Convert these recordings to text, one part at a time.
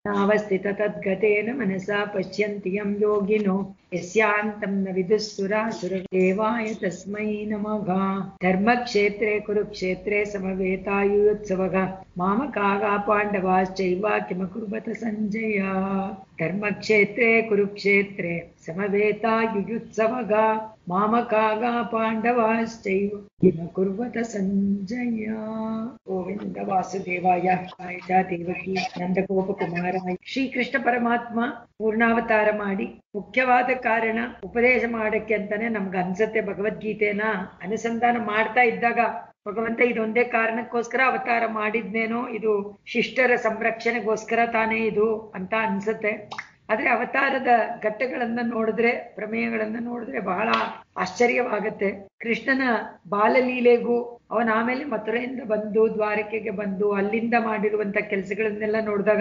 ನಾವಸ್ಥಿತ ತದ್ಗತೇನ ಮನಸಾ ಪಶ್ಯಂತಿ ಯಂ ಯೋಗಿನೋ ಯಸ್ಯಾಂತಂ ನ ವಿದುಃಸುರಾಸುರ ದೇವಾಯ ತಸ್ಮೈ ನಮಃ ಧರ್ಮಕ್ಷೇತ್ರೇ ಕುರುಕ್ಷೇತ್ರೇ ಸಮವೇತಾಯುತ್ಸವಗ ಮಾಮಕಾಗ ಪಾಂಡವಾಶ್ಚೈವ ಕಿಮಕುರ್ವತ ಸಂಜಯ ಧರ್ಮಕ್ಷೇತ್ರೇ ಕುರುಕ್ಷೇತ್ರೇ ಸಮವೇತಾಯುತ್ಸವಗ ಮಾಮಕಾಗ ಪಾಂಡವಾಶ್ಚೈವ ಕಿಮಕುರ್ವತ ಸಂಜಯ ಗೋವಿಂದ ವಾಸುದೇವಾಯ ಆಯುಧ ದೇವಕಿ ನಂದಗೋಪಕುಮಾರಾಯ ಶ್ರೀಕೃಷ್ಣ ಪರಮಾತ್ಮ ಪೂರ್ಣಾವತಾರ ಮಾಡಿ ಮುಖ್ಯವಾದ ಕಾರಣ ಉಪದೇಶ ಮಾಡಕ್ಕೆ ಅಂತಾನೆ ನಮ್ಗೆ ಅನ್ಸತ್ತೆ ಭಗವದ್ಗೀತೆನ ಅನುಸಂಧಾನ ಮಾಡ್ತಾ ಇದ್ದಾಗ ಭಗವಂತ ಇದೊಂದೇ ಕಾರಣಕ್ಕೋಸ್ಕರ ಅವತಾರ ಮಾಡಿದ್ನೇನೋ ಇದು ಶಿಷ್ಟರ ಸಂರಕ್ಷಣೆಗೋಸ್ಕರ ತಾನೇ ಇದು ಅಂತ ಅನ್ಸತ್ತೆ ಆದ್ರೆ ಅವತಾರದ ಘಟ್ಟಗಳನ್ನ ನೋಡಿದ್ರೆ ಪ್ರಮೇಯಗಳನ್ನ ನೋಡಿದ್ರೆ ಬಹಳ ಆಶ್ಚರ್ಯವಾಗತ್ತೆ ಕೃಷ್ಣನ ಬಾಲಲೀಲೆಗೂ ಅವನ ಆಮೇಲೆ ಮಥುರೆಯಿಂದ ಬಂದು ದ್ವಾರಕೆಗೆ ಬಂದು ಅಲ್ಲಿಂದ ಮಾಡಿರುವಂತ ಕೆಲಸಗಳನ್ನೆಲ್ಲ ನೋಡಿದಾಗ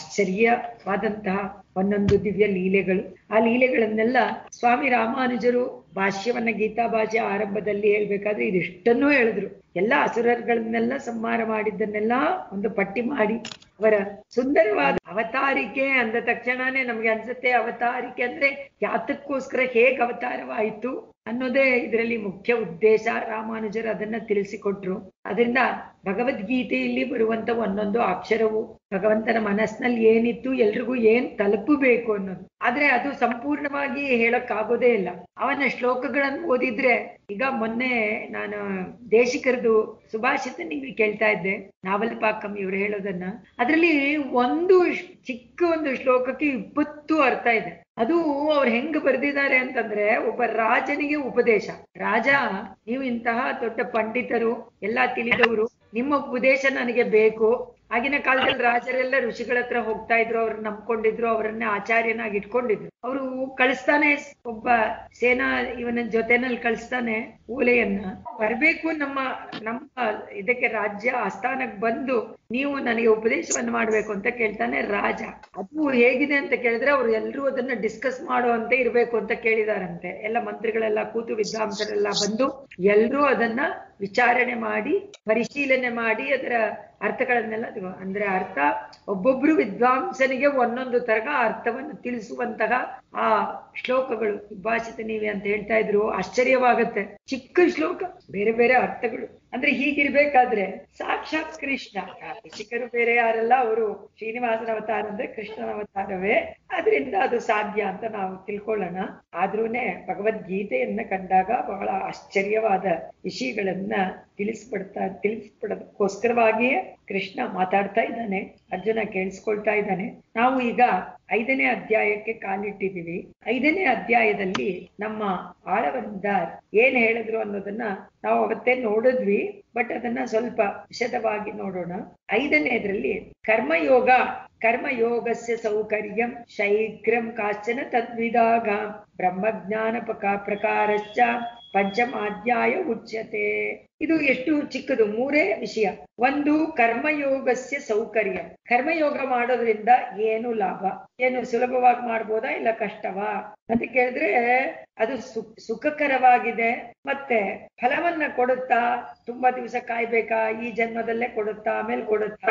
ಆಶ್ಚರ್ಯವಾದಂತಹ ಒಂದೊಂದು ದಿವ್ಯ ಲೀಲೆಗಳು ಆ ಲೀಲೆಗಳನ್ನೆಲ್ಲ ಸ್ವಾಮಿ ರಾಮಾನುಜರು ಭಾಷ್ಯವನ್ನ ಗೀತಾ ಭಾಷೆ ಆರಂಭದಲ್ಲಿ ಹೇಳ್ಬೇಕಾದ್ರೆ ಇದಿಷ್ಟನ್ನೂ ಹೇಳಿದ್ರು ಎಲ್ಲ ಅಸುರಗಳನ್ನೆಲ್ಲ ಸಂಹಾರ ಮಾಡಿದ್ದನ್ನೆಲ್ಲ ಒಂದು ಪಟ್ಟಿ ಮಾಡಿ ಅವರ ಸುಂದರವಾದ ಅವತಾರಿಕೆ ಅಂದ ತಕ್ಷಣನೇ ನಮ್ಗೆ ಅನ್ಸುತ್ತೆ ಅವತಾರಿಕೆ ಅಂದ್ರೆ ಯಾತಕ್ಕೋಸ್ಕರ ಹೇಗ್ ಅವತಾರವಾಯಿತು ಅನ್ನೋದೇ ಇದರಲ್ಲಿ ಮುಖ್ಯ ಉದ್ದೇಶ ರಾಮಾನುಜರು ಅದನ್ನ ತಿಳಿಸಿಕೊಟ್ರು ಅದರಿಂದ ಭಗವದ್ಗೀತೆಯಲ್ಲಿ ಬರುವಂತ ಒಂದೊಂದು ಅಕ್ಷರವು ಭಗವಂತನ ಮನಸ್ಸಿನಲ್ಲಿ ಏನಿತ್ತು ಎಲ್ರಿಗೂ ಏನ್ ತಲುಪಬೇಕು ಅನ್ನೋದು ಆದ್ರೆ ಅದು ಸಂಪೂರ್ಣವಾಗಿ ಹೇಳಕ್ಕಾಗೋದೇ ಇಲ್ಲ ಅವನ ಶ್ಲೋಕಗಳನ್ನು ಓದಿದ್ರೆ ಈಗ ಮೊನ್ನೆ ನಾನು ದೇಶಿಕರದು ಸುಭಾಷಿತ ನೀವು ಕೇಳ್ತಾ ಇದ್ದೆ ನಾವಲ್ ಪಾಕಂ ಇವ್ರು ಹೇಳೋದನ್ನ ಅದ್ರಲ್ಲಿ ಒಂದು ಚಿಕ್ಕ ಒಂದು ಶ್ಲೋಕಕ್ಕೆ ಇಪ್ಪತ್ತು ಅರ್ಥ ಇದೆ ಅದು ಅವ್ರು ಹೆಂಗ್ ಬರೆದಿದ್ದಾರೆ ಅಂತಂದ್ರೆ ಒಬ್ಬ ರಾಜನಿಗೆ ಉಪದೇಶ ರಾಜ ನೀವು ಇಂತಹ ದೊಡ್ಡ ಪಂಡಿತರು ಎಲ್ಲಾ ತಿಳಿದವರು ನಿಮ್ಮ ಉಪದೇಶ ನನಗೆ ಬೇಕು ಆಗಿನ ಕಾಲದಲ್ಲಿ ರಾಜರೆಲ್ಲ ಋಷಿಗಳ ಹತ್ರ ಹೋಗ್ತಾ ಇದ್ರು ಅವ್ರನ್ನ ನಂಬ್ಕೊಂಡಿದ್ರು ಅವರನ್ನ ಆಚಾರ್ಯನಾಗಿ ಇಟ್ಕೊಂಡಿದ್ರು ಅವರು ಕಳಿಸ್ತಾನೆ ಒಬ್ಬ ಸೇನಾ ಇವನ ಜೊತೆನಲ್ಲಿ ಕಳಿಸ್ತಾನೆ ಓಲೆಯನ್ನ ಬರ್ಬೇಕು ನಮ್ಮ ನಮ್ಮ ಇದಕ್ಕೆ ರಾಜ್ಯ ಆಸ್ಥಾನಕ್ಕೆ ಬಂದು ನೀವು ನನಗೆ ಉಪದೇಶವನ್ನು ಮಾಡ್ಬೇಕು ಅಂತ ಕೇಳ್ತಾನೆ ರಾಜ ಅದು ಹೇಗಿದೆ ಅಂತ ಕೇಳಿದ್ರೆ ಅವ್ರು ಎಲ್ರೂ ಅದನ್ನ ಡಿಸ್ಕಸ್ ಮಾಡುವಂತೆ ಇರ್ಬೇಕು ಅಂತ ಕೇಳಿದಾರಂತೆ ಎಲ್ಲ ಮಂತ್ರಿಗಳೆಲ್ಲ ಕೂತು ವಿದ್ವಾಂಸರೆಲ್ಲ ಬಂದು ಎಲ್ರೂ ಅದನ್ನ ವಿಚಾರಣೆ ಮಾಡಿ ಪರಿಶೀಲನೆ ಮಾಡಿ ಅದರ ಅರ್ಥಗಳನ್ನೆಲ್ಲ ಅಂದ್ರೆ ಅರ್ಥ ಒಬ್ಬೊಬ್ರು ವಿದ್ವಾಂಸನಿಗೆ ಒಂದೊಂದು ತರಹ ಅರ್ಥವನ್ನು ತಿಳಿಸುವಂತಹ ಆ ಶ್ಲೋಕಗಳು ಭಾಷಿತ ನೀವಿ ಅಂತ ಹೇಳ್ತಾ ಇದ್ರು ಆಶ್ಚರ್ಯವಾಗತ್ತೆ ಚಿಕ್ಕ ಶ್ಲೋಕ ಬೇರೆ ಬೇರೆ ಅರ್ಥಗಳು ಅಂದ್ರೆ ಹೀಗಿರ್ಬೇಕಾದ್ರೆ ಸಾಕ್ಷಾತ್ ಕೃಷ್ಣ ಋಷಿಕರು ಬೇರೆ ಯಾರಲ್ಲ ಅವರು ಶ್ರೀನಿವಾಸನ ಅವತಾರ ಅಂದ್ರೆ ಕೃಷ್ಣನ ಅವತಾರವೇ ಅದರಿಂದ ಅದು ಸಾಧ್ಯ ಅಂತ ನಾವು ತಿಳ್ಕೊಳ್ಳೋಣ ಆದ್ರೂನೆ ಭಗವದ್ಗೀತೆಯನ್ನ ಕಂಡಾಗ ಬಹಳ ಆಶ್ಚರ್ಯವಾದ ವಿಷಯಗಳನ್ನ ತಿಳಿಸ್ಬಿಡ್ತಾ ತಿಳಿಸ್ಬಿಡೋದಕ್ಕೋಸ್ಕರವಾಗಿಯೇ ಕೃಷ್ಣ ಮಾತಾಡ್ತಾ ಇದ್ದಾನೆ ಅರ್ಜುನ ಕೇಳಿಸ್ಕೊಳ್ತಾ ಇದ್ದಾನೆ ನಾವು ಈಗ ಐದನೇ ಅಧ್ಯಾಯಕ್ಕೆ ಕಾಲಿಟ್ಟಿದೀವಿ ಐದನೇ ಅಧ್ಯಾಯದಲ್ಲಿ ನಮ್ಮ ಆಳವಂದಾರ್ ಏನ್ ಹೇಳಿದ್ರು ಅನ್ನೋದನ್ನ ನಾವು ಅವತ್ತೇ ನೋಡಿದ್ವಿ ಬಟ್ ಅದನ್ನ ಸ್ವಲ್ಪ ವಿಶದವಾಗಿ ನೋಡೋಣ ಐದನೇದ್ರಲ್ಲಿ ಕರ್ಮಯೋಗ ಕರ್ಮಯೋಗಸ್ಯ ಸೌಕರ್ಯಂ ಶೈಗ್ರಂ ಕಾಶ್ಚನ ತದ್ವಿದಾಗ ಬ್ರಹ್ಮಜ್ಞಾನ ಪ್ರಕಾರಶ್ಚ ಪಂಚಮಾಧ್ಯಾಯ ಉಚ್ಯತೆ ಇದು ಎಷ್ಟು ಚಿಕ್ಕದು ಮೂರೇ ವಿಷಯ ಒಂದು ಕರ್ಮಯೋಗಸ್ಯ ಸೌಕರ್ಯ ಕರ್ಮಯೋಗ ಮಾಡೋದ್ರಿಂದ ಏನು ಲಾಭ ಏನು ಸುಲಭವಾಗಿ ಮಾಡ್ಬೋದಾ ಇಲ್ಲ ಕಷ್ಟವಾ ಅಂತ ಕೇಳಿದ್ರೆ ಅದು ಸು ಸುಖಕರವಾಗಿದೆ ಮತ್ತೆ ಫಲವನ್ನ ಕೊಡುತ್ತಾ ತುಂಬಾ ದಿವಸ ಕಾಯ್ಬೇಕಾ ಈ ಜನ್ಮದಲ್ಲೇ ಕೊಡುತ್ತಾ ಆಮೇಲೆ ಕೊಡುತ್ತಾ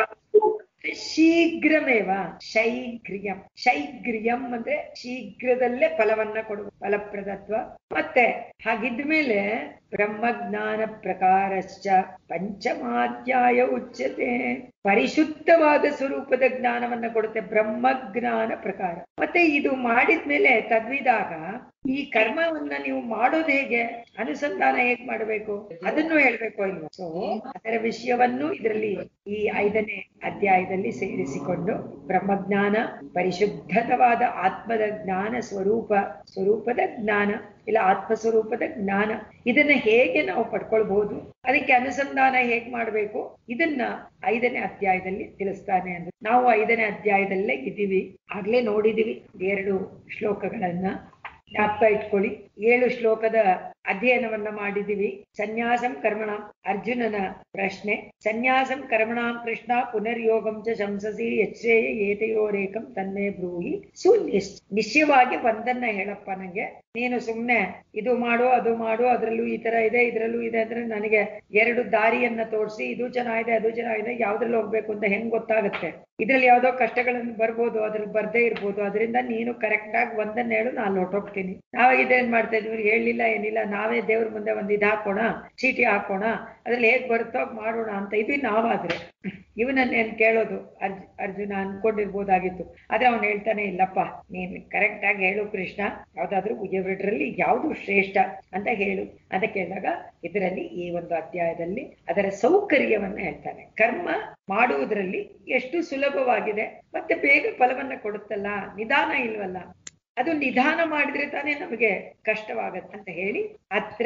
ಶೀಘ್ರಮೇವ ಶೈಗ್ರಿಯಂ ಶೈಗ್ರಿಯಂ ಅಂದ್ರೆ ಶೀಘ್ರದಲ್ಲೇ ಫಲವನ್ನ ಕೊಡುವ ಫಲಪ್ರದತ್ವ ಮತ್ತೆ ಹಾಗಿದ್ಮೇಲೆ ಬ್ರಹ್ಮಜ್ಞಾನ ಪ್ರಕಾರಶ್ಚ ಪಂಚಮಾಧ್ಯಾಯ ಉಚ್ಯತೆ ಪರಿಶುದ್ಧವಾದ ಸ್ವರೂಪದ ಜ್ಞಾನವನ್ನ ಕೊಡುತ್ತೆ ಬ್ರಹ್ಮಜ್ಞಾನ ಪ್ರಕಾರ ಮತ್ತೆ ಇದು ಮಾಡಿದ್ಮೇಲೆ ತದ್ವಿದಾಗ ಈ ಕರ್ಮವನ್ನ ನೀವು ಮಾಡೋದು ಹೇಗೆ ಅನುಸಂಧಾನ ಹೇಗ್ ಮಾಡಬೇಕು ಅದನ್ನು ಹೇಳ್ಬೇಕು ಇಲ್ವಾ ಸೊ ಅದರ ವಿಷಯವನ್ನು ಇದರಲ್ಲಿ ಈ ಐದನೇ ಅಧ್ಯಾಯದಲ್ಲಿ ಸೇರಿಸಿಕೊಂಡು ಬ್ರಹ್ಮಜ್ಞಾನ ಪರಿಶುದ್ಧವಾದ ಆತ್ಮದ ಜ್ಞಾನ ಸ್ವರೂಪ ಸ್ವರೂಪದ ಜ್ಞಾನ ಇಲ್ಲ ಆತ್ಮ ಸ್ವರೂಪದ ಜ್ಞಾನ ಇದನ್ನ ಹೇಗೆ ನಾವು ಪಡ್ಕೊಳ್ಬಹುದು ಅದಕ್ಕೆ ಅನುಸಂಧಾನ ಹೇಗ್ ಮಾಡ್ಬೇಕು ಇದನ್ನ ಐದನೇ ಅಧ್ಯಾಯದಲ್ಲಿ ತಿಳಿಸ್ತಾನೆ ಅಂದ್ರೆ ನಾವು ಐದನೇ ಅಧ್ಯಾಯದಲ್ಲೇ ಇದ್ದೀವಿ ಆಗ್ಲೇ ನೋಡಿದೀವಿ ಎರಡು ಶ್ಲೋಕಗಳನ್ನ ಜ್ಞಾಪಕ ಇಟ್ಕೊಳ್ಳಿ ಏಳು ಶ್ಲೋಕದ ಅಧ್ಯಯನವನ್ನ ಮಾಡಿದೀವಿ ಸನ್ಯಾಸಂ ಕರ್ಮಣ ಅರ್ಜುನನ ಪ್ರಶ್ನೆ ಸನ್ಯಾಸಂ ಕರ್ಮಣಾಂ ಕೃಷ್ಣ ಪುನರ್ಯೋಗಂ ಚ ಶಂಸಸಿ ಯಚ್ಛೇಯ ಏತಯೋರೇಕಂ ತನ್ಮೇ ಬ್ರೂಹಿ ಸು ನಿಶ್ಚಯವಾಗಿ ಒಂದನ್ನ ಹೇಳಪ್ಪ ನಂಗೆ ನೀನು ಸುಮ್ನೆ ಇದು ಮಾಡು ಅದು ಮಾಡು ಅದ್ರಲ್ಲೂ ಈ ತರ ಇದೆ ಇದ್ರಲ್ಲೂ ಇದೆ ಅಂದ್ರೆ ನನಗೆ ಎರಡು ದಾರಿಯನ್ನ ತೋರಿಸಿ ಇದು ಚೆನ್ನಾಗಿದೆ ಅದು ಚೆನ್ನಾಗಿದೆ ಯಾವ್ದ್ರಲ್ಲಿ ಹೋಗ್ಬೇಕು ಅಂತ ಹೆಂಗ್ ಗೊತ್ತಾಗುತ್ತೆ ಇದ್ರಲ್ಲಿ ಯಾವ್ದೋ ಕಷ್ಟಗಳನ್ನು ಬರ್ಬೋದು ಅದ್ರಲ್ಲಿ ಬರ್ದೇ ಇರ್ಬೋದು ಅದರಿಂದ ನೀನು ಕರೆಕ್ಟ್ ಆಗಿ ಒಂದನ್ನ ಹೇಳು ನಾನು ಹೊಟ್ಟೋಗ್ತೀನಿ ನಾವಾಗ ಇದೇನ್ ಮಾಡ್ತಾ ಇದ್ವಿ ಹೇಳಿಲ್ಲ ಏನಿಲ್ಲ ನಾವೇ ದೇವ್ರ ಮುಂದೆ ಒಂದ್ ಇದ್ ಹಾಕೋಣ ಚೀಟಿ ಹಾಕೋಣ ಅದ್ರಲ್ಲಿ ಹೇಗ್ ಬರುತ್ತೋ ಮಾಡೋಣ ಅಂತ ಇದು ನಾವಾದ್ರೆ ಇವನನ್ನೇನ್ ಕೇಳೋದು ಅರ್ಜು ಅರ್ಜುನ ಅನ್ಕೊಂಡಿರ್ಬೋದಾಗಿತ್ತು ಆದ್ರೆ ಅವನು ಹೇಳ್ತಾನೆ ಇಲ್ಲಪ್ಪ ನೀನ್ ಕರೆಕ್ಟ್ ಆಗಿ ಹೇಳು ಕೃಷ್ಣ ಯಾವ್ದಾದ್ರು ಎರಡರಲ್ಲಿ ಯಾವ್ದು ಶ್ರೇಷ್ಠ ಅಂತ ಹೇಳು ಅಂತ ಕೇಳಿದಾಗ ಇದರಲ್ಲಿ ಈ ಒಂದು ಅಧ್ಯಾಯದಲ್ಲಿ ಅದರ ಸೌಕರ್ಯವನ್ನ ಹೇಳ್ತಾನೆ ಕರ್ಮ ಮಾಡುವುದರಲ್ಲಿ ಎಷ್ಟು ಸುಲಭವಾಗಿದೆ ಮತ್ತೆ ಬೇಗ ಫಲವನ್ನ ಕೊಡುತ್ತಲ್ಲ ನಿಧಾನ ಇಲ್ವಲ್ಲ ಅದು ನಿಧಾನ ಮಾಡಿದ್ರೆ ತಾನೇ ನಮಗೆ ಕಷ್ಟವಾಗತ್ತೆ ಅಂತ ಹೇಳಿ ಅತ್ರ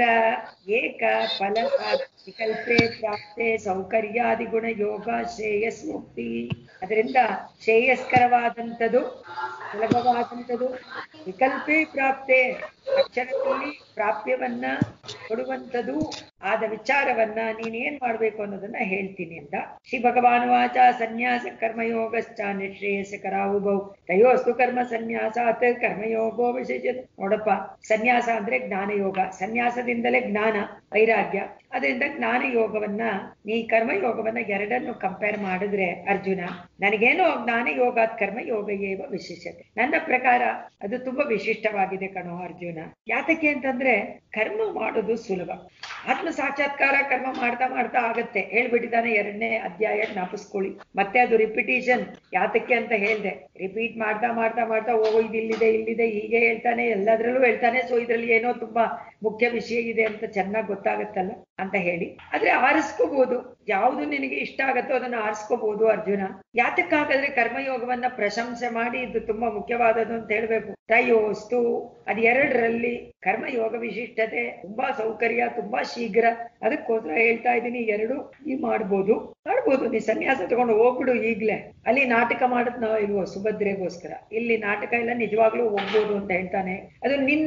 ಏಕ ಫಲ ವಿಕಲ್ಪೆ ಪ್ರಾಪ್ತೆ ಸೌಕರ್ಯಾದಿ ಗುಣ ಯೋಗ ಶ್ರೇಯಸ್ ಮುಕ್ತಿ ಅದರಿಂದ ಶ್ರೇಯಸ್ಕರವಾದಂಥದ್ದು ಸುಲಭವಾದಂಥದ್ದು ವಿಕಲ್ಪೆ ಪ್ರಾಪ್ತೆ ಅಕ್ಷರದಲ್ಲಿ ಪ್ರಾಪ್ಯವನ್ನ ಕೊಡುವಂಥದ್ದು ಆದ ವಿಚಾರವನ್ನ ನೀನ್ ಏನ್ ಮಾಡ್ಬೇಕು ಅನ್ನೋದನ್ನ ಹೇಳ್ತೀನಿ ಅಂತ ಶ್ರೀ ಭಗವಾನ್ ವಾಚ ಸನ್ಯಾಸ ಕರ್ಮಯೋಗಶ್ಚ ನಿಶ್ರೇಯಸ ಕರಾವುಭೌ ತಯೋಸ್ತು ಕರ್ಮ ಸನ್ಯಾಸಾತ್ ಕರ್ಮಯೋಗೋ ವಿಶೇಷ ನೋಡಪ್ಪ ಸನ್ಯಾಸ ಅಂದ್ರೆ ಜ್ಞಾನಯೋಗ ಸನ್ಯಾಸದಿಂದಲೇ ಜ್ಞಾನ ವೈರಾಗ್ಯ ಅದರಿಂದ ಜ್ಞಾನ ಯೋಗವನ್ನ ನೀ ಕರ್ಮಯೋಗವನ್ನ ಎರಡನ್ನು ಕಂಪೇರ್ ಮಾಡಿದ್ರೆ ಅರ್ಜುನ ನನಗೇನೋ ಜ್ಞಾನ ಯೋಗ ಕರ್ಮ ಯೋಗ ಏವ ವಿಶೇಷತೆ ನನ್ನ ಪ್ರಕಾರ ಅದು ತುಂಬಾ ವಿಶಿಷ್ಟವಾಗಿದೆ ಕಣೋ ಅರ್ಜುನ ಯಾತಕ್ಕೆ ಅಂತಂದ್ರೆ ಕರ್ಮ ಮಾಡೋದು ಸುಲಭ ಆತ್ಮ ಸಾಕ್ಷಾತ್ಕಾರ ಕರ್ಮ ಮಾಡ್ತಾ ಮಾಡ್ತಾ ಆಗತ್ತೆ ಹೇಳ್ಬಿಟ್ಟಿದ್ದಾನೆ ಎರಡನೇ ಅಧ್ಯಾಯ ಜ್ಞಾಪಿಸ್ಕೊಳ್ಳಿ ಮತ್ತೆ ಅದು ರಿಪಿಟೇಷನ್ ಯಾತಕ್ಕೆ ಅಂತ ಹೇಳ್ದೆ ರಿಪೀಟ್ ಮಾಡ್ತಾ ಮಾಡ್ತಾ ಮಾಡ್ತಾ ಓ ಇದು ಇಲ್ಲಿದೆ ಇಲ್ಲಿದೆ ಹೀಗೆ ಹೇಳ್ತಾನೆ ಎಲ್ಲದ್ರಲ್ಲೂ ಹೇಳ್ತಾನೆ ಸೊ ಇದ್ರಲ್ಲಿ ಏನೋ ತುಂಬಾ ಮುಖ್ಯ ವಿಷಯ ಇದೆ ಅಂತ ಚೆನ್ನಾಗಿ ಗೊತ್ತಾಗತ್ತಲ್ಲ ಅಂತ ಹೇಳಿ ಆದ್ರೆ ಆರಿಸ್ಕೋಬಹುದು ಯಾವುದು ನಿನಗೆ ಇಷ್ಟ ಆಗತ್ತೋ ಅದನ್ನ ಆರಿಸ್ಕೋಬಹುದು ಅರ್ಜುನ ಯಾತಕ್ಕಾಗದ್ರೆ ಕರ್ಮಯೋಗವನ್ನ ಪ್ರಶಂಸೆ ಮಾಡಿ ಇದು ತುಂಬಾ ಮುಖ್ಯವಾದದ್ದು ಅಂತ ಹೇಳ್ಬೇಕು ತಯೋಸ್ತು ಅದ್ ಎರಡರಲ್ಲಿ ಕರ್ಮಯೋಗ ವಿಶಿಷ್ಟತೆ ತುಂಬಾ ಸೌಕರ್ಯ ತುಂಬಾ ಶೀಘ್ರ ಅದಕ್ಕೋಸ್ಕರ ಹೇಳ್ತಾ ಇದ್ದೀನಿ ಎರಡು ಈ ಮಾಡ್ಬೋದು ಮಾಡ್ಬೋದು ನೀ ಸನ್ಯಾಸ ತಗೊಂಡು ಹೋಗ್ಬಿಡು ಈಗ್ಲೇ ಅಲ್ಲಿ ನಾಟಕ ಮಾಡದ್ ನಾವು ಇಲ್ವೋ ಸುಭದ್ರೆಗೋಸ್ಕರ ಇಲ್ಲಿ ನಾಟಕ ಎಲ್ಲ ನಿಜವಾಗ್ಲೂ ಹೋಗ್ಬೋದು ಅಂತ ಹೇಳ್ತಾನೆ ಅದು ನಿನ್ನ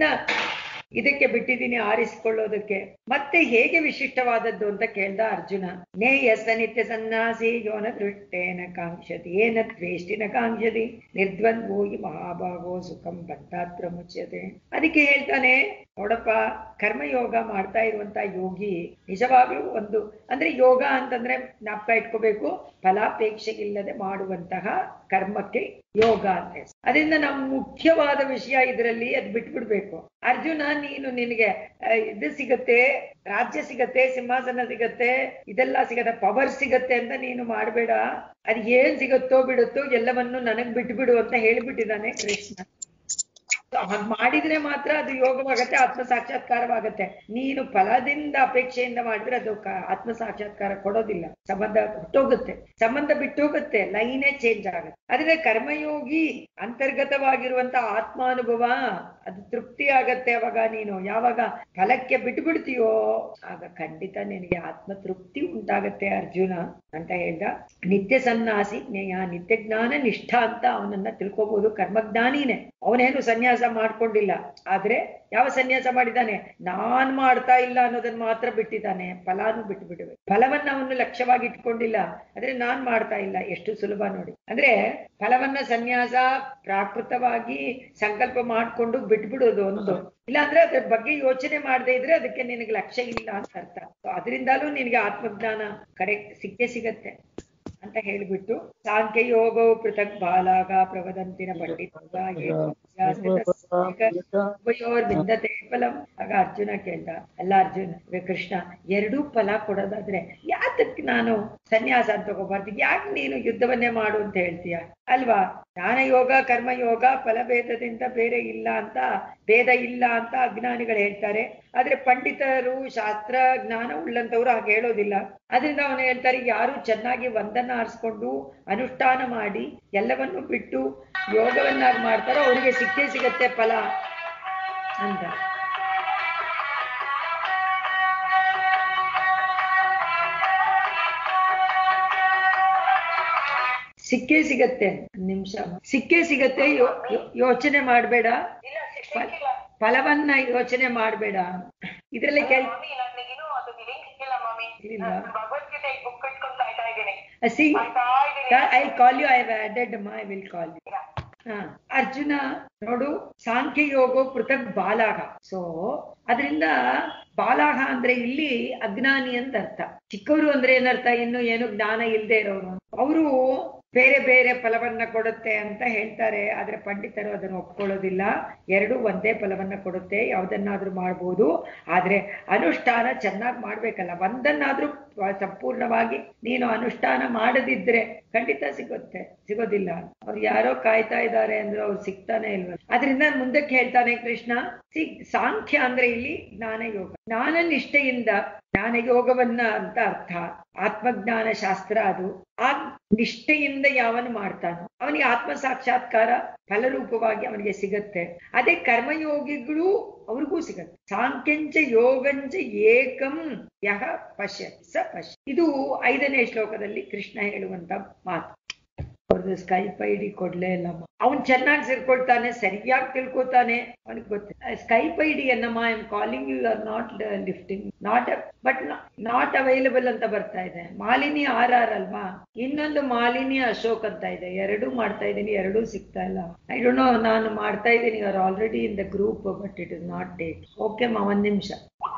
ಇದಕ್ಕೆ ಬಿಟ್ಟಿದ್ದೀನಿ ಆರಿಸಿಕೊಳ್ಳೋದಕ್ಕೆ ಮತ್ತೆ ಹೇಗೆ ವಿಶಿಷ್ಟವಾದದ್ದು ಅಂತ ಕೇಳ್ದ ಅರ್ಜುನ ನೇಯಸ ನಿತ್ಯ ಸನ್ಯಾಸಿ ಯೋನ ದೃಷ್ಟೇನ ಕಾಂಕ್ಷತಿ ಏನ ದ್ವೇಷ್ಟಿನ ಕಾಂಕ್ಷತಿ ನಿರ್ದ್ವಂದ್ವೋ ಈ ಮಹಾಭಾಗೋ ಸುಖಂ ಬಂಧಾತ್ರ ಮುಚ್ಯತೆ ಅದಕ್ಕೆ ಹೇಳ್ತಾನೆ ನೋಡಪ್ಪ ಕರ್ಮಯೋಗ ಮಾಡ್ತಾ ಇರುವಂತ ಯೋಗಿ ನಿಜವಾಗ್ಲೂ ಒಂದು ಅಂದ್ರೆ ಯೋಗ ಅಂತಂದ್ರೆ ಜ್ಞಾಪಕ ಇಟ್ಕೋಬೇಕು ಫಲಾಪೇಕ್ಷೆ ಇಲ್ಲದೆ ಮಾಡುವಂತಹ ಕರ್ಮಕ್ಕೆ ಯೋಗ ಅಂತ ಹೆಸರು. ಅದರಿಂದ ನಮ್ ಮುಖ್ಯವಾದ ವಿಷಯ ಇದರಲ್ಲಿ ಅದ್ ಬಿಟ್ಬಿಡ್ಬೇಕು ಅರ್ಜುನ ನೀನು ನಿನಗೆ ಆ, ಇದು ಸಿಗತ್ತೆ ರಾಜ್ಯ ಸಿಗತ್ತೆ ಸಿಂಹಾಸನ ಸಿಗತ್ತೆ ಇದೆಲ್ಲ ಸಿಗತ್ತೆ ಪವರ್ ಸಿಗತ್ತೆ ಅಂತ ನೀನು ಮಾಡ್ಬೇಡ ಅದ್ ಏನ್ ಸಿಗತ್ತೋ ಬಿಡುತ್ತೋ ಎಲ್ಲವನ್ನು ನನಗ್ ಬಿಟ್ಬಿಡು ಅಂತ ಹೇಳ್ಬಿಟ್ಟಿದ್ದಾನೆ ಕೃಷ್ಣ ಹಾಗ್ ಮಾಡಿದ್ರೆ ಮಾತ್ರ ಅದು ಯೋಗವಾಗತ್ತೆ ಆತ್ಮ ಸಾಕ್ಷಾತ್ಕಾರವಾಗತ್ತೆ ನೀನು ಫಲದಿಂದ ಅಪೇಕ್ಷೆಯಿಂದ ಮಾಡಿದ್ರೆ ಅದು ಕ- ಆತ್ಮ ಸಾಕ್ಷಾತ್ಕಾರ ಕೊಡೋದಿಲ್ಲ ಸಂಬಂಧ ಹುಟ್ಟೋಗುತ್ತೆ ಸಂಬಂಧ ಬಿಟ್ಟೋಗುತ್ತೆ ಲೈನೇ ಚೇಂಜ್ ಆಗುತ್ತೆ ಆದ್ರೆ ಕರ್ಮಯೋಗಿ ಅಂತರ್ಗತವಾಗಿರುವಂತ ಆತ್ಮಾನುಭವ ಅದು ತೃಪ್ತಿ ಆಗತ್ತೆ ಅವಾಗ ನೀನು ಯಾವಾಗ ಫಲಕ್ಕೆ ಬಿಟ್ಬಿಡ್ತೀಯೋ ಆಗ ಖಂಡಿತ ನಿನಗೆ ಆತ್ಮ ತೃಪ್ತಿ ಉಂಟಾಗತ್ತೆ ಅರ್ಜುನ ಅಂತ ಹೇಳ್ದ ನಿತ್ಯ ಸನ್ಯಾಸಿ ಜ್ಞೇಯ ನಿತ್ಯ ಜ್ಞಾನ ನಿಷ್ಠ ಅಂತ ಅವನನ್ನ ತಿಳ್ಕೊಬಹುದು ಕರ್ಮಜ್ಞಾನಿನೇ ಅವನೇನು ಸನ್ಯಾಸ ಮಾಡ್ಕೊಂಡಿಲ್ಲ ಆದ್ರೆ ಯಾವ ಸನ್ಯಾಸ ಮಾಡಿದ್ದಾನೆ ನಾನ್ ಮಾಡ್ತಾ ಇಲ್ಲ ಅನ್ನೋದನ್ನ ಮಾತ್ರ ಬಿಟ್ಟಿದ್ದಾನೆ ಫಲಾನು ಬಿಟ್ಟು ಬಿಡುವೆ ಫಲವನ್ನ ಅವನು ಲಕ್ಷ್ಯವಾಗಿ ಇಟ್ಕೊಂಡಿಲ್ಲ ಆದ್ರೆ ನಾನ್ ಮಾಡ್ತಾ ಇಲ್ಲ ಎಷ್ಟು ಸುಲಭ ನೋಡಿ ಅಂದ್ರೆ ಫಲವನ್ನ ಸನ್ಯಾಸ ಪ್ರಾಕೃತವಾಗಿ ಸಂಕಲ್ಪ ಮಾಡ್ಕೊಂಡು ಬಿಟ್ಬಿಡೋದು ಒಂದು ಇಲ್ಲಾಂದ್ರೆ ಅದ್ರ ಬಗ್ಗೆ ಯೋಚನೆ ಮಾಡದೇ ಇದ್ರೆ ಅದಕ್ಕೆ ನಿನಗೆ ಲಕ್ಷ್ಯ ಇಲ್ಲ ಅಂತ ಅರ್ಥ So ಅದರಿಂದಲೂ ನಿನಗೆ ಆತ್ಮಜ್ಞಾನ ಕರೆಕ್ಟ್ ಸಿಕ್ಕೇ ಸಿಗತ್ತೆ ಅಂತ ಹೇಳ್ಬಿಟ್ಟು ಸಾಂಖ್ಯ ಯೋಗವು ಪೃಥಕ್ ಬಾಲಾಗ ಪ್ರವದಂತಿನ ಪಂಡಿತ ಉಭಯೋರ್ ಬಿಂದತೆ ಫಲಂ ಆಗ ಅರ್ಜುನ ಕೇಳ್ದ ಅಲ್ಲ ಅರ್ಜುನ ಇವಾಗ ಕೃಷ್ಣ ಎರಡೂ ಫಲ ಕೊಡೋದಾದ್ರೆ ಯಾತಕ್ ನಾನು ಸನ್ಯಾಸ ಅಂತ ತಗೋಬಾರ್ದು ಯಾಕೆ ನೀನು ಯುದ್ಧವನ್ನೇ ಮಾಡು ಅಂತ ಹೇಳ್ತೀಯ ಅಲ್ವಾ ಜ್ಞಾನ ಯೋಗ ಕರ್ಮ ಯೋಗ ಫಲಭೇದದಿಂದ ಬೇರೆ ಇಲ್ಲ ಅಂತ ಭೇದ ಇಲ್ಲ ಅಂತ ಅಜ್ಞಾನಿಗಳು ಹೇಳ್ತಾರೆ ಆದ್ರೆ ಪಂಡಿತರು ಶಾಸ್ತ್ರ ಜ್ಞಾನ ಉಳ್ಳಂತವ್ರು ಹಾಗೆ ಹೇಳೋದಿಲ್ಲ ಅದರಿಂದ ಅವನು ಹೇಳ್ತಾರೆ ಯಾರು ಚೆನ್ನಾಗಿ ಒಂದನ್ನ ಆರಿಸ್ಕೊಂಡು ಅನುಷ್ಠಾನ ಮಾಡಿ ಎಲ್ಲವನ್ನು ಬಿಟ್ಟು ಯೋಗವನ್ನಾಗಿ ಮಾಡ್ತಾರೋ ಅವರಿಗೆ ಸಿಕ್ಕೇ ಸಿಗತ್ತೆ ಫಲ ಅಂತ ಸಿಕ್ಕೇ ಸಿಗತ್ತೆ ಒಂದ್ ನಿಮಿಷ ಸಿಕ್ಕೇ ಸಿಗತ್ತೆ ಯೋ- ಯೋ- ಯೋಚನೆ ಮಾಡ್ಬೇಡ ಫ- ಫಲವನ್ನ ಯೋಚನೆ ಮಾಡ್ಬೇಡ ಇದ್ರಲ್ಲೇ ಕೇಳ್ ಮಮ್ಮಿ ನನಗೇನು ಅದು ಲಿಂಕ್ ಸಿಕ್ಕಿಲ್ಲ ಮಮ್ಮಿ ಇಲ್ಲ. ಭಗವದ್ಗೀತೆ ಬುಕ್ ಇಟ್ಕೊಂಡ್ ಕಾಯ್ತಾ ಇದ್ದೀನಿ ಸಿ ಕಾಯ್ತಾ ಇದ್ದೀನಿ I call you I added I will call you ಹಾ ಅರ್ಜುನ ನೋಡು ಸಾಂಖ್ಯ ಯೋಗ ಪೃಥಕ್ ಬಾಲಾಗ ಸೊ ಅದರಿಂದ ಬಾಲಾಗ ಅಂದ್ರೆ ಇಲ್ಲಿ ಅಜ್ಞಾನಿ ಅಂತ ಅರ್ಥ ಚಿಕ್ಕವರು ಅಂದ್ರೆ ಏನರ್ಥ ಇನ್ನು ಏನು ಜ್ಞಾನ ಇಲ್ಲದೆ ಇರೋರು ಅವರು ಬೇರೆ ಬೇರೆ ಫಲವನ್ನ ಕೊಡುತ್ತೆ ಅಂತ ಹೇಳ್ತಾರೆ ಆದ್ರೆ ಪಂಡಿತರು ಅದನ್ನು ಒಪ್ಕೊಳ್ಳೋದಿಲ್ಲ ಎರಡೂ ಒಂದೇ ಫಲವನ್ನ ಕೊಡುತ್ತೆ ಯಾವ್ದನ್ನಾದ್ರೂ ಮಾಡ್ಬೋದು ಆದ್ರೆ ಅನುಷ್ಠಾನ ಚೆನ್ನಾಗಿ ಮಾಡ್ಬೇಕಲ್ಲ ಒಂದನ್ನಾದ್ರೂ ಸಂಪೂರ್ಣವಾಗಿ ನೀನು ಅನುಷ್ಠಾನ ಮಾಡದಿದ್ರೆ ಖಂಡಿತ ಸಿಗುತ್ತೆ ಸಿಗೋದಿಲ್ಲ ಅವ್ರು ಯಾರೋ ಕಾಯ್ತಾ ಇದ್ದಾರೆ ಅಂದ್ರೆ ಅವ್ರು ಸಿಗ್ತಾನೆ ಇಲ್ವ ಅದರಿಂದ ಮುಂದಕ್ಕೆ ಹೇಳ್ತಾನೆ ಕೃಷ್ಣ ಸಿ ಸಾಂಖ್ಯ ಅಂದ್ರೆ ಇಲ್ಲಿ ಜ್ಞಾನ ಯೋಗ ಜ್ಞಾನ ನಿಷ್ಠೆಯಿಂದ ಜ್ಞಾನ ಯೋಗವನ್ನ ಅಂತ ಅರ್ಥ ಆತ್ಮಜ್ಞಾನ ಶಾಸ್ತ್ರ ಅದು ಆ ನಿಷ್ಠೆಯಿಂದ ಯಾವನು ಮಾಡ್ತಾನೋ ಅವನಿಗೆ ಆತ್ಮ ಸಾಕ್ಷಾತ್ಕಾರ ಫಲರೂಪವಾಗಿ ಅವನಿಗೆ ಸಿಗತ್ತೆ ಅದೇ ಕರ್ಮಯೋಗಿಗಳು ಅವ್ರಿಗೂ ಸಿಗತ್ತೆ ಸಾಂಖ್ಯಂಚ ಯೋಗಂಚ ಏಕಂ ಯಹ ಪಶ್ಯ ಸ ಪಶ್ಯ ಇದು ಐದನೇ ಶ್ಲೋಕದಲ್ಲಿ ಕೃಷ್ಣ ಹೇಳುವಂತ ಮಾತು ಅವ್ರದ್ದು ಸ್ಕೈಪ್ ಐ ಡಿ ಕೊಡ್ಲೇ ಇಲ್ಲ ಅವನ್ ಚೆನ್ನಾಗಿ ಸೇರ್ಕೊಳ್ತಾನೆ ಸರಿಯಾಗಿ ತಿಳ್ಕೊತಾನೆ ಅವನಿಗೆ ಗೊತ್ತಿಲ್ಲ ಸ್ಕೈಪ್ ಐ ಡಿ ಅನ್ನಮ್ಮ I am calling you are not lifting not but not available ಅಂತ ಬರ್ತಾ ಇದೆ ಮಾಲಿನಿ ಆರ್ ಆರ್ ಅಲ್ವಾ ಇನ್ನೊಂದು ಮಾಲಿನಿ ಅಶೋಕ್ ಅಂತ ಇದೆ ಎರಡೂ ಮಾಡ್ತಾ ಇದ್ದೀನಿ ಎರಡೂ ಸಿಗ್ತಾ ಇಲ್ಲ ಐ ಡೋಂಟ್ ನೋ ನಾನು ಮಾಡ್ತಾ ಇದ್ದೀನಿ are already in the group but it is not date okay ಮಾ ಒಂದ್ ನಿಮಿಷ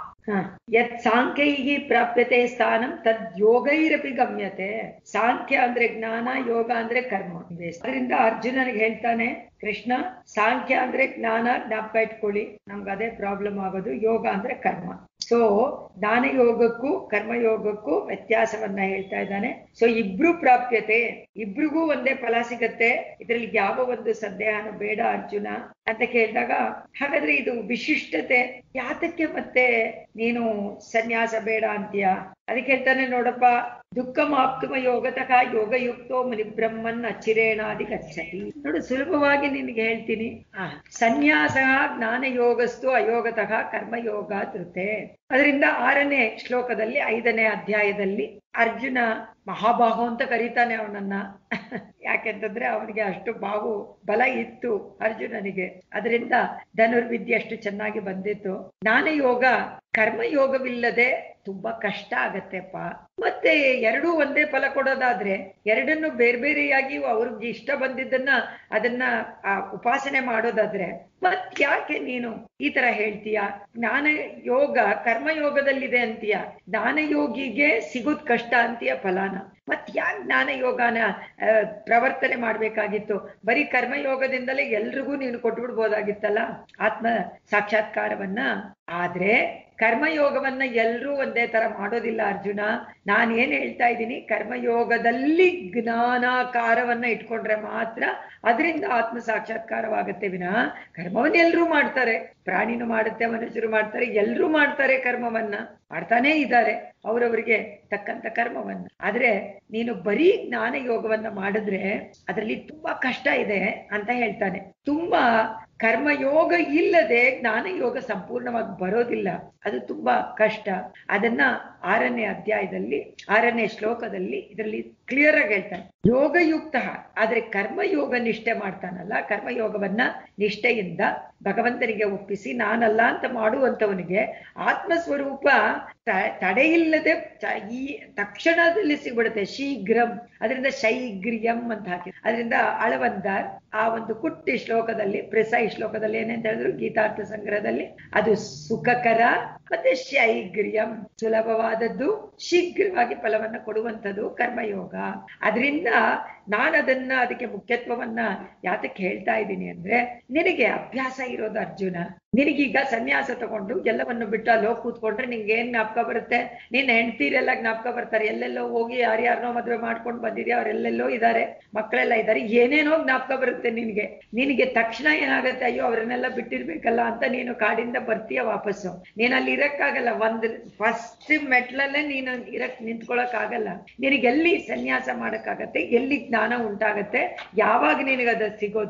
ಹ ಯತ್ ಸಾಂಖ್ಯೈಹಿ ಪ್ರಾಪ್ಯತೆ ಸ್ಥಾನಂ ತದ್ ಯೋಗೈರಪಿ ಗಮ್ಯತೆ ಸಾಂಖ್ಯ ಅಂದ್ರೆ ಜ್ಞಾನ ಯೋಗ ಅಂದ್ರೆ ಕರ್ಮ ಅದರಿಂದ ಅರ್ಜುನನಿಗೆ ಹೇಳ್ತಾನೆ ಕೃಷ್ಣ ಸಾಂಖ್ಯ ಅಂದ್ರೆ ಜ್ಞಾನ ಜ್ಞಾಪಕ ಇಟ್ಕೊಳ್ಳಿ ನಮ್ಗೆ ಅದೇ ಪ್ರಾಬ್ಲಮ್ ಆಗೋದು ಯೋಗ ಅಂದ್ರೆ ಕರ್ಮ ಸೊ ಜ್ಞಾನ ಯೋಗಕ್ಕೂ ಕರ್ಮಯೋಗಕ್ಕೂ ವ್ಯತ್ಯಾಸವನ್ನ ಹೇಳ್ತಾ ಇದ್ದಾನೆ ಸೊ ಇಬ್ರು ಪ್ರಾಪ್ಯತೆ ಇಬ್ರಿಗೂ ಒಂದೇ ಫಲ ಸಿಗತ್ತೆ ಇದ್ರಲ್ಲಿ ಯಾವ ಒಂದು ಸಂದೇಹನೂ ಬೇಡ ಅರ್ಜುನ ಅಂತ ಕೇಳಿದಾಗ ಹಾಗಾದ್ರೆ ಇದು ವಿಶಿಷ್ಟತೆ ಯಾತಕ್ಕೆ ಮತ್ತೆ ನೀನು ಸನ್ಯಾಸ ಬೇಡ ಅಂತೀಯ ಅದಕ್ಕೆ ಹೇಳ್ತಾನೆ ನೋಡಪ್ಪ ದುಃಖ ಮಾಪ್ತುಮ ಯೋಗತಃ ಯೋಗಯುಕ್ತೋ ಮುನಿ ಬ್ರಹ್ಮನ್ ಅಚಿರೇಣಾದಿ ಗಚ್ಚತಿ ನೋಡು ಸುಲಭವಾಗಿ ನಿನಗೆ ಹೇಳ್ತೀನಿ ಆ, ಸನ್ಯಾಸ ಜ್ಞಾನ ಯೋಗಸ್ತು ಅಯೋಗತಃ ಕರ್ಮಯೋಗ ತೃತೆ ಅದರಿಂದ ಆರನೇ ಶ್ಲೋಕದಲ್ಲಿ ಐದನೇ ಅಧ್ಯಾಯದಲ್ಲಿ ಅರ್ಜುನ ಮಹಾಬಾಹು ಅಂತ ಕರೀತಾನೆ ಅವನನ್ನ ಯಾಕೆಂತಂದ್ರೆ ಅವನಿಗೆ ಅಷ್ಟು ಬಾಹು ಬಲ ಇತ್ತು ಅರ್ಜುನನಿಗೆ ಅದರಿಂದ ಧನುರ್ವಿದ್ಯೆ ಅಷ್ಟು ಚೆನ್ನಾಗಿ ಬಂದಿತ್ತು ಜ್ಞಾನಯೋಗ ಕರ್ಮಯೋಗವಿಲ್ಲದೆ ತುಂಬಾ ಕಷ್ಟ ಆಗತ್ತೆಪ್ಪ ಮತ್ತೆ ಎರಡೂ ಒಂದೇ ಫಲ ಕೊಡೋದಾದ್ರೆ ಎರಡನ್ನು ಬೇರೆ ಬೇರೆಯಾಗಿ ಅವ್ರಿಗೆ ಇಷ್ಟ ಬಂದಿದ್ದನ್ನ ಅದನ್ನ ಆ ಉಪಾಸನೆ ಮಾಡೋದಾದ್ರೆ ಮತ್ ಯಾಕೆ ನೀನು ಈ ತರ ಹೇಳ್ತೀಯ ಜ್ಞಾನ ಯೋಗ ಕರ್ಮಯೋಗದಲ್ಲಿದೆ ಅಂತೀಯ ಜ್ಞಾನಯೋಗಿಗೆ ಸಿಗೋದ್ ಕಷ್ಟ ಅಂತೀಯ ಫಲಾನ ಮತ್ ಯಾಕೆ ಜ್ಞಾನ ಯೋಗನ ಆ, ಪ್ರವರ್ತನೆ ಮಾಡ್ಬೇಕಾಗಿತ್ತು ಬರೀ ಕರ್ಮಯೋಗದಿಂದಲೇ ಎಲ್ರಿಗೂ ನೀನು ಕೊಟ್ಬಿಡ್ಬೋದಾಗಿತ್ತಲ್ಲ ಆತ್ಮ ಸಾಕ್ಷಾತ್ಕಾರವನ್ನ ಆದ್ರೆ ಕರ್ಮಯೋಗವನ್ನ ಎಲ್ರೂ ಒಂದೇ ತರ ಮಾಡೋದಿಲ್ಲ ಅರ್ಜುನ ನಾನು ಏನ್ ಹೇಳ್ತಾ ಇದ್ದೀನಿ ಕರ್ಮಯೋಗದಲ್ಲಿ ಜ್ಞಾನಾಕಾರವನ್ನ ಇಟ್ಕೊಂಡ್ರೆ ಮಾತ್ರ ಅದರಿಂದ ಆತ್ಮ ಸಾಕ್ಷಾತ್ಕಾರವಾಗತ್ತೆ ವಿನ ಕರ್ಮವನ್ನ ಎಲ್ರೂ ಮಾಡ್ತಾರೆ ಪ್ರಾಣಿನೂ ಮಾಡುತ್ತೆ ಮನುಷ್ಯರು ಮಾಡ್ತಾರೆ ಎಲ್ರೂ ಮಾಡ್ತಾರೆ ಕರ್ಮವನ್ನ ಮಾಡ್ತಾನೇ ಇದ್ದಾರೆ ಅವರವರಿಗೆ ತಕ್ಕಂತ ಕರ್ಮವನ್ನ ಆದ್ರೆ ನೀನು ಬರೀ ಜ್ಞಾನ ಯೋಗವನ್ನ ಮಾಡಿದ್ರೆ ಅದರಲ್ಲಿ ತುಂಬಾ ಕಷ್ಟ ಇದೆ ಅಂತ ಹೇಳ್ತಾನೆ ತುಂಬಾ ಕರ್ಮಯೋಗ ಇಲ್ಲದೆ ಜ್ಞಾನ ಯೋಗ ಸಂಪೂರ್ಣವಾಗಿ ಬರೋದಿಲ್ಲ ಅದು ತುಂಬಾ ಕಷ್ಟ ಅದನ್ನ ಆರನೇ ಅಧ್ಯಾಯದಲ್ಲಿ ಆರನೇ ಶ್ಲೋಕದಲ್ಲಿ ಇದರಲ್ಲಿ ಕ್ಲಿಯರ್ ಆಗಿ ಹೇಳ್ತಾನೆ ಯೋಗಯುಕ್ತ ಆದ್ರೆ ಕರ್ಮಯೋಗ ನಿಷ್ಠೆ ಮಾಡ್ತಾನಲ್ಲ ಕರ್ಮಯೋಗವನ್ನ ನಿಷ್ಠೆಯಿಂದ ಭಗವಂತನಿಗೆ ಒಪ್ಪಿಸಿ ನಾನಲ್ಲ ಅಂತ ಮಾಡುವಂತವನಿಗೆ ಆತ್ಮಸ್ವರೂಪ ತ- ತಡೆಯಿಲ್ಲದೆ ತ- ಈ ತಕ್ಷಣದಲ್ಲಿ ಸಿಗ್ಬಿಡುತ್ತೆ ಶೀಘ್ರಂ ಅದರಿಂದ ಶೈಗ್ರಿಯಂ ಅಂತ ಹಾಕಿ ಅದರಿಂದ ಅಳವಂದಾರ್ ಆ ಒಂದು ಕುಟ್ಟಿ ಶ್ಲೋಕದಲ್ಲಿ ಪ್ರೆಸೈ ಶ್ಲೋಕದಲ್ಲಿ ಏನಂತ ಹೇಳಿದ್ರು ಗೀತಾರ್ಥ ಸಂಗ್ರಹದಲ್ಲಿ ಅದು ಸುಖಕರ ಮತ್ತೆ ಶೈಗ್ರಿಯಂ ಸುಲಭವಾದದ್ದು ಶೀಘ್ರವಾಗಿ ಫಲವನ್ನ ಕೊಡುವಂಥದ್ದು ಕರ್ಮಯೋಗ ಅದರಿಂದ ನಾನು ಅದನ್ನ ಅದಕ್ಕೆ ಮುಖ್ಯತ್ವವನ್ನ ಯಾತಕ್ಕೆ ಹೇಳ್ತಾ ಇದ್ದೀನಿ ಅಂದ್ರೆ ನಿನಗೆ ಅಭ್ಯಾಸ ಇರೋದು ಅರ್ಜುನ ನಿನಗೀಗ ಸನ್ಯಾಸ ತಗೊಂಡು ಎಲ್ಲವನ್ನು ಬಿಟ್ಟು ಅಲ್ಲಿ ಹೋಗಿ ಕೂತ್ಕೊಂಡ್ರೆ ನಿಂಗೆ ಏನ್ ಜ್ಞಾಪಕ ಬರುತ್ತೆ ನಿನ್ನ ಹೆಂಡತಿರೆಲ್ಲ ಜ್ಞಾಪಕ ಬರ್ತಾರೆ ಎಲ್ಲೆಲ್ಲೋ ಹೋಗಿ ಯಾರ್ಯಾರನೋ ಮದುವೆ ಮಾಡ್ಕೊಂಡು ಬಂದಿದ್ಯಾ ಅವರೆಲ್ಲೆಲ್ಲೋ ಇದ್ದಾರೆ ಮಕ್ಕಳೆಲ್ಲ ಇದ್ದಾರೆ ಏನೇನೋ ಜ್ಞಾಪಕ ಬರುತ್ತೆ ನಿನಗೆ ನಿನಗೆ ತಕ್ಷಣ ಏನಾಗುತ್ತೆ ಅಯ್ಯೋ ಅವರನ್ನೆಲ್ಲ ಬಿಟ್ಟಿರ್ಬೇಕಲ್ಲ ಅಂತ ನೀನು ಕಾಡಿಂದ ಬರ್ತೀಯ ವಾಪಸ್ಸು ನೀನ್ ಅಲ್ಲಿ ಇರಕ್ಕಾಗಲ್ಲ ಒಂದ್ ಫಸ್ಟ್ ಮೆಟ್ಲಲ್ಲೇ ನೀನು ಇರಕ್ ನಿಂತ್ಕೊಳಕ್ ಆಗಲ್ಲ ನಿನಗೆ ಎಲ್ಲಿ ಸನ್ಯಾಸ ಮಾಡಕ್ಕಾಗತ್ತೆ ಎಲ್ಲಿ ಜ್ಞಾನ ಉಂಟಾಗತ್ತೆ ಯಾವಾಗ ನಿನಗೆ ಅದು ಸಿಗೋದು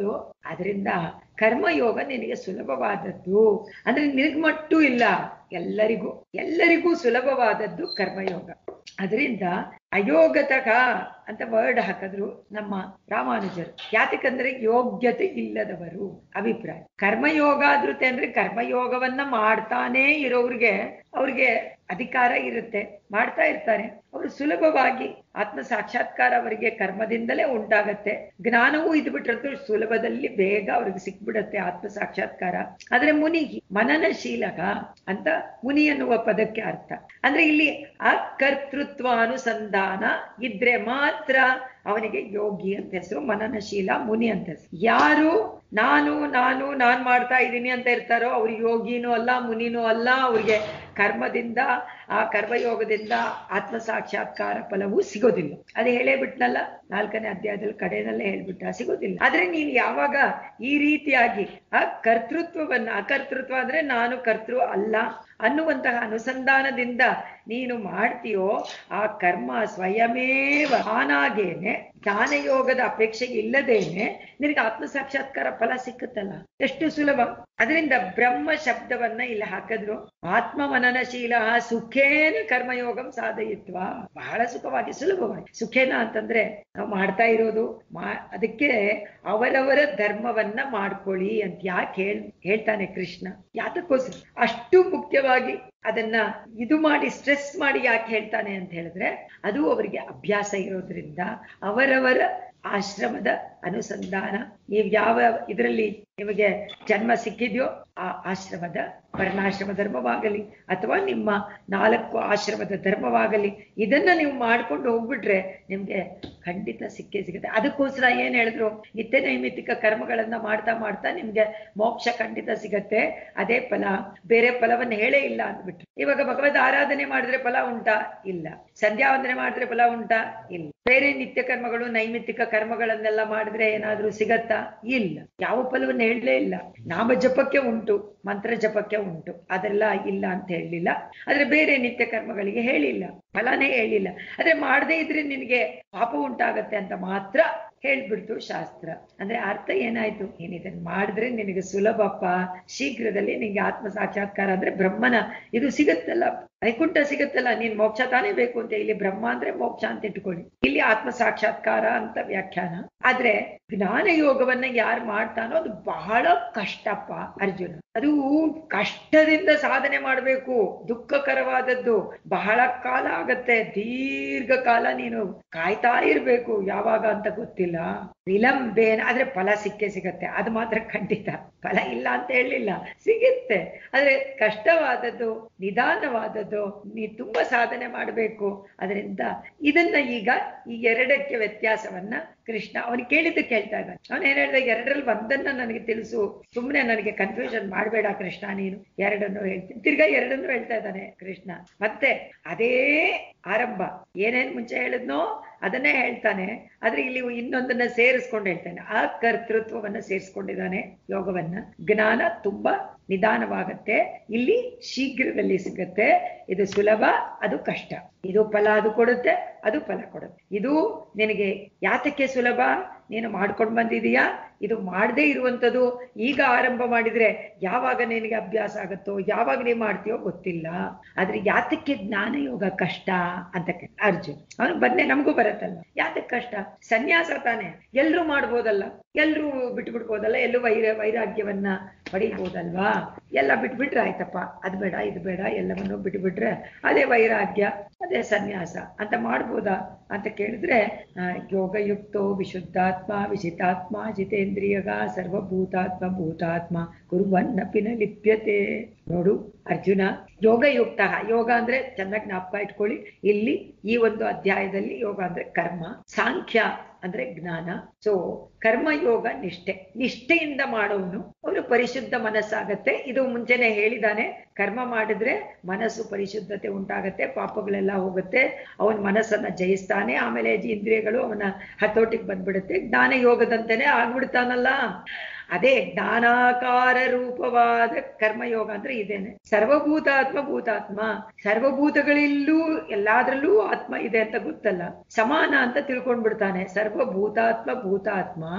ಅದರಿಂದ ಕರ್ಮಯೋಗ ನಿನಗೆ ಸುಲಭವಾದದ್ದು ಅಂದ್ರೆ ನಿನಗ್ಮಟ್ಟು ಇಲ್ಲ ಎಲ್ಲರಿಗೂ ಎಲ್ಲರಿಗೂ ಸುಲಭವಾದದ್ದು ಕರ್ಮಯೋಗ ಅದರಿಂದ ಅಯೋಗತಕ ಅಂತ ವರ್ಡ್ ಹಾಕಿದ್ರು ನಮ್ಮ ರಾಮಾನುಜರು ಯಾತಕ್ಕಂದ್ರೆ ಯೋಗ್ಯತೆ ಇಲ್ಲದವರು ಅಭಿಪ್ರಾಯ ಕರ್ಮಯೋಗ ಆದ್ರತೆ ಅಂದ್ರೆ ಕರ್ಮಯೋಗವನ್ನ ಮಾಡ್ತಾನೇ ಇರೋರಿಗೆ ಅವ್ರಿಗೆ ಅಧಿಕಾರ ಇರುತ್ತೆ ಮಾಡ್ತಾ ಇರ್ತಾರೆ ಅವರು ಸುಲಭವಾಗಿ ಆತ್ಮ ಸಾಕ್ಷಾತ್ಕಾರ ಅವರಿಗೆ ಕರ್ಮದಿಂದಲೇ ಉಂಟಾಗತ್ತೆ ಜ್ಞಾನವೂ ಇದು ಬಿಟ್ಟಿರತ್ತು ಸುಲಭದಲ್ಲಿ ಬೇಗ ಅವ್ರಿಗೆ ಸಿಕ್ಬಿಡತ್ತೆ ಆತ್ಮ ಸಾಕ್ಷಾತ್ಕಾರ ಆದ್ರೆ ಮುನಿ ಮನನಶೀಲಕ ಅಂತ ಮುನಿ ಅನ್ನುವ ಪದಕ್ಕೆ ಅರ್ಥ ಅಂದ್ರೆ ಇಲ್ಲಿ ಅಕರ್ತೃತ್ವಾನುಸಂಧಾನ ಇದ್ರೆ ಮಾತ್ರ ಅವನಿಗೆ ಯೋಗಿ ಅಂತ ಹೆಸರು ಮನನಶೀಲ ಮುನಿ ಅಂತ ಹೆಸರು ಯಾರು ನಾನು ನಾನು ನಾನ್ ಮಾಡ್ತಾ ಇದ್ದೀನಿ ಅಂತ ಇರ್ತಾರೋ ಅವ್ರು ಯೋಗಿನೂ ಅಲ್ಲ ಮುನಿನೂ ಅಲ್ಲ ಅವ್ರಿಗೆ ಕರ್ಮದಿಂದ ಆ ಕರ್ಮಯೋಗದಿಂದ ಆತ್ಮ ಸಾಕ್ಷಾತ್ಕಾರ ಫಲವೂ ಸಿಗೋದಿಲ್ಲ ಅದು ಹೇಳೇ ಬಿಟ್ನಲ್ಲ ನಾಲ್ಕನೇ ಅಧ್ಯಾಯದಲ್ಲಿ ಕಡೆಯಲ್ಲೇ ಹೇಳ್ಬಿಟ್ಟ ಸಿಗೋದಿಲ್ಲ ಆದ್ರೆ ನೀನ್ ಯಾವಾಗ ಈ ರೀತಿಯಾಗಿ ಆ ಕರ್ತೃತ್ವವನ್ನ ಅಕರ್ತೃತ್ವ ಅಂದ್ರೆ ನಾನು ಕರ್ತೃ ಅಲ್ಲ ಅನ್ನುವಂತಹ ಅನುಸಂಧಾನದಿಂದ ನೀನು ಮಾಡ್ತೀಯೋ ಆ ಕರ್ಮ ಸ್ವಯಮೇವ ತಾನಾಗೇನೆ ಜ್ಞಾನಯೋಗದ ಅಪೇಕ್ಷೆ ಇಲ್ಲದೇನೆ ನಿನಗೆ ಆತ್ಮ ಸಾಕ್ಷಾತ್ಕಾರ ಫಲ ಸಿಕ್ಕುತ್ತಲ್ಲ ಎಷ್ಟು ಸುಲಭ ಅದರಿಂದ ಬ್ರಹ್ಮ ಶಬ್ದವನ್ನ ಇಲ್ಲಿ ಹಾಕಿದ್ರು ಆತ್ಮ ಮನನಶೀಲ ಸುಖೇನ ಕರ್ಮಯೋಗಂ ಸಾಧಯಿತ್ವ ಬಹಳ ಸುಖವಾಗಿ ಸುಲಭವಾಗಿ ಸುಖೇನ ಅಂತಂದ್ರೆ ನಾವು ಮಾಡ್ತಾ ಇರೋದು ಮಾ ಅದಕ್ಕೆ ಅವರವರ ಧರ್ಮವನ್ನ ಮಾಡ್ಕೊಳ್ಳಿ ಅಂತ ಯಾಕೆ ಹೇಳ್ ಹೇಳ್ತಾನೆ ಕೃಷ್ಣ ಯಾತಕ್ಕೋಸ್ಕರ ಅಷ್ಟು ಮುಖ್ಯವಾಗಿ ಅದನ್ನ ಇದು ಮಾಡಿ ಸ್ಟ್ರೆಸ್ ಮಾಡಿ ಯಾಕೆ ಹೇಳ್ತಾನೆ ಅಂತ ಹೇಳಿದ್ರೆ ಅದು ಅವರಿಗೆ ಅಭ್ಯಾಸ ಇರೋದ್ರಿಂದ ಅವರವರ ಆಶ್ರಮದ ಅನುಸಂಧಾನ ನೀವು ಯಾವ ಇದರಲ್ಲಿ ನಿಮಗೆ ಜನ್ಮ ಸಿಕ್ಕಿದ್ಯೋ ಆ ಆಶ್ರಮದ ವರ್ಣಾಶ್ರಮ ಧರ್ಮವಾಗಲಿ ಅಥವಾ ನಿಮ್ಮ ನಾಲ್ಕು ಆಶ್ರಮದ ಧರ್ಮವಾಗಲಿ ಇದನ್ನ ನೀವು ಮಾಡ್ಕೊಂಡು ಹೋಗ್ಬಿಟ್ರೆ ನಿಮ್ಗೆ ಖಂಡಿತ ಸಿಕ್ಕೇ ಸಿಗುತ್ತೆ ಅದಕ್ಕೋಸ್ಕರ ಏನ್ ಹೇಳಿದ್ರು ನಿತ್ಯ ನೈಮಿತ್ತಿಕ ಕರ್ಮಗಳನ್ನ ಮಾಡ್ತಾ ಮಾಡ್ತಾ ನಿಮ್ಗೆ ಮೋಕ್ಷ ಖಂಡಿತ ಸಿಗತ್ತೆ ಅದೇ ಫಲ ಬೇರೆ ಫಲವನ್ನ ಹೇಳೇ ಇಲ್ಲ ಅಂದ್ಬಿಟ್ರು ಇವಾಗ ಭಗವದ್ ಆರಾಧನೆ ಮಾಡಿದ್ರೆ ಫಲ ಉಂಟಾ ಇಲ್ಲ ಸಂಧ್ಯಾ ವಂದನೆ ಮಾಡಿದ್ರೆ ಫಲ ಉಂಟಾ ಇಲ್ಲ ಬೇರೆ ನಿತ್ಯ ಕರ್ಮಗಳು ನೈಮಿತ್ತಿಕ ಕರ್ಮಗಳನ್ನೆಲ್ಲ ಮಾಡಿದ್ರೆ ಏನಾದ್ರೂ ಸಿಗತ್ತಾ ಇಲ್ಲ ಯಾವ ಫಲವನ್ನ ಹೇಳಲೇ ಇಲ್ಲ ನಾಮ ಜಪಕ್ಕೆ ಉಂಟು ಮಂತ್ರ ಜಪಕ್ಕೆ ಉಂಟು ಅದೆಲ್ಲ ಇಲ್ಲ ಅಂತ ಹೇಳಲಿಲ್ಲ ಆದ್ರೆ ಬೇರೆ ನಿತ್ಯ ಕರ್ಮಗಳಿಗೆ ಹೇಳಿಲ್ಲ ಫಲನೇ ಹೇಳಿಲ್ಲ ಆದ್ರೆ ಮಾಡದೇ ಇದ್ರೆ ನಿನಗೆ ಪಾಪ ಉಂಟಾಗತ್ತೆ ಅಂತ ಮಾತ್ರ ಹೇಳ್ಬಿಡ್ತು ಶಾಸ್ತ್ರ ಅಂದ್ರೆ ಅರ್ಥ ಏನಾಯ್ತು ನೀನ್ ಇದನ್ನ ಮಾಡಿದ್ರೆ ನಿನಗೆ ಸುಲಭಪ್ಪ ಶೀಘ್ರದಲ್ಲಿ ನಿನ್ಗೆ ಆತ್ಮ ಸಾಕ್ಷಾತ್ಕಾರ ಅಂದ್ರೆ ಬ್ರಹ್ಮನ ಇದು ಸಿಗತ್ತಲ್ಲ ವೈಕುಂಠ ಸಿಗತ್ತಲ್ಲ ನೀನ್ ಮೋಕ್ಷ ತಾನೇ ಬೇಕು ಅಂತ ಇಲ್ಲಿ ಬ್ರಹ್ಮ ಅಂದ್ರೆ ಮೋಕ್ಷ ಅಂತ ಇಟ್ಕೊಳ್ಳಿ ಇಲ್ಲಿ ಆತ್ಮ ಸಾಕ್ಷಾತ್ಕಾರ ಅಂತ ವ್ಯಾಖ್ಯಾನ ಆದ್ರೆ ಜ್ಞಾನ ಯೋಗವನ್ನ ಯಾರು ಮಾಡ್ತಾನೋ ಅದು ಬಹಳ ಕಷ್ಟಪ್ಪ ಅರ್ಜುನ ಅದು ಕಷ್ಟದಿಂದ ಸಾಧನೆ ಮಾಡಬೇಕು ದುಃಖಕರವಾದದ್ದು ಬಹಳ ಕಾಲ ಆಗತ್ತೆ ದೀರ್ಘ ಕಾಲ ನೀನು ಕಾಯ್ತಾ ಇರ್ಬೇಕು ಯಾವಾಗ ಅಂತ ಗೊತ್ತಿಲ್ಲ ವಿಲಂಬೇನ ಆದ್ರೆ ಫಲ ಸಿಕ್ಕೇ ಸಿಗತ್ತೆ ಅದು ಮಾತ್ರ ಖಂಡಿತ ಫಲ ಇಲ್ಲ ಅಂತ ಹೇಳಲಿಲ್ಲ ಸಿಗುತ್ತೆ ಆದ್ರೆ ಕಷ್ಟವಾದದ್ದು ನಿಧಾನವಾದದ್ದು ನೀ ತುಂಬಾ ಸಾಧನೆ ಮಾಡಬೇಕು ಅದರಿಂದ ಇದನ್ನ ಈಗ ಈ ಎರಡಕ್ಕೆ ವ್ಯತ್ಯಾಸವನ್ನ ಕೃಷ್ಣ ಅವನು ಕೇಳಿದ್ದು ಕೇಳ್ತಾ ಇದ್ದಾನೆ ಅವನು ಏನ್ ಹೇಳ್ದ ಎರಡರಲ್ಲಿ ಒಂದನ್ನ ನನಗೆ ತಿಳಿಸು ಸುಮ್ಮನೆ ನನಗೆ ಕನ್ಫ್ಯೂಷನ್ ಮಾಡಬೇಡ ಕೃಷ್ಣ ನೀನು ಎರಡನ್ನು ಹೇಳ್ತೀನಿ ತಿರ್ಗಾ ಎರಡನ್ನು ಹೇಳ್ತಾ ಇದ್ದಾನೆ ಕೃಷ್ಣ ಮತ್ತೆ ಅದೇ ಆರಂಭ ಏನೇನ್ ಮುಂಚೆ ಹೇಳಿದ್ನೋ ಅದನ್ನೇ ಹೇಳ್ತಾನೆ ಆದ್ರೆ ಇಲ್ಲಿ ಇನ್ನೊಂದನ್ನ ಸೇರಿಸ್ಕೊಂಡು ಹೇಳ್ತಾನೆ ಆ ಕರ್ತೃತ್ವವನ್ನ ಸೇರಿಸ್ಕೊಂಡಿದ್ದಾನೆ ಯೋಗವನ್ನ ಜ್ಞಾನ ತುಂಬಾ ನಿಧಾನವಾಗತ್ತೆ ಇಲ್ಲಿ ಶೀಘ್ರದಲ್ಲಿ ಸಿಗತ್ತೆ ಇದು ಸುಲಭ ಅದು ಕಷ್ಟ ಇದು ಫಲ ಅದು ಕೊಡುತ್ತೆ ಅದು ಫಲ ಕೊಡುತ್ತೆ ಇದು ನಿನಗೆ ಯಾತಕ್ಕೆ ಸುಲಭ ನೀನು ಮಾಡ್ಕೊಂಡು ಬಂದಿದೀಯಾ ಇದು ಮಾಡದೇ ಇರುವಂಥದ್ದು ಈಗ ಆರಂಭ ಮಾಡಿದ್ರೆ ಯಾವಾಗ ನಿನಗೆ ಅಭ್ಯಾಸ ಆಗುತ್ತೋ ಯಾವಾಗ ನೀವು ಮಾಡ್ತೀಯೋ ಗೊತ್ತಿಲ್ಲ ಆದ್ರೆ ಯಾತಕ್ಕೆ ಜ್ಞಾನ ಯೋಗ ಕಷ್ಟ ಅಂತ ಕೇಳ ಅರ್ಜುನ್ ಅವನು ಬಂದೆ ನಮಗೂ ಬರತ್ತಲ್ಲ ಯಾತಕ್ಕೆ ಕಷ್ಟ ಸನ್ಯಾಸ ತಾನೆ ಎಲ್ರೂ ಮಾಡ್ಬೋದಲ್ಲ ಎಲ್ರೂ ಬಿಟ್ಬಿಡ್ಬೋದಲ್ಲ ಎಲ್ಲೂ ವೈರ ವೈರಾಗ್ಯವನ್ನ ಪಡಿಬೋದಲ್ವಾ ಎಲ್ಲ ಬಿಟ್ಬಿಟ್ರೆ ಆಯ್ತಪ್ಪ ಅದ್ ಬೇಡ ಇದು ಬೇಡ ಎಲ್ಲವನ್ನು ಬಿಟ್ಬಿಟ್ರೆ ಅದೇ ವೈರಾಗ್ಯ ಅದೇ ಸನ್ಯಾಸ ಅಂತ ಮಾಡ್ಬೋದಾ ಅಂತ ಕೇಳಿದ್ರೆ ಆ, ಯೋಗಯುಕ್ತೋ ವಿಶುದ್ಧಾತ್ಮ ವಿಶಿತಾತ್ಮ ಜಿತೇಂದ್ರಿಯಗ ಸರ್ವಭೂತಾತ್ಮ ಭೂತಾತ್ಮ ಕುರುವನ್ನಪಿ ನ ಲಿಪ್ಯತೆ ನೋಡು ಅರ್ಜುನ ಯೋಗಯುಕ್ತ ಯೋಗ ಅಂದ್ರೆ ಚೆನ್ನಾಗಿ ಜ್ಞಾಪಕ ಇಟ್ಕೊಳ್ಳಿ ಇಲ್ಲಿ ಈ ಒಂದು ಅಧ್ಯಾಯದಲ್ಲಿ ಯೋಗ ಅಂದ್ರೆ ಕರ್ಮ ಸಾಂಖ್ಯ ಅಂದ್ರೆ ಜ್ಞಾನ ಸೊ ಕರ್ಮಯೋಗ ನಿಷ್ಠೆ ನಿಷ್ಠೆಯಿಂದ ಮಾಡೋನು ಅವನು ಪರಿಶುದ್ಧ ಮನಸ್ಸಾಗತ್ತೆ ಇದು ಮುಂಚೆನೆ ಹೇಳಿದಾನೆ ಕರ್ಮ ಮಾಡಿದ್ರೆ ಮನಸ್ಸು ಪರಿಶುದ್ಧತೆ ಉಂಟಾಗತ್ತೆ ಪಾಪಗಳೆಲ್ಲ ಹೋಗುತ್ತೆ ಅವನ ಮನಸ್ಸನ್ನ ಜಯಿಸ್ತಾನೆ ಆಮೇಲೆ ಇಂದ್ರಿಯಗಳು ಅವನ ಹತೋಟಿಗೆ ಬಂದ್ಬಿಡುತ್ತೆ ಜ್ಞಾನ ಯೋಗದಂತೆನೆ ಆಗ್ಬಿಡ್ತಾನಲ್ಲ ಅದೇ ಜ್ಞಾನಾಕಾರ ರೂಪವಾದ ಕರ್ಮಯೋಗ ಅಂದ್ರೆ ಇದೇನೆ ಸರ್ವಭೂತಾತ್ಮ ಭೂತಾತ್ಮ ಸರ್ವಭೂತಗಳಲ್ಲೂ ಎಲ್ಲಾದ್ರಲ್ಲೂ ಆತ್ಮ ಇದೆ ಅಂತ ಗೊತ್ತಲ್ಲ ಸಮಾನ ಅಂತ ತಿಳ್ಕೊಂಡ್ಬಿಡ್ತಾನೆ ಸರ್ವಭೂತಾತ್ಮ ಭೂತಾತ್ಮ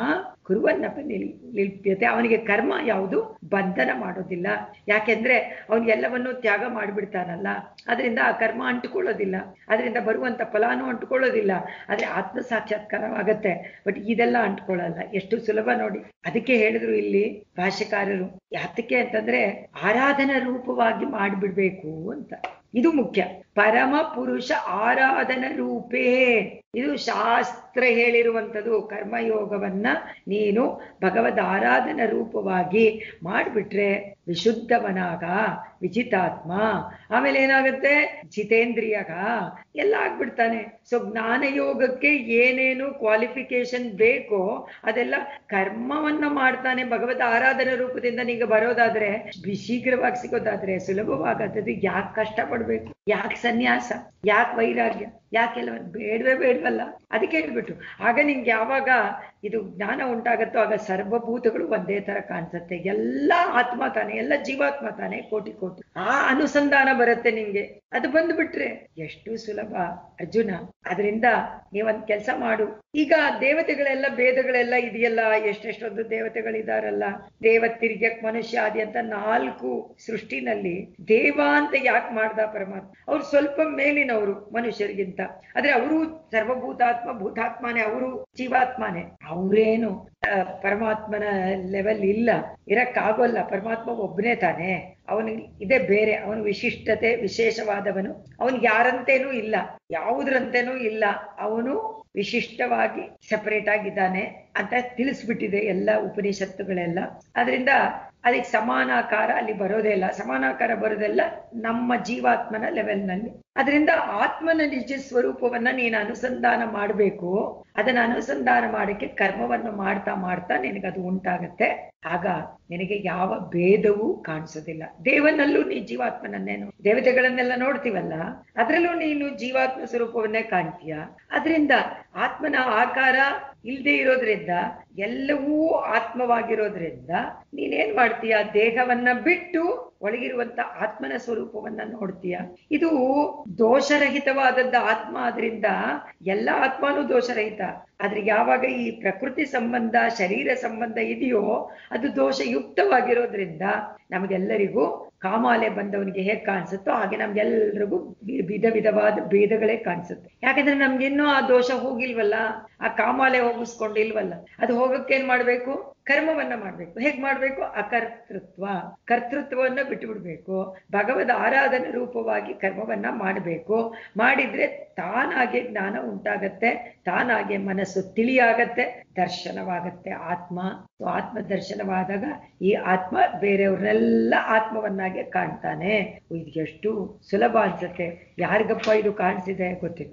ಕುರುವನ್ನಪ ನಿಲ್ ನಿಲ್ಪ್ಯತೆ ಅವನಿಗೆ ಕರ್ಮ ಯಾವುದು ಬಂಧನ ಮಾಡೋದಿಲ್ಲ ಯಾಕೆಂದ್ರೆ ಅವನು ಎಲ್ಲವನ್ನೂ ತ್ಯಾಗ ಮಾಡಿಬಿಡ್ತಾನಲ್ಲ ಅದರಿಂದ ಆ ಕರ್ಮ ಅಂಟುಕೊಳ್ಳೋದಿಲ್ಲ ಅದರಿಂದ ಬರುವಂತ ಫಲಾನು ಅಂಟುಕೊಳ್ಳೋದಿಲ್ಲ ಆದ್ರೆ ಆತ್ಮ ಸಾಕ್ಷಾತ್ಕಾರವಾಗತ್ತೆ ಬಟ್ ಇದೆಲ್ಲ ಅಂಟ್ಕೊಳ್ಳಲ್ಲ ಎಷ್ಟು ಸುಲಭ ನೋಡಿ ಅದಕ್ಕೆ ಹೇಳಿದ್ರು ಇಲ್ಲಿ ಭಾಷ್ಯಕಾರರು ಯಾತಕ್ಕೆ ಅಂತಂದ್ರೆ ಆರಾಧನಾ ರೂಪವಾಗಿ ಮಾಡಿಬಿಡ್ಬೇಕು ಅಂತ ಇದು ಮುಖ್ಯ ಪರಮ ಪುರುಷ ಆರಾಧನ ರೂಪೇ ಇದು ಶಾಸ್ತ್ರ ಹೇಳಿರುವಂಥದ್ದು ಕರ್ಮಯೋಗವನ್ನ ನೀನು ಭಗವದ್ ಆರಾಧನ ರೂಪವಾಗಿ ಮಾಡಿಬಿಟ್ರೆ ವಿಶುದ್ಧವನಾಗ ವಿಜಿತಾತ್ಮ ಆಮೇಲೆ ಏನಾಗುತ್ತೆ ಜಿತೇಂದ್ರಿಯಗ ಎಲ್ಲ ಆಗ್ಬಿಡ್ತಾನೆ ಸೊ ಜ್ಞಾನಯೋಗಕ್ಕೆ ಏನೇನು ಕ್ವಾಲಿಫಿಕೇಶನ್ ಬೇಕೋ ಅದೆಲ್ಲ ಕರ್ಮವನ್ನ ಮಾಡ್ತಾನೆ ಭಗವದ್ ಆರಾಧನಾ ರೂಪದಿಂದ ನಿಂಗೆ ಬರೋದಾದ್ರೆ ಶೀಘ್ರವಾಗಿ ಸಿಗೋದಾದ್ರೆ ಸುಲಭವಾಗತ್ತದು ಯಾಕೆ ಕಷ್ಟ ಪಡ್ಬೇಕು ಯಾಕೆ ಸನ್ಯಾಸ ಯಾಕೆ ವೈರಾಗ್ಯ ಯಾಕೆಲ್ಲ ಬೇಡವೇ ಬೇಡವಲ್ಲ ಅದಕ್ಕೆ ಹೇಳ್ಬಿಟ್ರು ಆಗ ನಿಂಗೆ ಯಾವಾಗ ಇದು ಜ್ಞಾನ ಉಂಟಾಗತ್ತೋ ಆಗ ಸರ್ವಭೂತಗಳು ಒಂದೇ ತರ ಕಾಣಿಸುತ್ತೆ ಎಲ್ಲ ಆತ್ಮ ತಾನೆ ಎಲ್ಲ ಜೀವಾತ್ಮ ತಾನೆ ಕೋಟಿ ಕೋಟಿ ಆ ಅನುಸಂಧಾನ ಬರುತ್ತೆ ನಿಂಗೆ ಅದು ಬಂದ್ಬಿಟ್ರೆ ಎಷ್ಟು ಸುಲಭ ಅರ್ಜುನ ಅದರಿಂದ ನೀವೊಂದ್ ಕೆಲಸ ಮಾಡು ಈಗ ದೇವತೆಗಳೆಲ್ಲ ಭೇದಗಳೆಲ್ಲ ಇದೆಯಲ್ಲ ಎಷ್ಟೆಷ್ಟೊಂದು ದೇವತೆಗಳಿದಾರಲ್ಲ ದೇವತಿರ್ಗೆ ಮನುಷ್ಯ ಆದಿ ಅಂತ ನಾಲ್ಕು ಸೃಷ್ಟಿನಲ್ಲಿ ದೇವ ಅಂತ ಯಾಕೆ ಮಾಡ್ದ ಪರಮಾತ್ಮ ಅವ್ರು ಸ್ವಲ್ಪ ಮೇಲಿನವರು ಮನುಷ್ಯರಿಗಿಂತ ಆದ್ರೆ ಅವರು ಸರ್ವಭೂತಾತ್ಮ ಭೂತಾತ್ಮನೇ ಅವರು ಜೀವಾತ್ಮನೇ ಅವರೇನು ಪರಮಾತ್ಮನ ಲೆವೆಲ್ ಇಲ್ಲ ಇರಕ್ಕಾಗೋಲ್ಲ ಪರಮಾತ್ಮ ಒಬ್ಬನೇ ತಾನೆ ಅವನಿಗೆ ಇದೇ ಬೇರೆ ಅವನು ವಿಶಿಷ್ಟತೆ ವಿಶೇಷವಾದವನು ಅವನಿಗೆ ಯಾರಂತೇನೂ ಇಲ್ಲ ಯಾವುದ್ರಂತೇನೂ ಇಲ್ಲ ಅವನು ವಿಶಿಷ್ಟವಾಗಿ ಸಪರೇಟ್ ಆಗಿದ್ದಾನೆ ಅಂತ ತಿಳಿಸ್ಬಿಟ್ಟಿದೆ ಎಲ್ಲ ಉಪನಿಷತ್ತುಗಳೆಲ್ಲ ಅದರಿಂದ ಅದಕ್ಕೆ ಸಮಾನಾಕಾರ ಅಲ್ಲಿ ಬರೋದೇ ಇಲ್ಲ ಸಮಾನಾಕಾರ ಬರೋದೆಲ್ಲ ನಮ್ಮ ಜೀವಾತ್ಮನ ಲೆವೆಲ್ನಲ್ಲಿ ಅದರಿಂದ ಆತ್ಮನ ನಿಜ ಸ್ವರೂಪವನ್ನ ನೀನು ಅನುಸಂಧಾನ ಮಾಡಬೇಕು ಅದನ್ನ ಅನುಸಂಧಾನ ಮಾಡಕ್ಕೆ ಕರ್ಮವನ್ನು ಮಾಡ್ತಾ ಮಾಡ್ತಾ ನಿನಗದು ಉಂಟಾಗತ್ತೆ ಆಗ ನಿನಗೆ ಯಾವ ಭೇದವೂ ಕಾಣಿಸೋದಿಲ್ಲ ದೇವನಲ್ಲೂ ನೀ ಜೀವಾತ್ಮನನ್ನೇನು ದೇವತೆಗಳನ್ನೆಲ್ಲ ನೋಡ್ತೀವಲ್ಲ ಅದರಲ್ಲೂ ನೀನು ಜೀವಾತ್ಮ ಸ್ವರೂಪವನ್ನೇ ಕಾಣ್ತೀಯ ಅದರಿಂದ ಆತ್ಮನ ಆಕಾರ ಇಲ್ಲದೆ ಇರೋದ್ರಿಂದ ಎಲ್ಲವೂ ಆತ್ಮವಾಗಿರೋದ್ರಿಂದ ನೀನೇನ್ ಮಾಡ್ತೀಯ ದೇಹವನ್ನ ಬಿಟ್ಟು ಒಳಗಿರುವಂತ ಆತ್ಮನ ಸ್ವರೂಪವನ್ನ ನೋಡ್ತೀಯ ಇದು ದೋಷರಹಿತವಾದದ್ದ ಆತ್ಮ ಆದ್ರಿಂದ ಎಲ್ಲ ಆತ್ಮನೂ ದೋಷರಹಿತ ಆದ್ರೆ ಯಾವಾಗ ಈ ಪ್ರಕೃತಿ ಸಂಬಂಧ ಶರೀರ ಸಂಬಂಧ ಇದೆಯೋ ಅದು ದೋಷಯುಕ್ತವಾಗಿರೋದ್ರಿಂದ ನಮಗೆಲ್ಲರಿಗೂ ಕಾಮಾಲೆ ಬಂದವನಿಗೆ ಹೇಗ್ ಕಾಣಿಸುತ್ತೋ ಹಾಗೆ ನಮ್ಗೆಲ್ರಿಗೂ ವಿಧ ವಿಧವಾದ ಭೇದಗಳೇ ಕಾಣಿಸುತ್ತೆ ಯಾಕಂದ್ರೆ ನಮ್ಗಿನ್ನೂ ಆ ದೋಷ ಹೋಗಿಲ್ವಲ್ಲ ಆ ಕಾಮಾಲೆ ಹೋಗಿಸ್ಕೊಂಡಿಲ್ವಲ್ಲ ಅದು ಹೋಗಕ್ಕೆ ಏನ್ ಮಾಡ್ಬೇಕು ಕರ್ಮವನ್ನ ಮಾಡ್ಬೇಕು ಹೇಗ್ ಮಾಡ್ಬೇಕು ಅಕರ್ತೃತ್ವ ಕರ್ತೃತ್ವವನ್ನ ಬಿಟ್ಟು ಬಿಡ್ಬೇಕು ಭಗವದ್ ಆರಾಧನೆ ರೂಪವಾಗಿ ಕರ್ಮವನ್ನ ಮಾಡಬೇಕು ಮಾಡಿದ್ರೆ ತಾನಾಗೆ ಜ್ಞಾನ ಉಂಟಾಗತ್ತೆ ತಾನಾಗೆ ಮನಸ್ಸು ತಿಳಿಯಾಗತ್ತೆ ದರ್ಶನವಾಗತ್ತೆ ಆತ್ಮ ಆತ್ಮ ದರ್ಶನವಾದಾಗ ಈ ಆತ್ಮ ಬೇರೆಯವ್ರನ್ನೆಲ್ಲ ಆತ್ಮವನ್ನಾಗೆ ಕಾಣ್ತಾನೆ ಇದು ಎಷ್ಟು ಸುಲಭ ಅನ್ಸತ್ತೆ ಯಾರಿಗಪ್ಪ ಇದು ಕಾಣಿಸಿದೆ ಗೊತ್ತಿಲ್ಲ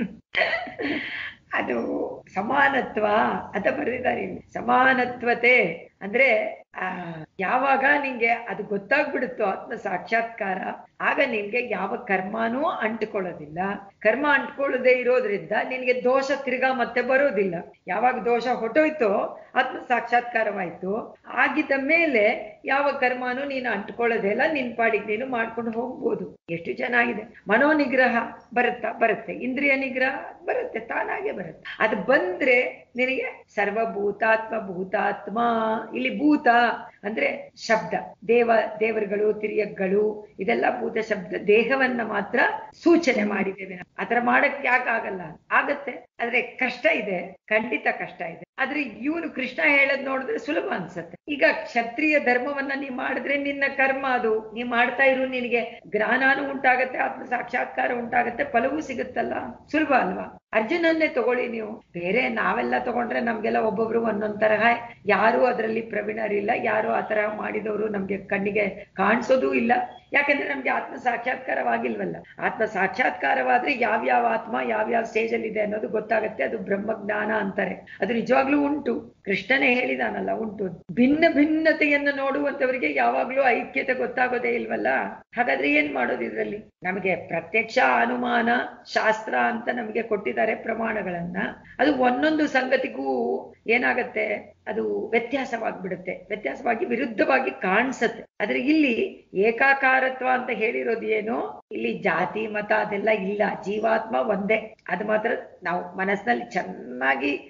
ಅದು ಸಮಾನತ್ವ ಅಂತ ಬರೆದಿದ್ದಾರೆ ಇಲ್ಲಿ ಸಮಾನತ್ವತೆ ಅಂದ್ರೆ ಆ ಯಾವಾಗ ನಿಂಗೆ ಅದು ಗೊತ್ತಾಗ್ಬಿಡುತ್ತೋ ಆತ್ಮ ಸಾಕ್ಷಾತ್ಕಾರ ಆಗ ನಿನ್ಗೆ ಯಾವ ಕರ್ಮನೂ ಅಂಟ್ಕೊಳ್ಳೋದಿಲ್ಲ ಕರ್ಮ ಅಂಟ್ಕೊಳ್ಳದೆ ಇರೋದ್ರಿಂದ ನಿನ್ಗೆ ದೋಷ ತಿರ್ಗಾ ಮತ್ತೆ ಬರೋದಿಲ್ಲ ಯಾವಾಗ ದೋಷ ಹೊಟ್ಟೋಯ್ತೋ ಆತ್ಮ ಸಾಕ್ಷಾತ್ಕಾರವಾಯ್ತು ಆಗಿದ ಮೇಲೆ ಯಾವ ಕರ್ಮನೂ ನೀನು ಅಂಟ್ಕೊಳ್ಳೋದೇ ಇಲ್ಲ ನಿನ್ ಪಾಡಿಗೆ ನೀನು ಮಾಡ್ಕೊಂಡು ಹೋಗ್ಬೋದು ಎಷ್ಟು ಚೆನ್ನಾಗಿದೆ ಮನೋ ನಿಗ್ರಹ ಬರುತ್ತಾ ಬರುತ್ತೆ ಇಂದ್ರಿಯ ನಿಗ್ರಹ ಬರುತ್ತೆ ತಾನಾಗೆ ಬರುತ್ತೆ ಅದು ಬಂದ್ರೆ ನಿನಗೆ ಸರ್ವಭೂತಾತ್ಮ ಭೂತಾತ್ಮ ಇಲ್ಲಿ ಭೂತ ಅಂದ್ರೆ ಶಬ್ದ ದೇವ ದೇವರುಗಳು ತಿರಿಯಗಳು ಇದೆಲ್ಲ ಭೂತ ಶಬ್ದ ದೇಹವನ್ನ ಮಾತ್ರ ಸೂಚನೆ ಮಾಡಿದ್ದೇವೆ ಆತರ ಮಾಡಕ್ ಯಾಕೆ ಆಗಲ್ಲ ಆಗತ್ತೆ ಆದ್ರೆ ಕಷ್ಟ ಇದೆ ಖಂಡಿತ ಕಷ್ಟ ಇದೆ ಆದ್ರೆ ಇವನು ಕೃಷ್ಣ ಹೇಳದ್ ನೋಡಿದ್ರೆ ಸುಲಭ ಅನ್ಸತ್ತೆ ಈಗ ಕ್ಷತ್ರಿಯ ಧರ್ಮವನ್ನ ನೀ ಮಾಡಿದ್ರೆ ನಿನ್ನ ಕರ್ಮ ಅದು ನೀ ಮಾಡ್ತಾ ಇರು ನಿನಗೆ ಜ್ಞಾನಾನು ಉಂಟಾಗತ್ತೆ ಆತ್ಮ ಸಾಕ್ಷಾತ್ಕಾರ ಉಂಟಾಗತ್ತೆ ಫಲವೂ ಸಿಗುತ್ತಲ್ಲ ಸುಲಭ ಅಲ್ವಾ ಅರ್ಜುನನ್ನೇ ತಗೊಳ್ಳಿ ನೀವು ಬೇರೆ ನಾವೆಲ್ಲ ತಗೊಂಡ್ರೆ ನಮ್ಗೆಲ್ಲ ಒಬ್ಬೊಬ್ರು ಒಂದೊಂದ್ ತರಹ ಯಾರು ಅದರಲ್ಲಿ ಪ್ರವೀಣರಿಲ್ಲ ಯಾರು ಆ ತರಹ ಮಾಡಿದವರು ನಮ್ಗೆ ಕಣ್ಣಿಗೆ ಕಾಣಿಸೋದೂ ಇಲ್ಲ ಯಾಕಂದ್ರೆ ನಮ್ಗೆ ಆತ್ಮ ಸಾಕ್ಷಾತ್ಕಾರವಾಗಿಲ್ವಲ್ಲ ಆತ್ಮ ಸಾಕ್ಷಾತ್ಕಾರವಾದ್ರೆ ಯಾವ್ಯಾವ ಆತ್ಮ ಯಾವ್ಯಾವ ಸ್ಟೇಜ್ ಅಲ್ಲಿ ಇದೆ ಅನ್ನೋದು ಗೊತ್ತಾಗತ್ತೆ ಅದು ಬ್ರಹ್ಮಜ್ಞಾನ ಅಂತಾರೆ ಅದು ನಿಜವಾಗ್ಲೂ ಉಂಟು ಕೃಷ್ಣನೇ ಹೇಳಿದಾನಲ್ಲ ಉಂಟು ಭಿನ್ನ ಭಿನ್ನತೆಯನ್ನು ನೋಡುವಂತವರಿಗೆ ಯಾವಾಗ್ಲೂ ಐಕ್ಯತೆ ಗೊತ್ತಾಗೋದೇ ಇಲ್ವಲ್ಲ ಹಾಗಾದ್ರೆ ಏನ್ ಮಾಡೋದು ಇದ್ರಲ್ಲಿ ನಮಗೆ ಪ್ರತ್ಯಕ್ಷ ಅನುಮಾನ ಶಾಸ್ತ್ರ ಅಂತ ನಮಗೆ ಕೊಟ್ಟಿದ್ದಾರೆ ಪ್ರಮಾಣಗಳನ್ನ ಅದು ಒಂದೊಂದು ಸಂಗತಿಗೂ ಏನಾಗತ್ತೆ ಅದು ವ್ಯತ್ಯಾಸವಾಗ್ಬಿಡುತ್ತೆ ವ್ಯತ್ಯಾಸವಾಗಿ ವಿರುದ್ಧವಾಗಿ ಕಾಣಿಸತ್ತೆ ಆದ್ರೆ ಇಲ್ಲಿ ಏಕಾಕಾರತ್ವ ಅಂತ ಹೇಳಿರೋದು ಏನು ಇಲ್ಲಿ ಜಾತಿ ಮತ ಅದೆಲ್ಲ ಇಲ್ಲ ಜೀವಾತ್ಮ ಒಂದೇ ಅದು ಮಾತ್ರ ನಾವು ಮನಸ್ಸಿನಲ್ಲಿ ಚೆನ್ನಾಗಿ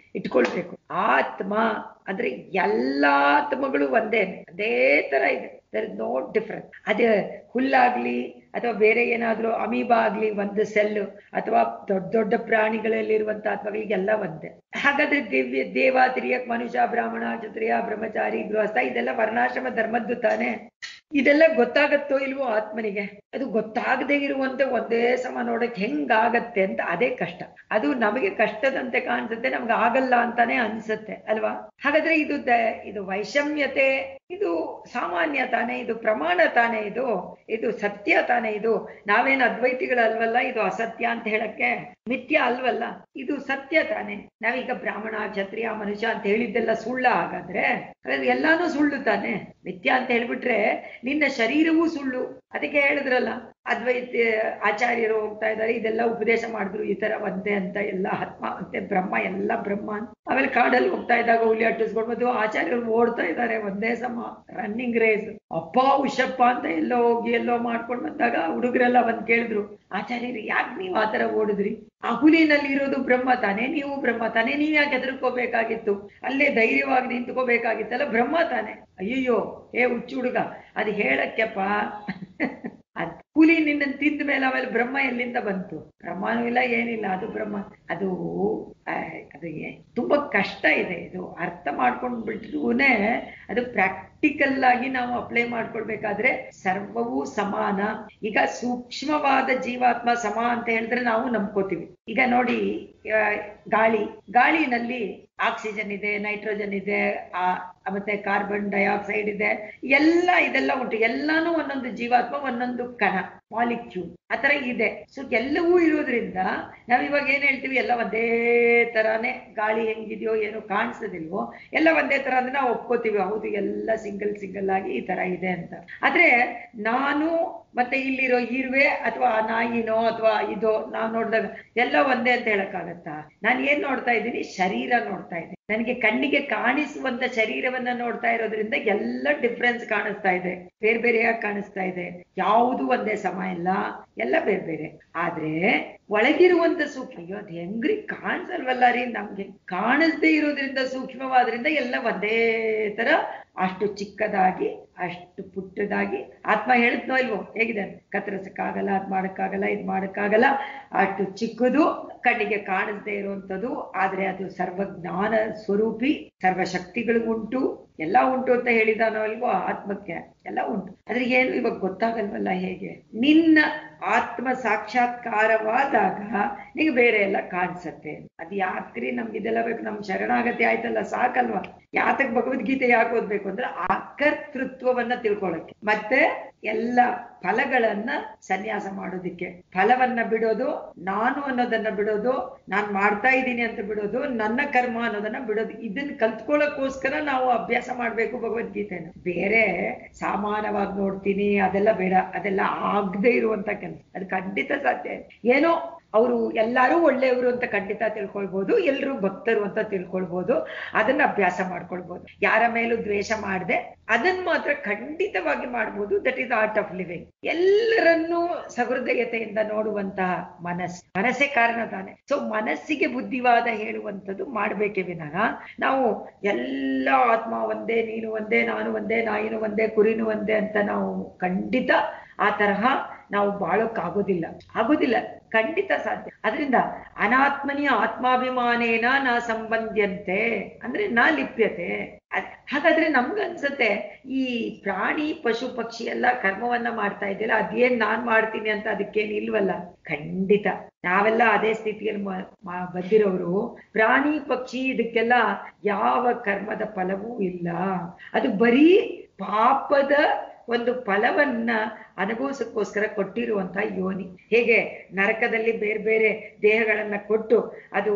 ಇಟ್ಕೊಳ್ಬೇಕು ಆತ್ಮ ಅಂದ್ರೆ ಎಲ್ಲಾ ಆತ್ಮಗಳು ಒಂದೇ ಅದೇ ತರ ಇದೆ ದರ್ ಇಸ್ ನೋ ಡಿಫ್ರೆನ್ಸ್ ಅದೇ ಹುಲ್ಲಾಗ್ಲಿ ಅಥವಾ ಬೇರೆ ಏನಾದ್ರೂ ಅಮೀಬಾ ಆಗ್ಲಿ ಒಂದು ಸೆಲ್ ಅಥವಾ ದೊಡ್ಡ ದೊಡ್ಡ ಪ್ರಾಣಿಗಳಲ್ಲಿರುವಂತ ಆತ್ಮಗಳಿಗೆಲ್ಲ ಒಂದೇ ಹಾಗಾದ್ರೆ ದಿವ್ಯ ದೇವ ತಿರಿಯಕ್ ಮನುಷ್ಯ ಬ್ರಾಹ್ಮಣ ಕ್ಷತ್ರಿಯ ಬ್ರಹ್ಮಚಾರಿ ಗೃಹಸ್ಥ ಇದೆಲ್ಲ ವರ್ಣಾಶ್ರಮ ಧರ್ಮದ್ದು ತಾನೇ ಇದೆಲ್ಲ ಗೊತ್ತಾಗತ್ತೋ ಇಲ್ವೋ ಆತ್ಮನಿಗೆ ಅದು ಗೊತ್ತಾಗದೇ ಇರುವಂತೆ ಒಂದೇ ಸಮ ನೋಡಕ್ ಹೆಂಗಾಗತ್ತೆ ಅಂತ ಅದೇ ಕಷ್ಟ ಅದು ನಮಗೆ ಕಷ್ಟದಂತೆ ಕಾಣಿಸುತ್ತೆ ನಮ್ಗೆ ಆಗಲ್ಲ ಅಂತಾನೆ ಅನ್ಸುತ್ತೆ ಅಲ್ವಾ ಹಾಗಾದ್ರೆ ಇದು ದ- ಇದು ವೈಷಮ್ಯತೆ ಇದು ಸಾಮಾನ್ಯ ತಾನೇ ಇದು ಪ್ರಮಾಣ ತಾನೇ ಇದು ಇದು ಸತ್ಯ ತಾನೇ ಇದು ನಾವೇನು ಅದ್ವೈತಿಗಳಲ್ವಲ್ಲ ಇದು ಅಸತ್ಯ ಅಂತ ಹೇಳಕ್ಕೆ ಮಿಥ್ಯ ಅಲ್ವಲ್ಲ ಇದು ಸತ್ಯ ತಾನೇ ನಾವೀಗ ಬ್ರಾಹ್ಮಣ ಕ್ಷತ್ರಿಯ ಮನುಷ್ಯ ಅಂತ ಹೇಳಿದ್ದೆಲ್ಲ ಸುಳ್ಳ ಹಾಗಾದ್ರೆ ಹಾಗಾದ್ರೆ ಎಲ್ಲಾನು ಸುಳ್ಳು ತಾನೆ ಮಿಥ್ಯ ಅಂತ ಹೇಳ್ಬಿಟ್ರೆ ನಿನ್ನ ಶರೀರವೂ ಸುಳ್ಳು ಅದಕ್ಕೆ ಹೇಳಿದ್ರಲ್ಲ ಅದ್ವೈತ ಆಚಾರ್ಯರು ಹೋಗ್ತಾ ಇದ್ದಾರೆ ಇದೆಲ್ಲ ಉಪದೇಶ ಮಾಡಿದ್ರು ಈ ತರ ಒಂದೇ ಅಂತ ಎಲ್ಲ ಆತ್ಮ ಅಂತೆ ಬ್ರಹ್ಮ ಎಲ್ಲ ಬ್ರಹ್ಮ ಅಂತ ಆಮೇಲೆ ಕಾಡಲ್ಲಿ ಹೋಗ್ತಾ ಇದ್ದಾಗ ಹುಲಿ ಅಟ್ಟಿಸ್ಕೊಂಡು ಬಂದು ಆಚಾರ್ಯರು ಓಡ್ತಾ ಇದ್ದಾರೆ ಒಂದೇ ಸಮ ರನ್ನಿಂಗ್ ರೇಸ್ ಅಪ್ಪ ಉಷಪ್ಪ ಅಂತ ಎಲ್ಲೋ ಹೋಗಿ ಎಲ್ಲೋ ಮಾಡ್ಕೊಂಡು ಬಂದಾಗ ಹುಡುಗರೆಲ್ಲ ಬಂದ್ ಕೇಳಿದ್ರು ಆಚಾರ್ಯರು ಯಾಕೆ ನೀವು ಆತರ ಓಡಿದ್ರಿ ಆ ಹುಲಿನಲ್ಲಿ ಇರೋದು ಬ್ರಹ್ಮ ತಾನೇ ನೀವು ಬ್ರಹ್ಮ ತಾನೇ ನೀವ್ ಯಾಕೆ ಹೆದರ್ಕೋಬೇಕಾಗಿತ್ತು ಅಲ್ಲೇ ಧೈರ್ಯವಾಗಿ ನಿಂತ್ಕೋಬೇಕಾಗಿತ್ತಲ್ಲ ಬ್ರಹ್ಮ ತಾನೇ ಅಯ್ಯಯ್ಯೋ ಏ ಹುಚ್ಚು ಹುಡುಗ ಅದು ಹೇಳಕ್ಕೆಪ್ಪ ಅದ್ ಹುಲಿ ನಿನ್ನ ತಿಂದ ಮೇಲೆ ಆಮೇಲೆ ಬ್ರಹ್ಮ ಎಲ್ಲಿಂದ ಬಂತು ಬ್ರಹ್ಮನೂ ಇಲ್ಲ ಏನಿಲ್ಲ ಅದು ಬ್ರಹ್ಮ ಅದು ಆ, ಅದು ಏ- ತುಂಬಾ ಕಷ್ಟ ಇದೆ ಇದು ಅರ್ಥ ಮಾಡ್ಕೊಂಡ್ ಬಿಟ್ರುನೆ ಅದು ಪ್ರಾಕ್ಟಿಕಲ್ ಆಗಿ ನಾವು ಅಪ್ಲೈ ಮಾಡ್ಕೊಳ್ಬೇಕಾದ್ರೆ ಸರ್ವವೂ ಸಮಾನ ಈಗ ಸೂಕ್ಷ್ಮವಾದ ಜೀವಾತ್ಮ ಸಮ ಅಂತ ಹೇಳಿದ್ರೆ ನಾವು ನಂಬ್ಕೋತೀವಿ ಈಗ ನೋಡಿ ಆ, ಗಾಳಿ ಗಾಳಿನಲ್ಲಿ ಆಕ್ಸಿಜನ್ ಇದೆ ನೈಟ್ರೋಜನ್ ಇದೆ ಆ ಮತ್ತೆ ಕಾರ್ಬನ್ ಡೈಆಕ್ಸೈಡ್ ಇದೆ ಎಲ್ಲ ಇದೆಲ್ಲ ಉಂಟು ಎಲ್ಲಾನು ಒಂದೊಂದು ಜೀವಾತ್ಮ ಒಂದೊಂದು ಕಣ ಮಾಲಿಕ್ಯೂಲ್ ಆತರ ಇದೆ ಸೊ ಎಲ್ಲವೂ ಇರೋದ್ರಿಂದ ನಾವ್ ಇವಾಗ ಏನ್ ಹೇಳ್ತೀವಿ ಎಲ್ಲ ಒಂದೇ ತರಾನೇ ಗಾಳಿ ಹೆಂಗಿದೆಯೋ ಏನೋ ಕಾಣಿಸೋದಿಲ್ವೋ ಎಲ್ಲ ಒಂದೇ ತರ ಅಂದ್ರೆ ನಾವು ಒಪ್ಕೋತೀವಿ ಹೌದು ಎಲ್ಲ ಸಿಂಗಲ್ ಸಿಂಗಲ್ ಆಗಿ ಈ ತರ ಇದೆ ಅಂತ ಆದ್ರೆ ನಾನು ಮತ್ತೆ ಇಲ್ಲಿರೋ ಇರುವೆ ಅಥವಾ ಆ ನಾಯಿನೋ ಅಥವಾ ಇದೋ ನಾವ್ ನೋಡಿದಾಗ ಎಲ್ಲ ಒಂದೇ ಅಂತ ಹೇಳಕ್ಕಾಗತ್ತಾ ನಾನು ಏನ್ ನೋಡ್ತಾ ಇದ್ದೀನಿ ಶರೀರ ನೋಡ್ತಾ ಇದ್ದೀನಿ ನನಗೆ ಕಣ್ಣಿಗೆ ಕಾಣಿಸುವಂತ ಶರೀರವನ್ನ ನೋಡ್ತಾ ಇರೋದ್ರಿಂದ ಎಲ್ಲ ಡಿಫ್ರೆನ್ಸ್ ಕಾಣಿಸ್ತಾ ಇದೆ ಬೇರೆ ಬೇರೆಯಾಗಿ ಕಾಣಿಸ್ತಾ ಇದೆ ಯಾವುದು ಒಂದೇ ಸಮ ಇಲ್ಲ ಎಲ್ಲ ಬೇರೆ ಬೇರೆ ಆದ್ರೆ ಒಳಗಿರುವಂತ ಸೂಕ್ಷ್ಮ ಅಯ್ಯೋ ಅದ್ ಹೆಂಗ್ರಿ ಕಾಣಿಸಲ್ವಲ್ಲ ರೀ ನಮ್ಗೆ ಕಾಣಿಸ್ದೇ ಇರೋದ್ರಿಂದ ಸೂಕ್ಷ್ಮವಾದ್ರಿಂದ ಎಲ್ಲ ಒಂದೇ ತರ ಅಷ್ಟು ಚಿಕ್ಕದಾಗಿ ಅಷ್ಟು ಪುಟ್ಟದಾಗಿ ಆತ್ಮ ಹೇಳುತ್ತೋ ಇಲ್ವೋ ಹೇಗಿದೆ ಕತ್ತರಿಸಕ್ಕಾಗಲ್ಲ ಅದ್ ಮಾಡಕ್ಕಾಗಲ್ಲ ಇದ್ ಮಾಡಕ್ಕಾಗಲ್ಲ ಅಷ್ಟು ಚಿಕ್ಕದು ಕಣ್ಣಿಗೆ ಕಾಣಿಸದೇ ಇರುವಂತದ್ದು ಆದ್ರೆ ಅದು ಸರ್ವಜ್ಞಾನ ಸ್ವರೂಪಿ ಸರ್ವಶಕ್ತಿಗಳು ಉಂಟು ಎಲ್ಲ ಉಂಟು ಅಂತ ಹೇಳಿದಾನೋ ಅಲ್ವೋ ಆತ್ಮಕ್ಕೆ ಎಲ್ಲ ಉಂಟು ಆದ್ರೆ ಏನು ಇವಾಗ ಗೊತ್ತಾಗಲ್ವಲ್ಲ ಹೇಗೆ ನಿನ್ನ ಆತ್ಮ ಸಾಕ್ಷಾತ್ಕಾರವಾದಾಗ ನಿಂಗೆ ಬೇರೆ ಎಲ್ಲ ಕಾಣಿಸತ್ತೆ ಅದು ಯಾಕ್ರಿ ನಮ್ಗೆ ಇದೆಲ್ಲ ಬೇಕು ನಮ್ ಶರಣಾಗತಿ ಆಯ್ತಲ್ಲ ಸಾಕಲ್ವಾ ಯಾತಕ್ ಭಗವದ್ಗೀತೆ ಯಾಕೆ ಓದ್ಬೇಕು ಅಂದ್ರೆ ಆಕರ್ತೃತ್ವವನ್ನ ತಿಳ್ಕೊಳಕ್ಕೆ ಮತ್ತೆ ಎಲ್ಲ ಫಲಗಳನ್ನ ಸನ್ಯಾಸ ಮಾಡೋದಿಕ್ಕೆ ಫಲವನ್ನ ಬಿಡೋದು ನಾನು ಅನ್ನೋದನ್ನ ಬಿಡೋದು ನಾನ್ ಮಾಡ್ತಾ ಇದ್ದೀನಿ ಅಂತ ಬಿಡೋದು ನನ್ನ ಕರ್ಮ ಅನ್ನೋದನ್ನ ಬಿಡೋದು ಇದನ್ನ ಕಲ್ತ್ಕೊಳ್ಳೋಕೋಸ್ಕರ ನಾವು ಅಭ್ಯಾಸ ಮಾಡ್ಬೇಕು ಭಗವದ್ಗೀತೆನ ಬೇರೆ ಸಾಮಾನ್ಯವಾಗಿ ನೋಡ್ತೀನಿ ಅದೆಲ್ಲ ಬೇಡ ಅದೆಲ್ಲ ಆಗದೆ ಇರುವಂತ ಕೆಲಸ ಅದು ಖಂಡಿತ ಸಾಧ್ಯ ಇಲ್ಲ. ಏನೋ ಅವರು ಎಲ್ಲರೂ ಒಳ್ಳೆಯವರು ಅಂತ ಖಂಡಿತ ತಿಳ್ಕೊಳ್ಬಹುದು ಎಲ್ರು ಭಕ್ತರು ಅಂತ ತಿಳ್ಕೊಳ್ಬಹುದು ಅದನ್ನ ಅಭ್ಯಾಸ ಮಾಡ್ಕೊಳ್ಬಹುದು ಯಾರ ಮೇಲೂ ದ್ವೇಷ ಮಾಡದೆ ಅದನ್ನ ಮಾತ್ರ ಖಂಡಿತವಾಗಿ ಮಾಡ್ಬೋದು that is Art of Living ಎಲ್ಲರನ್ನೂ ಸಹೃದಯತೆಯಿಂದ ನೋಡುವಂತಹ ಮನಸ್ಸು ಮನಸ್ಸೇ ಕಾರಣ ತಾನೆ ಸೊ ಮನಸ್ಸಿಗೆ ಬುದ್ಧಿವಾದ ಹೇಳುವಂಥದ್ದು ಮಾಡ್ಬೇಕೇ ವಿನಃ ನಾವು ಎಲ್ಲ ಆತ್ಮ ಒಂದೇ ನೀನು ಒಂದೇ ನಾನು ಒಂದೇ ನಾಯಿನು ಒಂದೇ ಕುರಿನು ಒಂದೇ ಅಂತ ನಾವು ಖಂಡಿತ ಆ ತರಹ ನಾವು ಬಾಳೋಕ್ಕಾಗೋದಿಲ್ಲ ಆಗೋದಿಲ್ಲ ಖಂಡಿತ ಸಾಧ್ಯ ಅದರಿಂದ ಅನಾತ್ಮನಿ ಆತ್ಮಾಭಿಮಾನೇನ ನಾ ಸಂಬಂಧ್యంತೆ ಅಂದ್ರೆ ನಾ ಲಿಪ್ಯತೆ ಅದ್- ಹಾಗಾದ್ರೆ ನಮ್ಗನ್ಸತ್ತೆ ಈ ಪ್ರಾಣಿ ಪಶು ಪಕ್ಷಿ ಎಲ್ಲ ಕರ್ಮವನ್ನ ಮಾಡ್ತಾ ಇದೆಯಲ್ಲ ಅದೇನ್ ನಾನ್ ಮಾಡ್ತೀನಿ ಅಂತ ಅದಕ್ಕೇನ್ ಇಲ್ವಲ್ಲ ಖಂಡಿತ ನಾವೆಲ್ಲ ಅದೇ ಸ್ಥಿತಿಯಲ್ಲಿ ಮ- ಮ- ಬಂದಿರೋರು ಪ್ರಾಣಿ ಪಕ್ಷಿ ಇದಕ್ಕೆಲ್ಲ ಯಾವ ಕರ್ಮದ ಫಲವೂ ಇಲ್ಲ ಅದು ಬರೀ ಪಾಪದ ಒಂದು ಫಲವನ್ನ ಅನುಭವಿಸಕ್ಕೋಸ್ಕರ ಕೊಟ್ಟಿರುವಂತ ಯೋನಿ ಹೇಗೆ ನರಕದಲ್ಲಿ ಬೇರೆ ಬೇರೆ ದೇಹಗಳನ್ನ ಕೊಟ್ಟು ಅದು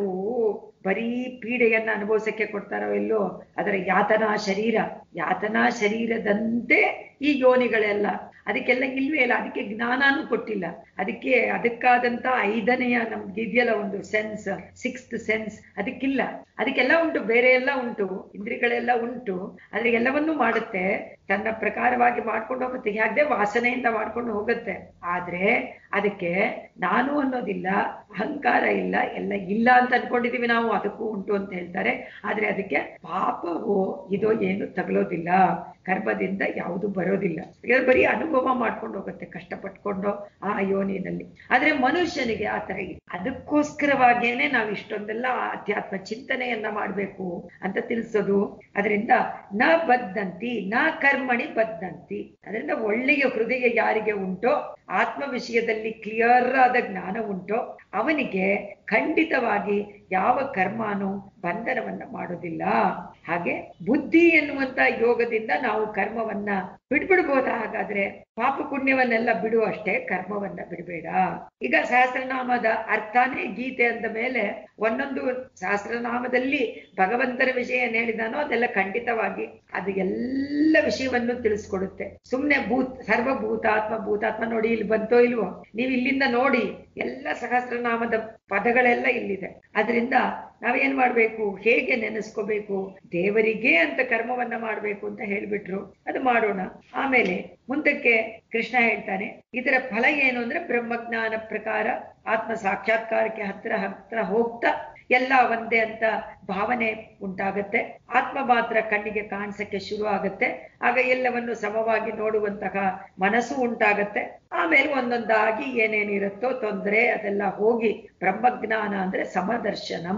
ಬರೀ ಪೀಡೆಯನ್ನ ಅನುಭವಿಸಕ್ಕೆ ಕೊಡ್ತಾರೋ ಇಲ್ಲೋ ಅದರ ಯಾತನಾ ಶರೀರ ಯಾತನಾ ಶರೀರದಂತೆ ಈ ಯೋನಿಗಳೆಲ್ಲ ಅದಕ್ಕೆಲ್ಲ ಇಲ್ವೇ ಇಲ್ಲ ಅದಕ್ಕೆ ಜ್ಞಾನನೂ ಕೊಟ್ಟಿಲ್ಲ ಅದಕ್ಕೆ ಅದಕ್ಕಾದಂತ ಐದನೆಯ ನಮ್ಗೆ ಇದೆಯಲ್ಲ ಒಂದು ಸೆನ್ಸ್ ಸಿಕ್ಸ್ತ್ ಸೆನ್ಸ್ ಅದಕ್ಕಿಲ್ಲ ಅದಕ್ಕೆಲ್ಲ ಉಂಟು ಬೇರೆ ಎಲ್ಲ ಉಂಟು ಇಂದ್ರಿಗಳೆಲ್ಲ ಉಂಟು ಆದ್ರೆ ಎಲ್ಲವನ್ನೂ ಮಾಡುತ್ತೆ ತನ್ನ ಪ್ರಕಾರವಾಗಿ ಮಾಡ್ಕೊಂಡು ಹೋಗುತ್ತೆ ಹೇಗೆ ವಾಸನೆಯಿಂದ ಮಾಡ್ಕೊಂಡು ಹೋಗುತ್ತೆ ಆದ್ರೆ ಅದಕ್ಕೆ ನಾನು ಅನ್ನೋದಿಲ್ಲ ಅಹಂಕಾರ ಇಲ್ಲ ಎಲ್ಲ ಇಲ್ಲ ಅಂತ ಅನ್ಕೊಂಡಿದೀವಿ ನಾವು ಅದಕ್ಕೂ ಉಂಟು ಅಂತ ಹೇಳ್ತಾರೆ ಆದ್ರೆ ಅದಕ್ಕೆ ಪಾಪವೋ ಇದೋ ಏನು ತಗಲೋದಿಲ್ಲ ಕರ್ಮದಿಂದ ಯಾವುದು ಬರೋದಿಲ್ಲ ಯಾಕಂದ್ರೆ ಬರೀ ಅನುಭವ ಮಾಡ್ಕೊಂಡು ಹೋಗುತ್ತೆ ಕಷ್ಟಪಟ್ಕೊಂಡು ಆ ಯೋನಿನಲ್ಲಿ ಆದ್ರೆ ಮನುಷ್ಯನಿಗೆ ಆ ತರ ಇಲ್ಲ ಅದಕ್ಕೋಸ್ಕರವಾಗೇನೆ ನಾವು ಇಷ್ಟೊಂದೆಲ್ಲ ಅಧ್ಯಾತ್ಮ ಚಿಂತನೆಯನ್ನ ಮಾಡ್ಬೇಕು ಅಂತ ತಿಳಿಸೋದು ಅದರಿಂದ ನ ಬದ್ದಂತಿ ನ ಕರ್ಮಣಿ ಬದ್ದಂತಿ ಅದರಿಂದ ಒಳ್ಳೆಯ ಹೃದಯ ಯಾರಿಗೆ ಉಂಟೋ ಆತ್ಮ ವಿಷಯದಲ್ಲಿ ಕ್ಲಿಯರ್ ಆದ ಜ್ಞಾನ ಉಂಟೋ ಅವನಿಗೆ ಖಂಡಿತವಾಗಿ ಯಾವ ಕರ್ಮನೂ ಬಂಧನವನ್ನ ಮಾಡೋದಿಲ್ಲ ಹಾಗೆ ಬುದ್ಧಿ ಎನ್ನುವಂತ ಯೋಗದಿಂದ ನಾವು ಕರ್ಮವನ್ನ ಬಿಡ್ಬಿಡ್ಬೋದ ಹಾಗಾದ್ರೆ ಪಾಪ ಪುಣ್ಯವನ್ನೆಲ್ಲ ಬಿಡು ಅಷ್ಟೇ ಕರ್ಮವನ್ನ ಬಿಡಬೇಡ ಈಗ ಸಹಸ್ರನಾಮದ ಅರ್ಥನೇ ಗೀತೆ ಅಂದ ಮೇಲೆ ಒಂದೊಂದು ಸಹಸ್ರನಾಮದಲ್ಲಿ ಭಗವಂತನ ವಿಷಯ ಏನ್ ಹೇಳಿದಾನೋ ಅದೆಲ್ಲ ಖಂಡಿತವಾಗಿ ಅದು ಎಲ್ಲ ವಿಷಯವನ್ನು ತಿಳಿಸ್ಕೊಡುತ್ತೆ ಸುಮ್ನೆ ಭೂತ್ ಸರ್ವಭೂತಾತ್ಮ ಭೂತಾತ್ಮ ನೋಡಿ ಇಲ್ಲಿ ಬಂತೋ ಇಲ್ವೋ ನೀವು ಇಲ್ಲಿಂದ ನೋಡಿ ಎಲ್ಲ ಸಹಸ್ರನಾಮದ ಪದಗಳೆಲ್ಲ ಇಲ್ಲಿದೆ ಅದರಿಂದ ನಾವೇನ್ ಮಾಡ್ಬೇಕು ಹೇಗೆ ನೆನೆಸ್ಕೋಬೇಕು ದೇವರಿಗೆ ಅಂತ ಕರ್ಮವನ್ನ ಮಾಡ್ಬೇಕು ಅಂತ ಹೇಳ್ಬಿಟ್ರು ಅದು ಮಾಡೋಣ ಆಮೇಲೆ ಮುಂದಕ್ಕೆ ಕೃಷ್ಣ ಹೇಳ್ತಾನೆ ಇದರ ಫಲ ಏನು ಅಂದ್ರೆ ಬ್ರಹ್ಮಜ್ಞಾನ ಪ್ರಕಾರ ಆತ್ಮ ಸಾಕ್ಷಾತ್ಕಾರಕ್ಕೆ ಹತ್ರ ಹತ್ರ ಹೋಗ್ತಾ ಎಲ್ಲ ಒಂದೇ ಅಂತ ಭಾವನೆ ಉಂಟಾಗತ್ತೆ ಆತ್ಮ ಮಾತ್ರ ಕಣ್ಣಿಗೆ ಕಾಣಿಸಕ್ಕೆ ಶುರು ಆಗತ್ತೆ ಆಗ ಎಲ್ಲವನ್ನು ಸಮವಾಗಿ ನೋಡುವಂತಹ ಮನಸ್ಸು ಉಂಟಾಗತ್ತೆ ಆಮೇಲೆ ಒಂದೊಂದಾಗಿ ಏನೇನಿರುತ್ತೋ ತೊಂದರೆ ಅದೆಲ್ಲ ಹೋಗಿ ಬ್ರಹ್ಮಜ್ಞಾನ ಅಂದ್ರೆ ಸಮದರ್ಶನಂ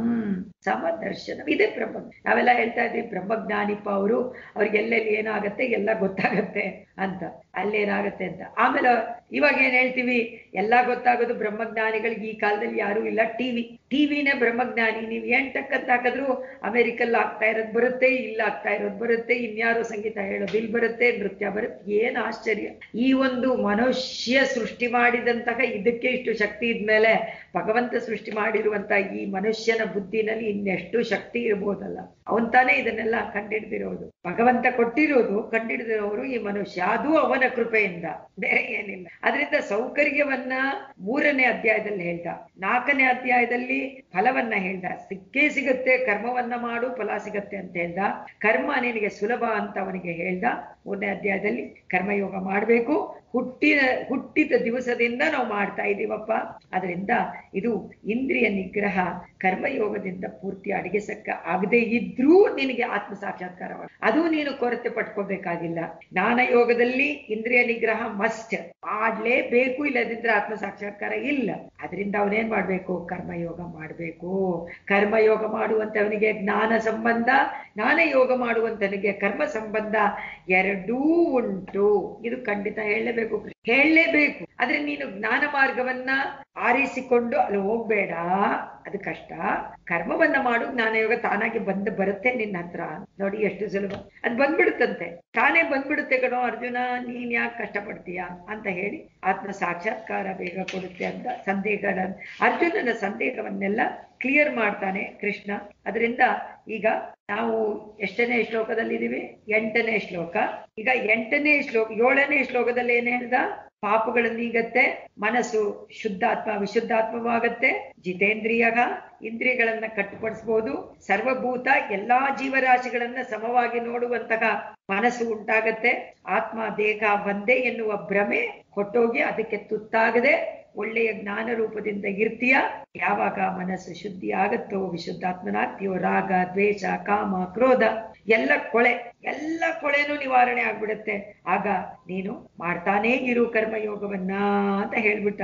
ಸಮದರ್ಶನಂ ಇದೆ ಬ್ರಹ್ಮ ನಾವೆಲ್ಲ ಹೇಳ್ತಾ ಇದ್ವಿ ಬ್ರಹ್ಮಜ್ಞಾನಿಪ್ಪ ಅವರು ಅವ್ರಿಗೆ ಎಲ್ಲೆಲ್ಲಿ ಏನಾಗತ್ತೆ ಎಲ್ಲ ಗೊತ್ತಾಗತ್ತೆ ಅಂತ ಅಲ್ಲೇನಾಗತ್ತೆ ಅಂತ ಆಮೇಲೆ ಇವಾಗ ಏನ್ ಹೇಳ್ತೀವಿ ಎಲ್ಲ ಗೊತ್ತಾಗೋದು ಬ್ರಹ್ಮಜ್ಞಾನಿಗಳಿಗೆ ಈ ಕಾಲದಲ್ಲಿ ಯಾರು ಇಲ್ಲ ಟಿವಿ ಟಿವಿನೇ ಬ್ರಹ್ಮಜ್ಞಾನಿ ನೀವು ಏನ್ ಟಕ್ಕಂತ ಹಾಕಿದ್ರು ಅಮೆರಿಕಲ್ ಆಗ್ತಾ ಇರೋದು ಬರುತ್ತೆ ಇಲ್ಲ ಆಗ್ತಾ ಇರೋದು ಬರುತ್ತೆ ಇನ್ಯಾರೋ ಸಂಗೀತ ಹೇಳೋದು ಇಲ್ಲಿ ಬರುತ್ತೆ ನೃತ್ಯ ಬರುತ್ತೆ ಏನ್ ಆಶ್ಚರ್ಯ ಈ ಒಂದು ಮನುಷ್ಯ ಸೃಷ್ಟಿ ಮಾಡಿದಂತಹ ಇದಕ್ಕೆ ಇಷ್ಟು ಶಕ್ತಿ ಇದ್ಮೇಲೆ ಭಗವಂತ ಸೃಷ್ಟಿ ಮಾಡಿರುವಂತ ಈ ಮನುಷ್ಯನ ಬುದ್ಧಿನಲ್ಲಿ ಇನ್ನೆಷ್ಟು ಶಕ್ತಿ ಇರ್ಬೋದಲ್ಲ ಅವನ್ ತಾನೇ ಇದನ್ನೆಲ್ಲ ಕಂಡಿಡ್ದಿರೋದು ಭಗವಂತ ಕೊಟ್ಟಿರೋದು ಕಂಡಿಡ್ದಿರೋರು ಈ ಮನುಷ್ಯ ಅದು ಅವನ ಕೃಪೆಯಿಂದ ಬೇರೆ ಏನಿಲ್ಲ ಅದರಿಂದ ಸೌಕರ್ಯವನ್ನ ಮೂರನೇ ಅಧ್ಯಾಯದಲ್ಲಿ ಹೇಳ್ದ ನಾಲ್ಕನೇ ಅಧ್ಯಾಯದಲ್ಲಿ ಫಲವನ್ನ ಹೇಳ್ದ ಸಿಕ್ಕೇ ಸಿಗುತ್ತೆ ಕರ್ಮವನ್ನ ಮಾಡು ಫಲ ಸಿಗತ್ತೆ ಅಂತ ಹೇಳ್ದ ಕರ್ಮ ನಿನಗೆ ಸುಲಭ ಅಂತ ಅವನಿಗೆ ಹೇಳ್ದ ಮೂರನೇ ಅಧ್ಯಾಯದಲ್ಲಿ ಕರ್ಮಯೋಗ ಮಾಡಬೇಕು ಹುಟ್ಟಿದ ಹುಟ್ಟಿದ ದಿವಸದಿಂದ ನಾವು ಮಾಡ್ತಾ ಇದೀವಪ್ಪ ಅದರಿಂದ ಇದು ಇಂದ್ರಿಯ ನಿಗ್ರಹ ಕರ್ಮಯೋಗದಿಂದ ಪೂರ್ತಿ ಅಡಿಗೆಸಕ್ಕ ಆಗದೆ ಇದ್ರೂ ನಿನಗೆ ಆತ್ಮ ಸಾಕ್ಷಾತ್ಕಾರ ಅದು ನೀನು ಕೊರತೆ ಪಟ್ಕೋಬೇಕಾಗಿಲ್ಲ ಜ್ಞಾನ ಯೋಗದಲ್ಲಿ ಇಂದ್ರಿಯ ನಿಗ್ರಹ ಮಸ್ಟ್ ಮಾಡ್ಲೇಬೇಕು ಇಲ್ಲದಿದ್ರೆ ಆತ್ಮ ಸಾಕ್ಷಾತ್ಕಾರ ಇಲ್ಲ ಅದರಿಂದ ಅವನೇನ್ ಮಾಡ್ಬೇಕು ಕರ್ಮಯೋಗ ಮಾಡ್ಬೇಕು ಕರ್ಮಯೋಗ ಮಾಡುವಂತವನಿಗೆ ಜ್ಞಾನ ಸಂಬಂಧ ಜ್ಞಾನ ಯೋಗ ಮಾಡುವಂತನಿಗೆ ಕರ್ಮ ಸಂಬಂಧ ಎರಡೂ ಉಂಟು ಇದು ಖಂಡಿತ ಹೇಳಲೇಬೇಕು ಹೇಳಲೇಬೇಕು ಆದ್ರೆ ನೀನು ಜ್ಞಾನ ಮಾರ್ಗವನ್ನ ಆರಿಸಿಕೊಂಡು ಅಲ್ಲಿ ಹೋಗ್ಬೇಡ ಅದು ಕಷ್ಟ ಕರ್ಮವನ್ನ ಮಾಡು ಜ್ಞಾನಯೋಗ ತಾನಾಗಿ ಬಂದು ಬರುತ್ತೆ ನಿನ್ನ ಹತ್ರ ನೋಡಿ ಎಷ್ಟು ಸುಲಭ ಅದು ಬಂದ್ಬಿಡುತ್ತಂತೆ ತಾನೇ ಬಂದ್ಬಿಡುತ್ತೆ ಕಣೋ ಅರ್ಜುನ ನೀನ್ ಯಾಕೆ ಕಷ್ಟಪಡ್ತೀಯ ಅಂತ ಹೇಳಿ ಆತ್ಮ ಸಾಕ್ಷಾತ್ಕಾರ ಬೇಗ ಕೊಡುತ್ತೆ ಅಂತ ಸಂದೇಹಗಳ ಅರ್ಜುನನ ಸಂದೇಹವನ್ನೆಲ್ಲ ಕ್ಲಿಯರ್ ಮಾಡ್ತಾನೆ ಕೃಷ್ಣ ಅದರಿಂದ ಈಗ ನಾವು ಎಷ್ಟನೇ ಶ್ಲೋಕದಲ್ಲಿದ್ದೀವಿ ಎಂಟನೇ ಶ್ಲೋಕ ಈಗ ಎಂಟನೇ ಶ್ಲೋಕ ಏಳನೇ ಶ್ಲೋಕದಲ್ಲಿ ಏನ್ ಹೇಳ್ದ ಪಾಪಗಳು ನೀಗತ್ತೆ ಮನಸ್ಸು ಶುದ್ಧಾತ್ಮ ವಿಶುದ್ಧಾತ್ಮವಾಗತ್ತೆ ಜಿತೇಂದ್ರಿಯ ಇಂದ್ರಿಯಗಳನ್ನ ಕಟ್ಟುಪಡಿಸಬಹುದು ಸರ್ವಭೂತ ಎಲ್ಲಾ ಜೀವರಾಶಿಗಳನ್ನ ಸಮವಾಗಿ ನೋಡುವಂತಹ ಮನಸ್ಸು ಉಂಟಾಗತ್ತೆ ಆತ್ಮ ದೇಹ ಒಂದೇ ಎನ್ನುವ ಭ್ರಮೆ ಹೊಟ್ಟೋಗಿ ಅದಕ್ಕೆ ತುತ್ತಾಗದೆ ಒಳ್ಳೆಯ ಜ್ಞಾನ ರೂಪದಿಂದ ಇರ್ತೀಯ ಯಾವಾಗ ಮನಸ್ಸು ಶುದ್ಧಿ ಆಗತ್ತೋ ವಿಶುದ್ಧಾತ್ಮನಾಗ್ತೀಯೋ ರಾಗ ದ್ವೇಷ ಕಾಮ ಕ್ರೋಧ ಎಲ್ಲ ಕೊಳೆ ಎಲ್ಲ ಕೊಳೆನೂ ನಿವಾರಣೆ ಆಗ್ಬಿಡುತ್ತೆ ಆಗ ನೀನು ಮಾಡ್ತಾನೇ ಇರು ಕರ್ಮಯೋಗವನ್ನ ಅಂತ ಹೇಳ್ಬಿಟ್ಟ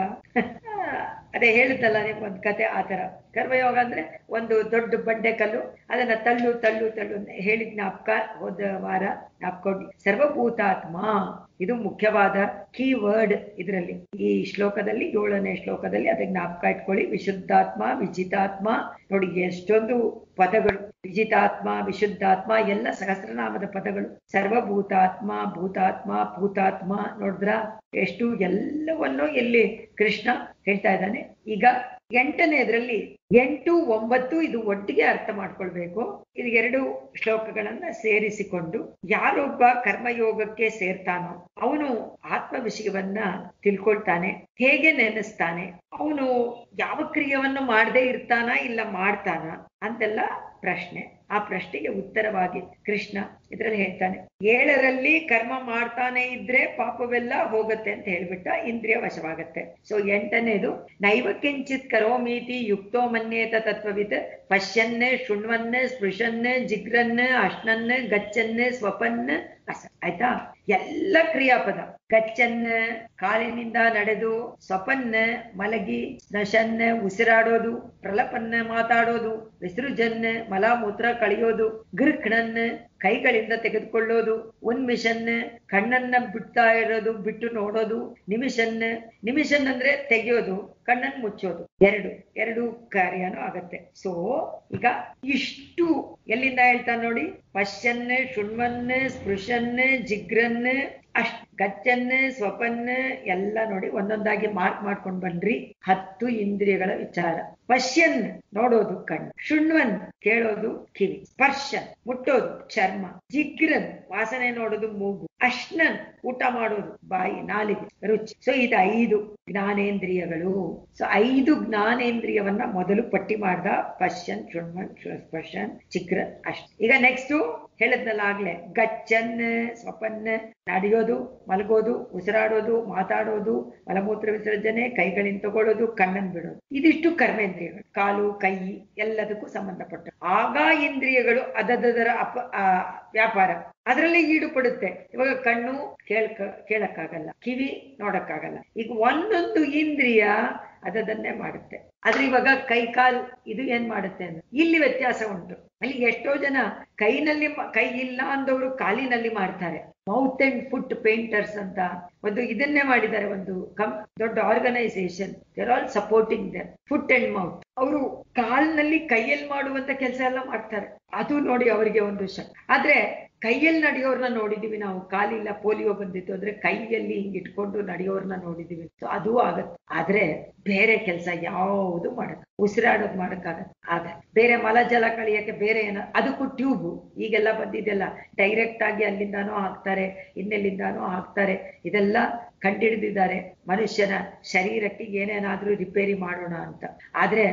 ಅದೇ ಹೇಳುತ್ತಲ್ಲ ಒಂದ್ ಕತೆ ಆತರ ಕರ್ಮಯೋಗ ಅಂದ್ರೆ ಒಂದು ದೊಡ್ಡ ಬಂಡೆ ಕಲ್ಲು ಅದನ್ನ ತಳ್ಳು ತಳ್ಳು ತಳ್ಳು ಅಂತ ಹೇಳಿದ ಜ್ಞಾಪಕ ಹೋದ ವಾರ ಜ್ಞಾಪಕೊಂಡು ಸರ್ವಭೂತಾತ್ಮ ಇದು ಮುಖ್ಯವಾದ ಕೀ ವರ್ಡ್ ಇದರಲ್ಲಿ ಈ ಶ್ಲೋಕದಲ್ಲಿ ಏಳನೇ ಶ್ಲೋಕದಲ್ಲಿ ಅದಕ್ಕೆ ಜ್ಞಾಪಕ ಇಟ್ಕೊಳ್ಳಿ ವಿಶುದ್ಧಾತ್ಮ ವಿಜಿತಾತ್ಮ ನೋಡಿ ಎಷ್ಟೊಂದು ಪದಗಳು ವಿಜಿತಾತ್ಮ ವಿಶುದ್ಧಾತ್ಮ ಎಲ್ಲ ಸಹಸ್ರನಾಮದ ಪದಗಳು ಸರ್ವಭೂತಾತ್ಮ ಭೂತಾತ್ಮ ಭೂತಾತ್ಮ ನೋಡಿದ್ರ ಎಷ್ಟು ಎಲ್ಲವನ್ನೂ ಎಲ್ಲಿ ಕೃಷ್ಣ ಹೇಳ್ತಾ ಇದ್ದಾನೆ ಈಗ ಎಂಟನೇದ್ರಲ್ಲಿ ಎಂಟು ಒಂಬತ್ತು ಇದು ಒಟ್ಟಿಗೆ ಅರ್ಥ ಮಾಡ್ಕೊಳ್ಬೇಕು ಇದು ಎರಡು ಶ್ಲೋಕಗಳನ್ನ ಸೇರಿಸಿಕೊಂಡು ಯಾರೊಬ್ಬ ಕರ್ಮಯೋಗಕ್ಕೆ ಸೇರ್ತಾನೋ ಅವನು ಆತ್ಮ ವಿಷಯವನ್ನ ತಿಳ್ಕೊಳ್ತಾನೆ ಹೇಗೆ ನೆನೆಸ್ತಾನೆ ಅವನು ಯಾವ ಕ್ರಿಯೆಯನ್ನು ಮಾಡದೇ ಇರ್ತಾನ ಇಲ್ಲ ಮಾಡ್ತಾನ ಅಂತೆಲ್ಲ ಪ್ರಶ್ನೆ ಆ ಪ್ರಶ್ನೆಗೆ ಉತ್ತರವಾಗಿ ಕೃಷ್ಣ ಇದ್ರಲ್ಲಿ ಹೇಳ್ತಾನೆ ಏಳರಲ್ಲಿ ಕರ್ಮ ಮಾಡ್ತಾನೆ ಇದ್ರೆ ಪಾಪವೆಲ್ಲ ಹೋಗುತ್ತೆ ಅಂತ ಹೇಳ್ಬಿಟ್ಟ ಇಂದ್ರಿಯ ವಶವಾಗತ್ತೆ ಸೊ ಎಂಟನೇದು ನೈವ ಕಿಂಚಿತ್ ಕರೋಮೀತಿ ಯುಕ್ತೋ ಮನ್ಯೇತ ತತ್ವವಿತ್ ಪಶ್ಯನ್ ಶೃಣ್ವನ್ ಸ್ಪೃಶನ್ ಜಿಗ್ರನ್ ಅಶ್ನನ್ ಗಚ್ಚನ್ ಸ್ವಪನ್ ಅಸ ಆಯ್ತಾ ಎಲ್ಲ ಕ್ರಿಯಾಪದ ಗಚ್ಚನ್ ಕಾಲಿನಿಂದ ನಡೆದು ಸ್ವಪನ್ ಮಲಗಿ ಸ್ನಶನ್ ಉಸಿರಾಡೋದು ಪ್ರಲಪನ್ನ ಮಾತಾಡೋದು ವಿಸೃಜನ್ ಮಲ ಮೂತ್ರ ಕಳೆಯೋದು ಗೃಹ್ಣನ್ ಕೈಗಳಿಂದ ತೆಗೆದುಕೊಳ್ಳೋದು ಉನ್ಮಿಷನ್ ಕಣ್ಣನ್ನ ಬಿಡ್ತಾ ಇರೋದು ಬಿಟ್ಟು ನೋಡೋದು ನಿಮಿಷನ್ ನಿಮಿಷನ್ ಅಂದ್ರೆ ತೆಗೆಯೋದು ಕಣ್ಣನ್ ಮುಚ್ಚೋದು ಎರಡು ಎರಡು ಕಾರ್ಯನೂ ಆಗತ್ತೆ ಸೊ ಈಗ ಇಷ್ಟು ಎಲ್ಲಿಂದ ಹೇಳ್ತಾನೆ ನೋಡಿ ಪಶ್ಯನ್ ಶೃಣ್ವನ್ ಸ್ಪೃಶನ್ ಜಿಗ್ರನ್ ಅಷ್ಟ್ ಗಚ್ಚನ್ ಸ್ವಪನ್ ಎಲ್ಲ ನೋಡಿ ಒಂದೊಂದಾಗಿ ಮಾರ್ಕ್ ಮಾಡ್ಕೊಂಡ್ ಬನ್ರಿ ಹತ್ತು ಇಂದ್ರಿಯಗಳ ವಿಚಾರ ಪಶ್ಯನ್ ನೋಡೋದು ಕಣ್ಣು ಶೃಣ್ವನ್ ಕೇಳೋದು ಕಿವಿ ಸ್ಪರ್ಶನ್ ಮುಟ್ಟೋದು ಚರ್ಮ ಜಿಗ್ರನ್ ವಾಸನೆ ನೋಡೋದು ಮೂಗು ಅಶ್ನನ್ ಊಟ ಮಾಡೋದು ಬಾಯಿ ನಾಲಿಗೆ ರುಚಿ ಸೊ ಇದು ಐದು ಜ್ಞಾನೇಂದ್ರಿಯಗಳು ಸೊ ಐದು ಜ್ಞಾನೇಂದ್ರಿಯವನ್ನ ಮೊದಲು ಪಟ್ಟಿ ಮಾಡ್ದ ಪಶ್ಯನ್ ಶೃಣ್ವನ್ ಸ್ಪರ್ಶನ್ ಚಿಗ್ರನ್ ಅಷ್ಟ್ ಈಗ ನೆಕ್ಸ್ಟ್ ಹೇಳದ್ನಲ್ಲ ಆಗ್ಲೇ ಗಚ್ಚನ್ ಸ್ವಪನ್ ನಡೆಯೋದು ಮಲಗೋದು ಉಸಿರಾಡೋದು ಮಾತಾಡೋದು ಮಲಮೂತ್ರ ವಿಸರ್ಜನೆ ಕೈಗಳಿಂದ ತಗೊಳ್ಳೋದು ಕಣ್ಣನ್ ಬಿಡೋದು ಇದಿಷ್ಟು ಕರ್ಮೇಂದ್ರಿಯಗಳು ಕಾಲು ಕೈ ಎಲ್ಲದಕ್ಕೂ ಸಂಬಂಧಪಟ್ಟ ಆಗ ಇಂದ್ರಿಯಗಳು ಅದದರ ಅಪ ಆ, ವ್ಯಾಪಾರ ಅದರಲ್ಲೇ ಈಡುಪಡುತ್ತೆ ಇವಾಗ ಕಣ್ಣು ಕೇಳ್ಕ ಕೇಳಕ್ಕಾಗಲ್ಲ ಕಿವಿ ನೋಡಕ್ಕಾಗಲ್ಲ ಈಗ ಒಂದೊಂದು ಇಂದ್ರಿಯ ಅದನ್ನೇ ಮಾಡುತ್ತೆ ಆದ್ರೆ ಇವಾಗ ಕೈ ಕಾಲ್ ಇದು ಏನ್ ಮಾಡುತ್ತೆ ಅಂದ್ರೆ ಇಲ್ಲಿ ವ್ಯತ್ಯಾಸ ಉಂಟು ಅಲ್ಲಿ ಎಷ್ಟೋ ಜನ ಕೈನಲ್ಲಿ ಮ- ಕೈ ಇಲ್ಲ ಅಂದವರು ಕಾಲಿನಲ್ಲಿ ಮಾಡ್ತಾರೆ ಮೌತ್ ಅಂಡ್ ಫುಟ್ ಪೇಂಟರ್ಸ್ ಅಂತ ಒಂದು ಇದನ್ನೇ ಮಾಡಿದ್ದಾರೆ ಒಂದು ಕಂ ದೊಡ್ಡ organisation there all supporting their foot and mouth ಅವರು ಕಾಲ್ನಲ್ಲಿ ಕೈಯಲ್ಲಿ ಮಾಡುವಂತ ಕೆಲಸ ಎಲ್ಲ ಮಾಡ್ತಾರೆ ಅದು ನೋಡಿ ಅವರಿಗೆ ಒಂದು ಶಕ್ ಆದ್ರೆ ಕೈಯಲ್ಲಿ ನಡೆಯೋರ್ನ ನೋಡಿದೀವಿ ನಾವು ಕಾಲಿಲ್ಲ ಪೋಲಿಯೋ ಬಂದಿತ್ತು ಅಂದ್ರೆ ಕೈಯಲ್ಲಿ ಹಿಂಗ್ ಇಟ್ಕೊಂಡು ನಡೆಯೋರ್ನ ನೋಡಿದೀವಿ ಸೊ ಅದು ಆಗತ್ತೆ ಆದ್ರೆ ಬೇರೆ ಕೆಲಸ ಯಾವುದು ಮಾಡಕ್ ಉಸಿರಾಡೋದು ಮಾಡಕ್ಕಾಗತ್ತೆ ಆದ್ರೆ ಬೇರೆ ಮಲ ಜಲ ಕಳಿಯಕ್ಕೆ ಬೇರೆ ಏನ ಅದಕ್ಕೂ ಟ್ಯೂಬ್ ಈಗೆಲ್ಲ ಬಂದಿದೆಲ್ಲ ಡೈರೆಕ್ಟ್ ಆಗಿ ಅಲ್ಲಿಂದಾನೋ ಹಾಕ್ತಾರೆ ಇನ್ನೆಲ್ಲಿಂದಾನೋ ಹಾಕ್ತಾರೆ ಇದೆಲ್ಲ ಕಂಡಿಡಿದಿದ್ದಾರೆ ಮನುಷ್ಯನ ಶರೀರಕ್ಕೆ ಏನೇನಾದ್ರೂ ರಿಪೇರಿ ಮಾಡೋಣ ಅಂತ ಆದ್ರೆ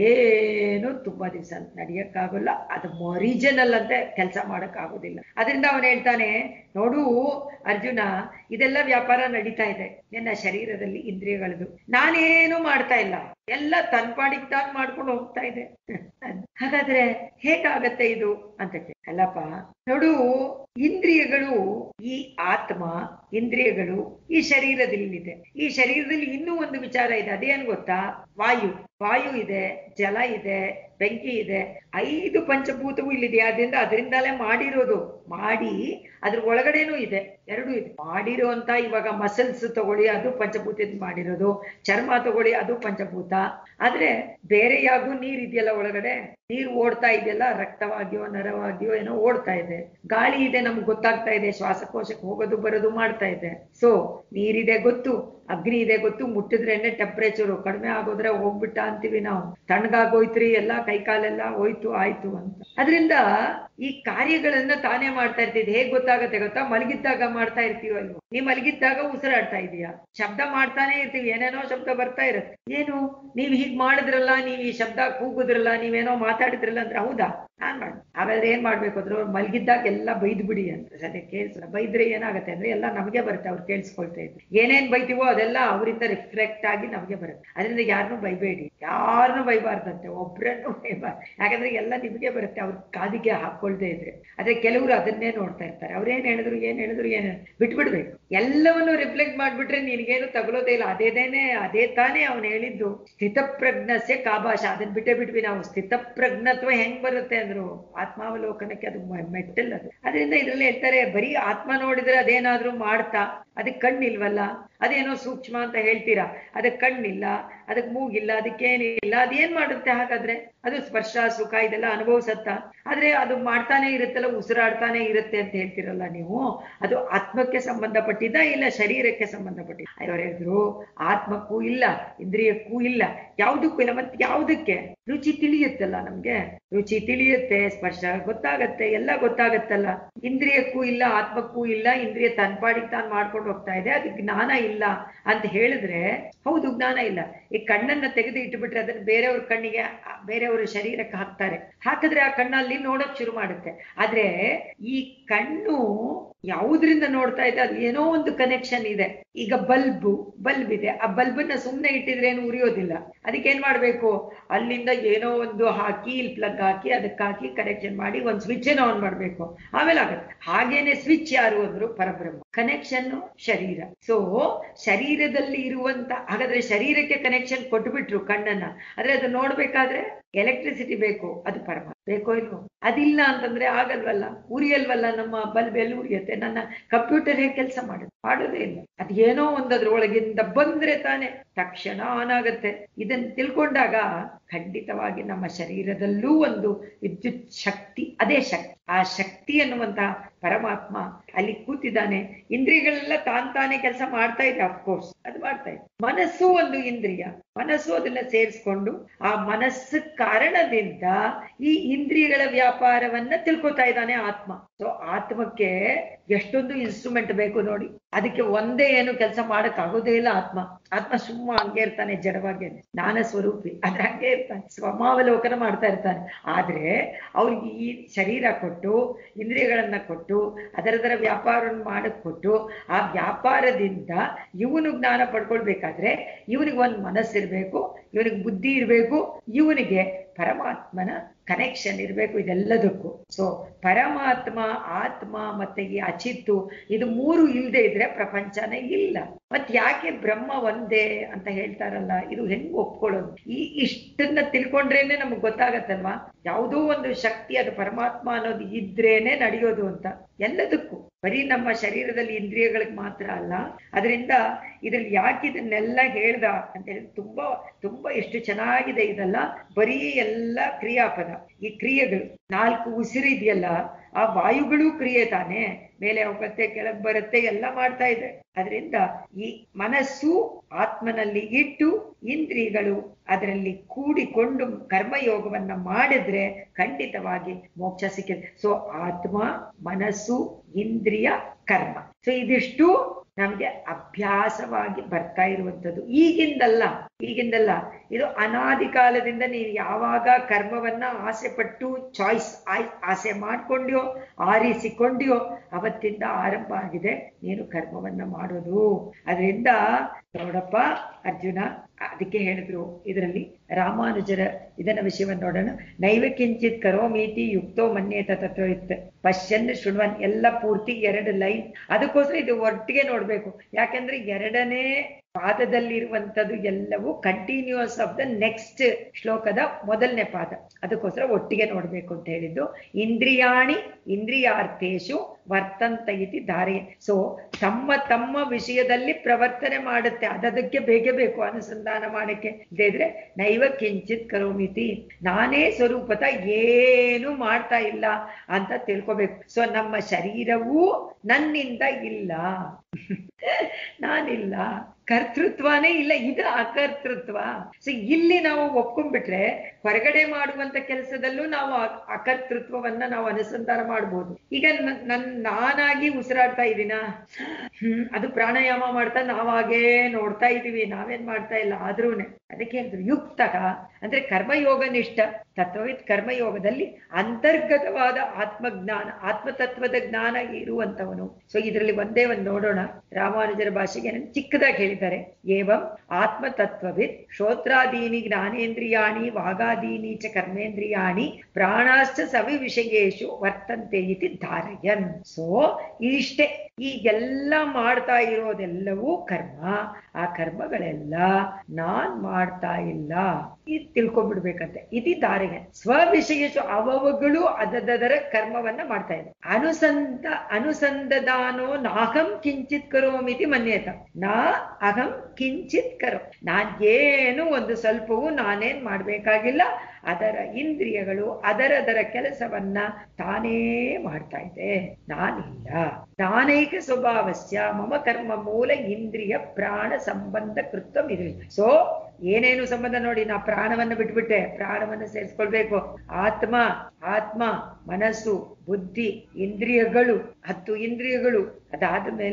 ಏನು ತುಂಬಾ ದಿವಸ ನಡೆಯಕ್ಕಾಗಲ್ಲ ಅದು ಒರಿಜಿನಲ್ ಅಂತ ಕೆಲಸ ಮಾಡಕ್ ಆಗೋದಿಲ್ಲ ಅದರಿಂದ ಅವನು ಹೇಳ್ತಾನೆ ನೋಡು ಅರ್ಜುನ ಇದೆಲ್ಲ ವ್ಯಾಪಾರ ನಡೀತಾ ಇದೆ ನಿನ್ನ ಶರೀರದಲ್ಲಿ ಇಂದ್ರಿಯಗಳದು ನಾನೇನು ಮಾಡ್ತಾ ಇಲ್ಲ ಎಲ್ಲ ತನ್ಪಾಡಿಗೆ ತಾನ್ ಮಾಡ್ಕೊಂಡು ಹೋಗ್ತಾ ಇದೆ ಹಾಗಾದ್ರೆ ಹೇಗಾಗತ್ತೆ ಇದು ಅಂತ ಕೇಳಿ ಅಲ್ಲಪ್ಪ ನೋಡು ಇಂದ್ರಿಯಗಳು ಈ ಆತ್ಮ ಇಂದ್ರಿಯಗಳು ಈ ಶರೀರದಲ್ಲಿದೆ ಈ ಶರೀರದಲ್ಲಿ ಇನ್ನೂ ಒಂದು ವಿಚಾರ ಇದೆ ಅದೇನ್ ಗೊತ್ತಾ ವಾಯು ವಾಯು ಇದೆ ಜಲ ಇದೆ ಬೆಂಕಿ ಇದೆ ಐದು ಪಂಚಭೂತವೂ ಇಲ್ಲಿದೆ ಆದ್ರಿಂದ ಅದರಿಂದಲೇ ಮಾಡಿರೋದು ಮಾಡಿ ಅದ್ರ ಒಳಗಡೆನೂ ಇದೆ ಎರಡು ಇದೆ ಮಾಡಿರುವಂತ ಇವಾಗ ಮಸಲ್ಸ್ ತಗೊಳ್ಳಿ ಅದು ಪಂಚಭೂತದಿಂದ ಮಾಡಿರೋದು ಚರ್ಮ ತಗೊಳ್ಳಿ ಅದು ಪಂಚಭೂತ ಆದ್ರೆ ಬೇರೆ ಯಾಗೂ ನೀರ್ ಇದೆಯಲ್ಲ ಒಳಗಡೆ ನೀರು ಓಡ್ತಾ ಇದೆಯಲ್ಲ ರಕ್ತವಾಗಿಯೋ ನರವಾಗಿಯೋ ಏನೋ ಓಡ್ತಾ ಇದೆ ಗಾಳಿ ಇದೆ ನಮ್ಗೆ ಗೊತ್ತಾಗ್ತಾ ಇದೆ ಶ್ವಾಸಕೋಶಕ್ಕೆ ಹೋಗೋದು ಬರೋದು ಮಾಡ್ತಾ ಇದೆ ಸೊ ನೀರಿದೆ ಗೊತ್ತು ಅಗ್ನಿ ಇದೆ ಗೊತ್ತು ಮುಟ್ಟಿದ್ರೇನೆ ಟೆಂಪರೇಚರು ಕಡಿಮೆ ಆಗೋದ್ರೆ ಹೋಗ್ಬಿಟ್ಟ ಅಂತೀವಿ ನಾವು ತಣ್ಣಗಾಗೋಯ್ತ್ರಿ ಎಲ್ಲ ಕೈಕಾಲೆಲ್ಲ ಹೋಯ್ತು ಆಯ್ತು ಅಂತ ಅದರಿಂದ ಈ ಕಾರ್ಯಗಳನ್ನ ತಾನೇ ಮಾಡ್ತಾ ಇರ್ತಿದ್ ಹೇಗ್ ಗೊತ್ತಾಗತ್ತೆ ಗೊತ್ತಾ ಮಲಗಿದ್ದಾಗ ಮಾಡ್ತಾ ಇರ್ತೀವಲ್ವ ನೀವ್ ಮಲಗಿದ್ದಾಗ ಉಸಿರಾಡ್ತಾ ಇದೀಯಾ ಶಬ್ದ ಮಾಡ್ತಾನೆ ಇರ್ತೀವಿ ಏನೇನೋ ಶಬ್ದ ಬರ್ತಾ ಇರತ್ತೆ ಏನು ನೀವ್ ಹೀಗ್ ಮಾಡಿದ್ರಲ್ಲ ನೀವ್ ಈ ಶಬ್ದ ಕೂಗುದ್ರಲ್ಲ ನೀವೇನೋ ಮಾತಾಡಿದ್ರಲ್ಲ ಅಂದ್ರೆ ಹೌದಾ ನಾನ್ ಮಾಡಿ ಹಾಗಾದ್ರೆ ಏನ್ ಮಾಡ್ಬೇಕು ಅಂದ್ರೆ ಅವ್ರು ಮಲಗಿದ್ದಾಗ ಎಲ್ಲ ಬೈದ್ ಬಿಡಿ ಅಂತ ಸದ್ಯ ಕೇಳಿಸಲ್ಲ ಬೈದ್ರೆ ಏನಾಗತ್ತೆ ಅಂದ್ರೆ ಎಲ್ಲ ನಮಗೆ ಬರುತ್ತೆ ಅವ್ರು ಕೇಳಿಸ್ಕೊಳ್ತಾ ಇದ್ರು ಏನೇನ್ ಬೈತೀವೋ ಅದೆಲ್ಲ ಅವರಿಂದ ರಿಫ್ಲೆಕ್ಟ್ ಆಗಿ ನಮಗೆ ಬರುತ್ತೆ ಅದರಿಂದ ಯಾರನ್ನೂ ಬೈಬೇಡಿ ಯಾರನ್ನೂ ಬೈಬಾರ್ದಂತೆ ಒಬ್ರನ್ನೂ ಬೈಬಾರ್ದು ಯಾಕಂದ್ರೆ ಎಲ್ಲ ನಿಮಗೆ ಬರುತ್ತೆ ಅವ್ರ ಕಾದಿಗೆ ಹಾಕೊಳ್ದೇ ಇದ್ರೆ ಆದ್ರೆ ಕೆಲವರು ಅದನ್ನೇ ನೋಡ್ತಾ ಇರ್ತಾರೆ ಅವ್ರೇನ್ ಹೇಳಿದ್ರು ಏನ್ ಹೇಳಿದ್ರು ಏನ್ ಬಿಟ್ಬಿಡ್ಬೇಕು ಎಲ್ಲವನ್ನು ರಿಫ್ಲೆಕ್ಟ್ ಮಾಡ್ಬಿಟ್ರೆ ನಿನ್ಗೇನು ತಗೊಳ್ಳೋದೇ ಇಲ್ಲ ಅದೇದೇನೆ ಅದೇ ತಾನೇ ಅವನು ಹೇಳಿದ್ದು ಸ್ಥಿತಪ್ರಜ್ಞಸ್ಯ ಕಾಭಾಷ ಅದನ್ನ ಬಿಟ್ಟೇ ಬಿಟ್ವಿ ನಾವು ಸ್ಥಿತಪ್ರಜ್ಞತ್ವ ಹೆಂಗ್ ಬರುತ್ತೆ ಅಂದ್ರು ಆತ್ಮಾವಲೋಕನಕ್ಕೆ ಅದು ಮ- ಮೆಟ್ಟಲ್ ಅದು ಅದರಿಂದ ಇದ್ರಲ್ಲಿ ಹೇಳ್ತಾರೆ ಬರೀ ಆತ್ಮ ನೋಡಿದ್ರೆ ಅದೇನಾದ್ರೂ ಮಾಡ್ತಾ ಅದಕ್ಕೆ ಕಣ್ಣಿಲ್ವಲ್ಲ ಅದೇನೋ ಸೂಕ್ಷ್ಮ ಅಂತ ಹೇಳ್ತೀರಾ ಅದಕ್ಕೆ ಕಣ್ಣಿಲ್ಲ ಅದಕ್ಕೆ ಮೂಗಿಲ್ಲ ಅದಕ್ಕೇನಿಲ್ಲ ಅದೇನ್ ಮಾಡುತ್ತೆ ಹಾಗಾದ್ರೆ ಅದು ಸ್ಪರ್ಶ ಸುಖ ಇದೆಲ್ಲ ಅನುಭವಿಸತ್ತ ಆದ್ರೆ ಅದು ಮಾಡ್ತಾನೆ ಇರುತ್ತಲ್ಲ ಉಸಿರಾಡ್ತಾನೆ ಇರುತ್ತೆ ಅಂತ ಹೇಳ್ತಿರಲ್ಲ ನೀವು ಅದು ಆತ್ಮಕ್ಕೆ ಸಂಬಂಧಪಟ್ಟಿದ್ದ ಇಲ್ಲ ಶರೀರಕ್ಕೆ ಸಂಬಂಧಪಟ್ಟಿದ್ದ ಅವ್ರು ಹೇಳಿದ್ರು ಆತ್ಮಕ್ಕೂ ಇಲ್ಲ ಇಂದ್ರಿಯಕ್ಕೂ ಇಲ್ಲ ಯಾವುದಕ್ಕೂ ಇಲ್ಲ ಮತ್ತೆ ಯಾವುದಕ್ಕೆ ರುಚಿ ತಿಳಿಯುತ್ತಲ್ಲ ನಮ್ಗೆ ರುಚಿ ತಿಳಿಯುತ್ತೆ ಸ್ಪರ್ಶ ಗೊತ್ತಾಗತ್ತೆ ಎಲ್ಲ ಗೊತ್ತಾಗತ್ತಲ್ಲ ಇಂದ್ರಿಯಕ್ಕೂ ಇಲ್ಲ ಆತ್ಮಕ್ಕೂ ಇಲ್ಲ ಇಂದ್ರಿಯ ತನ್ಪಾಡಿಗೆ ತಾನು ಮಾಡ್ಕೊಂಡು ಹೋಗ್ತಾ ಇದೆ ಅದು ಜ್ಞಾನ ಇಲ್ಲ ಅಂತ ಹೇಳಿದ್ರೆ ಹೌದು ಜ್ಞಾನ ಇಲ್ಲ ಈ ಕಣ್ಣನ್ನ ತೆಗೆದು ಇಟ್ಬಿಟ್ರೆ ಅದನ್ನ ಬೇರೆಯವ್ರ ಕಣ್ಣಿಗೆ ಆ, ಬೇರೆಯವ್ರ ಕೆಲವರು ಶರೀರಕ್ಕೆ ಹಾಕ್ತಾರೆ ಹಾಕಿದ್ರೆ ಆ ಕಣ್ಣಲ್ಲಿ ನೋಡಕ್ ಶುರು ಮಾಡುತ್ತೆ ಆದ್ರೆ ಈ ಕಣ್ಣು ಯಾವುದ್ರಿಂದ ನೋಡ್ತಾ ಇದೆ ಅದು ಏನೋ ಒಂದು ಕನೆಕ್ಷನ್ ಇದೆ ಈಗ ಬಲ್ಬು ಬಲ್ಬ್ ಇದೆ ಆ ಬಲ್ಬನ್ನ ಸುಮ್ಮನೆ ಇಟ್ಟಿದ್ರೆ ಏನು ಉರಿಯೋದಿಲ್ಲ ಅದಕ್ಕೆ ಏನ್ ಮಾಡ್ಬೇಕು ಅಲ್ಲಿಂದ ಏನೋ ಒಂದು ಹಾಕಿ ಇಲ್ಲಿ ಪ್ಲಗ್ ಹಾಕಿ ಅದಕ್ಕೆ ಹಾಕಿ ಕನೆಕ್ಷನ್ ಮಾಡಿ ಒಂದು ಸ್ವಿಚ್ ಆನ್ ಮಾಡ್ಬೇಕು ಆಮೇಲೆ ಆಗುತ್ತೆ ಹಾಗೇನೆ ಸ್ವಿಚ್ ಯಾರು ಅಂದ್ರು ಪರಬ್ರಹ್ಮ ಕನೆಕ್ಷನ್ ಶರೀರ ಸೊ ಶರೀರದಲ್ಲಿ ಇರುವಂತ ಹಾಗಾದ್ರೆ ಶರೀರಕ್ಕೆ ಕನೆಕ್ಷನ್ ಕೊಟ್ಬಿಟ್ರು ಕಣ್ಣನ್ನ ಆದ್ರೆ ಅದು ನೋಡ್ಬೇಕಾದ್ರೆ ಎಲೆಕ್ಟ್ರಿಸಿಟಿ ಬೇಕು ಅದು ಪರಮ ಬೇಕೋ ಇಲ್ವೋ ಅದಿಲ್ಲ ಅಂತಂದ್ರೆ ಆಗಲ್ವಲ್ಲ ಉರಿಯಲ್ವಲ್ಲ ನಮ್ಮ ಬಲ್ಬ್ ಎಲ್ಲಿ ಉರಿಯುತ್ತೆ ನನ್ನ ಕಂಪ್ಯೂಟರ್ ಹೇಗೆ ಕೆಲಸ ಮಾಡುತ್ತೆ ಮಾಡೋದೇ ಇಲ್ಲ ಅದು ಏನೋ ಒಂದದ್ರ ಒಳಗಿಂದ ಬಂದ್ರೆ ತಾನೆ ತಕ್ಷಣ ಆನ್ ಆಗತ್ತೆ ಇದನ್ನ ತಿಳ್ಕೊಂಡಾಗ ಖಂಡಿತವಾಗಿ ನಮ್ಮ ಶರೀರದಲ್ಲೂ ಒಂದು ವಿದ್ಯುತ್ ಶಕ್ತಿ ಅದೇ ಶಕ್ತಿ ಆ ಶಕ್ತಿ ಅನ್ನುವಂತಹ ಪರಮಾತ್ಮ ಅಲ್ಲಿ ಕೂತಿದ್ದಾನೆ ಇಂದ್ರಿಯಗಳೆಲ್ಲ ತಾನ್ ತಾನೇ ಕೆಲಸ ಮಾಡ್ತಾ ಇದೆ ಅಫ್ಕೋರ್ಸ್ ಅದು ಮಾಡ್ತಾ ಇದೆ ಮನಸ್ಸು ಒಂದು ಇಂದ್ರಿಯ ಮನಸ್ಸು ಅದನ್ನ ಸೇರಿಸ್ಕೊಂಡು ಆ ಮನಸ್ಸು ಕಾರಣದಿಂದ ಈ ಇಂದ್ರಿಯಗಳ ವ್ಯಾಪಾರವನ್ನ ತಿಳ್ಕೊತಾ ಇದ್ದಾನೆ ಆತ್ಮ ಸೊ ಆತ್ಮಕ್ಕೆ ಎಷ್ಟೊಂದು ಇನ್ಸ್ಟ್ರೂಮೆಂಟ್ ಬೇಕು ನೋಡಿ ಅದಕ್ಕೆ ಒಂದೇ ಏನು ಕೆಲಸ ಮಾಡಕ್ ಆಗೋದೇ ಇಲ್ಲ ಆತ್ಮ ಆತ್ಮ ಸುಮ್ಮ ಹಂಗೆ ಇರ್ತಾನೆ ಜಡವಾಗೇನೆ ಜ್ಞಾನ ಸ್ವರೂಪಿ ಅದ್ರ ಹಂಗೆ ಇರ್ತಾನೆ ಸ್ವಮಾವಲೋಕನ ಮಾಡ್ತಾ ಇರ್ತಾನೆ ಆದ್ರೆ ಅವ್ರಿಗೆ ಈ ಶರೀರ ಕೊಟ್ಟು ಇಂದ್ರಿಯಗಳನ್ನ ಕೊಟ್ಟು ಅದರದರ ವ್ಯಾಪಾರವನ್ನು ಮಾಡಕ್ ಕೊಟ್ಟು ಆ ವ್ಯಾಪಾರದಿಂದ ಇವನು ಜ್ಞಾನ ಪಡ್ಕೊಳ್ಬೇಕಾದ್ರೆ ಇವನಿಗೆ ಒಂದು ಮನಸ್ಸಿರ್ಬೇಕು ಇವನಿಗೆ ಬುದ್ಧಿ ಇರಬೇಕು ಇವನಿಗೆ ಪರಮಾತ್ಮನ ಕನೆಕ್ಷನ್ ಇರಬೇಕು ಇದೆಲ್ಲದಕ್ಕೂ ಸೊ ಪರಮಾತ್ಮ ಆತ್ಮ ಮತ್ತೆ ಈ ಅಚಿತ್ತು ಇದು ಮೂರು ಇಲ್ಲದೆ ಇದ್ರೆ ಪ್ರಪಂಚನೇ ಇಲ್ಲ ಮತ್ ಯಾಕೆ ಬ್ರಹ್ಮ ಒಂದೇ ಅಂತ ಹೇಳ್ತಾರಲ್ಲ ಇದು ಹೆಂಗ್ ಒಪ್ಕೊಳ್ಳೋದು ಈ ಇಷ್ಟನ್ನ ತಿಳ್ಕೊಂಡ್ರೇನೆ ನಮ್ಗೆ ಗೊತ್ತಾಗತ್ತಲ್ವಾ ಯಾವುದೋ ಒಂದು ಶಕ್ತಿ ಅದು ಪರಮಾತ್ಮ ಅನ್ನೋದು ಇದ್ರೇನೆ ನಡೆಯೋದು ಅಂತ ಎಲ್ಲದಕ್ಕೂ ಬರೀ ನಮ್ಮ ಶರೀರದಲ್ಲಿ ಇಂದ್ರಿಯಗಳಿಗೆ ಮಾತ್ರ ಅಲ್ಲ ಅದರಿಂದ ಇದ್ರಲ್ಲಿ ಯಾಕೆ ಇದನ್ನೆಲ್ಲ ಹೇಳ್ದ ಅಂತ ಹೇಳಿ ತುಂಬಾ ತುಂಬಾ ಎಷ್ಟು ಚೆನ್ನಾಗಿದೆ ಇದೆಲ್ಲ ಬರೀ ಎಲ್ಲ ಕ್ರಿಯಾಪದ ಈ ಕ್ರಿಯೆಗಳು ನಾಲ್ಕು ಉಸಿರು ಇದೆಯಲ್ಲ ಆ ವಾಯುಗಳು ಕ್ರಿಯೆ ತಾನೆ ಮೇಲೆ ಹೋಗುತ್ತೆ ಕೆಳಗ್ ಬರುತ್ತೆ ಎಲ್ಲ ಮಾಡ್ತಾ ಇದೆ ಅದರಿಂದ ಈ ಮನಸ್ಸು ಆತ್ಮನಲ್ಲಿ ಇಟ್ಟು ಇಂದ್ರಿಯಗಳು ಅದರಲ್ಲಿ ಕೂಡಿಕೊಂಡು ಕರ್ಮಯೋಗವನ್ನ ಮಾಡಿದ್ರೆ ಖಂಡಿತವಾಗಿ ಮೋಕ್ಷ ಸಿಕ್ಕಿದೆ ಸೊ ಆತ್ಮ ಮನಸ್ಸು ಇಂದ್ರಿಯ ಕರ್ಮ ಸೊ ಇದಿಷ್ಟು ನಮ್ಗೆ ಅಭ್ಯಾಸವಾಗಿ ಬರ್ತಾ ಇರುವಂತದ್ದು ಈಗಿಂದಲ್ಲ ಈಗಿಂದಲ್ಲ ಇದು ಅನಾದಿ ಕಾಲದಿಂದ ನೀವು ಯಾವಾಗ ಕರ್ಮವನ್ನ ಆಸೆ ಪಟ್ಟು ಚಾಯ್ಸ್ ಆಸೆ ಮಾಡ್ಕೊಂಡ್ಯೋ ಆರಿಸಿಕೊಂಡ್ಯೋ ಅವತ್ತಿಂದ ಆರಂಭ ಆಗಿದೆ ನೀನು ಕರ್ಮವನ್ನ ಮಾಡೋದು ಅದರಿಂದ ನೋಡಪ್ಪ ಅರ್ಜುನ ಅದಕ್ಕೆ ಹೇಳಿದ್ರು ಇದರಲ್ಲಿ ರಾಮಾನುಜರ ಇದನ್ನ ವಿಷಯವನ್ನು ನೋಡೋಣ ನೈವ ಕಿಂಚಿತ್ ಕರೋಮೀತಿ ಯುಕ್ತೋ ಮನ್ಯೇತ ತತ್ವವಿತ್ ಪಶ್ಯನ್ ಶೃಣ್ವನ್ ಎಲ್ಲ ಪೂರ್ತಿ ಎರಡು ಲೈನ್ ಅದಕ್ಕೋಸ್ಕರ ಇದು ಒಟ್ಟಿಗೆ ನೋಡ್ಬೇಕು ಯಾಕಂದ್ರೆ ಎರಡನೇ ಪಾದದಲ್ಲಿರುವಂತದ್ದು ಎಲ್ಲವೂ ಕಂಟಿನ್ಯೂಸ್ ಆಫ್ ದ ನೆಕ್ಸ್ಟ್ ಶ್ಲೋಕದ ಮೊದಲನೇ ಪಾದ ಅದಕ್ಕೋಸ್ಕರ ಒಟ್ಟಿಗೆ ನೋಡ್ಬೇಕು ಅಂತ ಹೇಳಿದ್ದು ಇಂದ್ರಿಯಾಣಿ ಇಂದ್ರಿಯಾರ್ಥೇಶು ವರ್ತಂತ ಇತಿ ಧಾರೆ ಸೊ ತಮ್ಮ ತಮ್ಮ ವಿಷಯದಲ್ಲಿ ಪ್ರವರ್ತನೆ ಮಾಡುತ್ತೆ ಅದಕ್ಕೆ ಬೇಕೇ ಬೇಕು ಅನುಸಂಧಾನ ಮಾಡಕ್ಕೆ ಇದ್ರೆ ನೈವ ಕಿಂಚಿತ್ ಕರೋಮಿತಿ ನಾನೇ ಸ್ವರೂಪತ ಏನು ಮಾಡ್ತಾ ಇಲ್ಲ ಅಂತ ತಿಳ್ಕೊಬೇಕು ಸೊ ನಮ್ಮ ಶರೀರವೂ ನನ್ನಿಂದ ಇಲ್ಲ ನಾನಿಲ್ಲ ಕರ್ತೃತ್ವನೇ ಇಲ್ಲ ಇದು ಅಕರ್ತೃತ್ವ ಸೊ ಇಲ್ಲಿ ನಾವು ಒಪ್ಕೊಂಡ್ಬಿಟ್ರೆ ಹೊರಗಡೆ ಮಾಡುವಂತ ಕೆಲಸದಲ್ಲೂ ನಾವು ಅಕರ್ತೃತ್ವವನ್ನ ನಾವು ಅನುಸಂಧಾನ ಮಾಡ್ಬೋದು ಈಗ ನನ್ ನಾನಾಗಿ ಉಸಿರಾಡ್ತಾ ಇದ್ದೀನ ಹ್ಮ್ ಅದು ಪ್ರಾಣಾಯಾಮ ಮಾಡ್ತಾ ನಾವಾಗೇ ನೋಡ್ತಾ ಇದೀವಿ ನಾವೇನ್ ಮಾಡ್ತಾ ಇಲ್ಲ ಆದ್ರೂನೆ ಅದಕ್ಕೆ ಹೇಳಿದ್ರು ಯುಕ್ತಕ ಅಂದ್ರೆ ಕರ್ಮಯೋಗ ನಿಷ್ಠ ತತ್ವವಿತ್ ಕರ್ಮಯೋಗದಲ್ಲಿ ಅಂತರ್ಗತವಾದ ಆತ್ಮಜ್ಞಾನ ಆತ್ಮತತ್ವದ ಜ್ಞಾನ ಇರುವಂತವನು ಸೊ ಇದರಲ್ಲಿ ಒಂದೇ ಒಂದು ನೋಡೋಣ ರಾಮಾನುಜರ ಭಾಷೆಗೆ ಚಿಕ್ಕದಾಗಿ ಹೇಳಿದ್ದಾರೆ ಏವಂ ಆತ್ಮತತ್ವವಿತ್ ಶ್ರೋತ್ರಾದೀನಿ ಜ್ಞಾನೇಂದ್ರಿಯಾಣಿ ವಾಗಾದೀನಿ ಚ ಕರ್ಮೇಂದ್ರಿಯಾಣಿ ಪ್ರಾಣಾಶ್ಚ ಸವಿ ವಿಷಯೇಶು ವರ್ತಂತೆ ಇತಿ ಧಾರಯನ್ ಸೊ ಇಷ್ಟೇ ಈಗೆಲ್ಲ ಮಾಡ್ತಾ ಇರೋದೆಲ್ಲವೂ ಕರ್ಮ ಆ ಕರ್ಮಗಳೆಲ್ಲ ನಾನ್ ಮಾಡ್ತಾ ಇಲ್ಲ ಇದು ತಿಳ್ಕೊಂಡ್ಬಿಡ್ಬೇಕಂತೆ ಇತಿ ಧಾರೆಗೆ ಸ್ವ ವಿಷಯೇಶು ಅವವುಗಳು ಅದದರ ಕರ್ಮವನ್ನ ಮಾಡ್ತಾ ಇದೆ ಅನುಸಂಧ ಅನುಸಂಧಾನೋ ನಾಹಂ ಕಿಂಚಿತ್ ಕರೋಮಿತಿ ಮನ್ಯತ ನಾ ಅಹಂ ಕಿಂಚಿತ್ ಕರೋ ನಾನ್ ಏನು ಒಂದು ಸ್ವಲ್ಪವೂ ನಾನೇನ್ ಮಾಡ್ಬೇಕಾಗಿಲ್ಲ ಅದರ ಇಂದ್ರಿಯಗಳು ಅದರದರ ಕೆಲಸವನ್ನ ತಾನೇ ಮಾಡ್ತಾ ಇದೆ ನಾನಿಲ್ಲ ನಾನೈಕ ಸ್ವಭಾವಸ್ಯ ಮಮ ಕರ್ಮ ಮೂಲ ಇಂದ್ರಿಯ ಪ್ರಾಣ ಸಂಬಂಧ ಕೃತ್ವ ಇದು ಸೊ ಏನೇನು ಸಂಬಂಧ ನೋಡಿ ನಾ ಪ್ರಾಣವನ್ನ ಬಿಟ್ಬಿಟ್ಟೆ ಪ್ರಾಣವನ್ನ ಸೇರಿಸ್ಕೊಳ್ಬೇಕು ಆತ್ಮ ಆತ್ಮ ಮನಸ್ಸು ಬುದ್ಧಿ ಇಂದ್ರಿಯಗಳು ಹತ್ತು ಇಂದ್ರಿಯಗಳು ಅದಾದ ಮೇಲೆ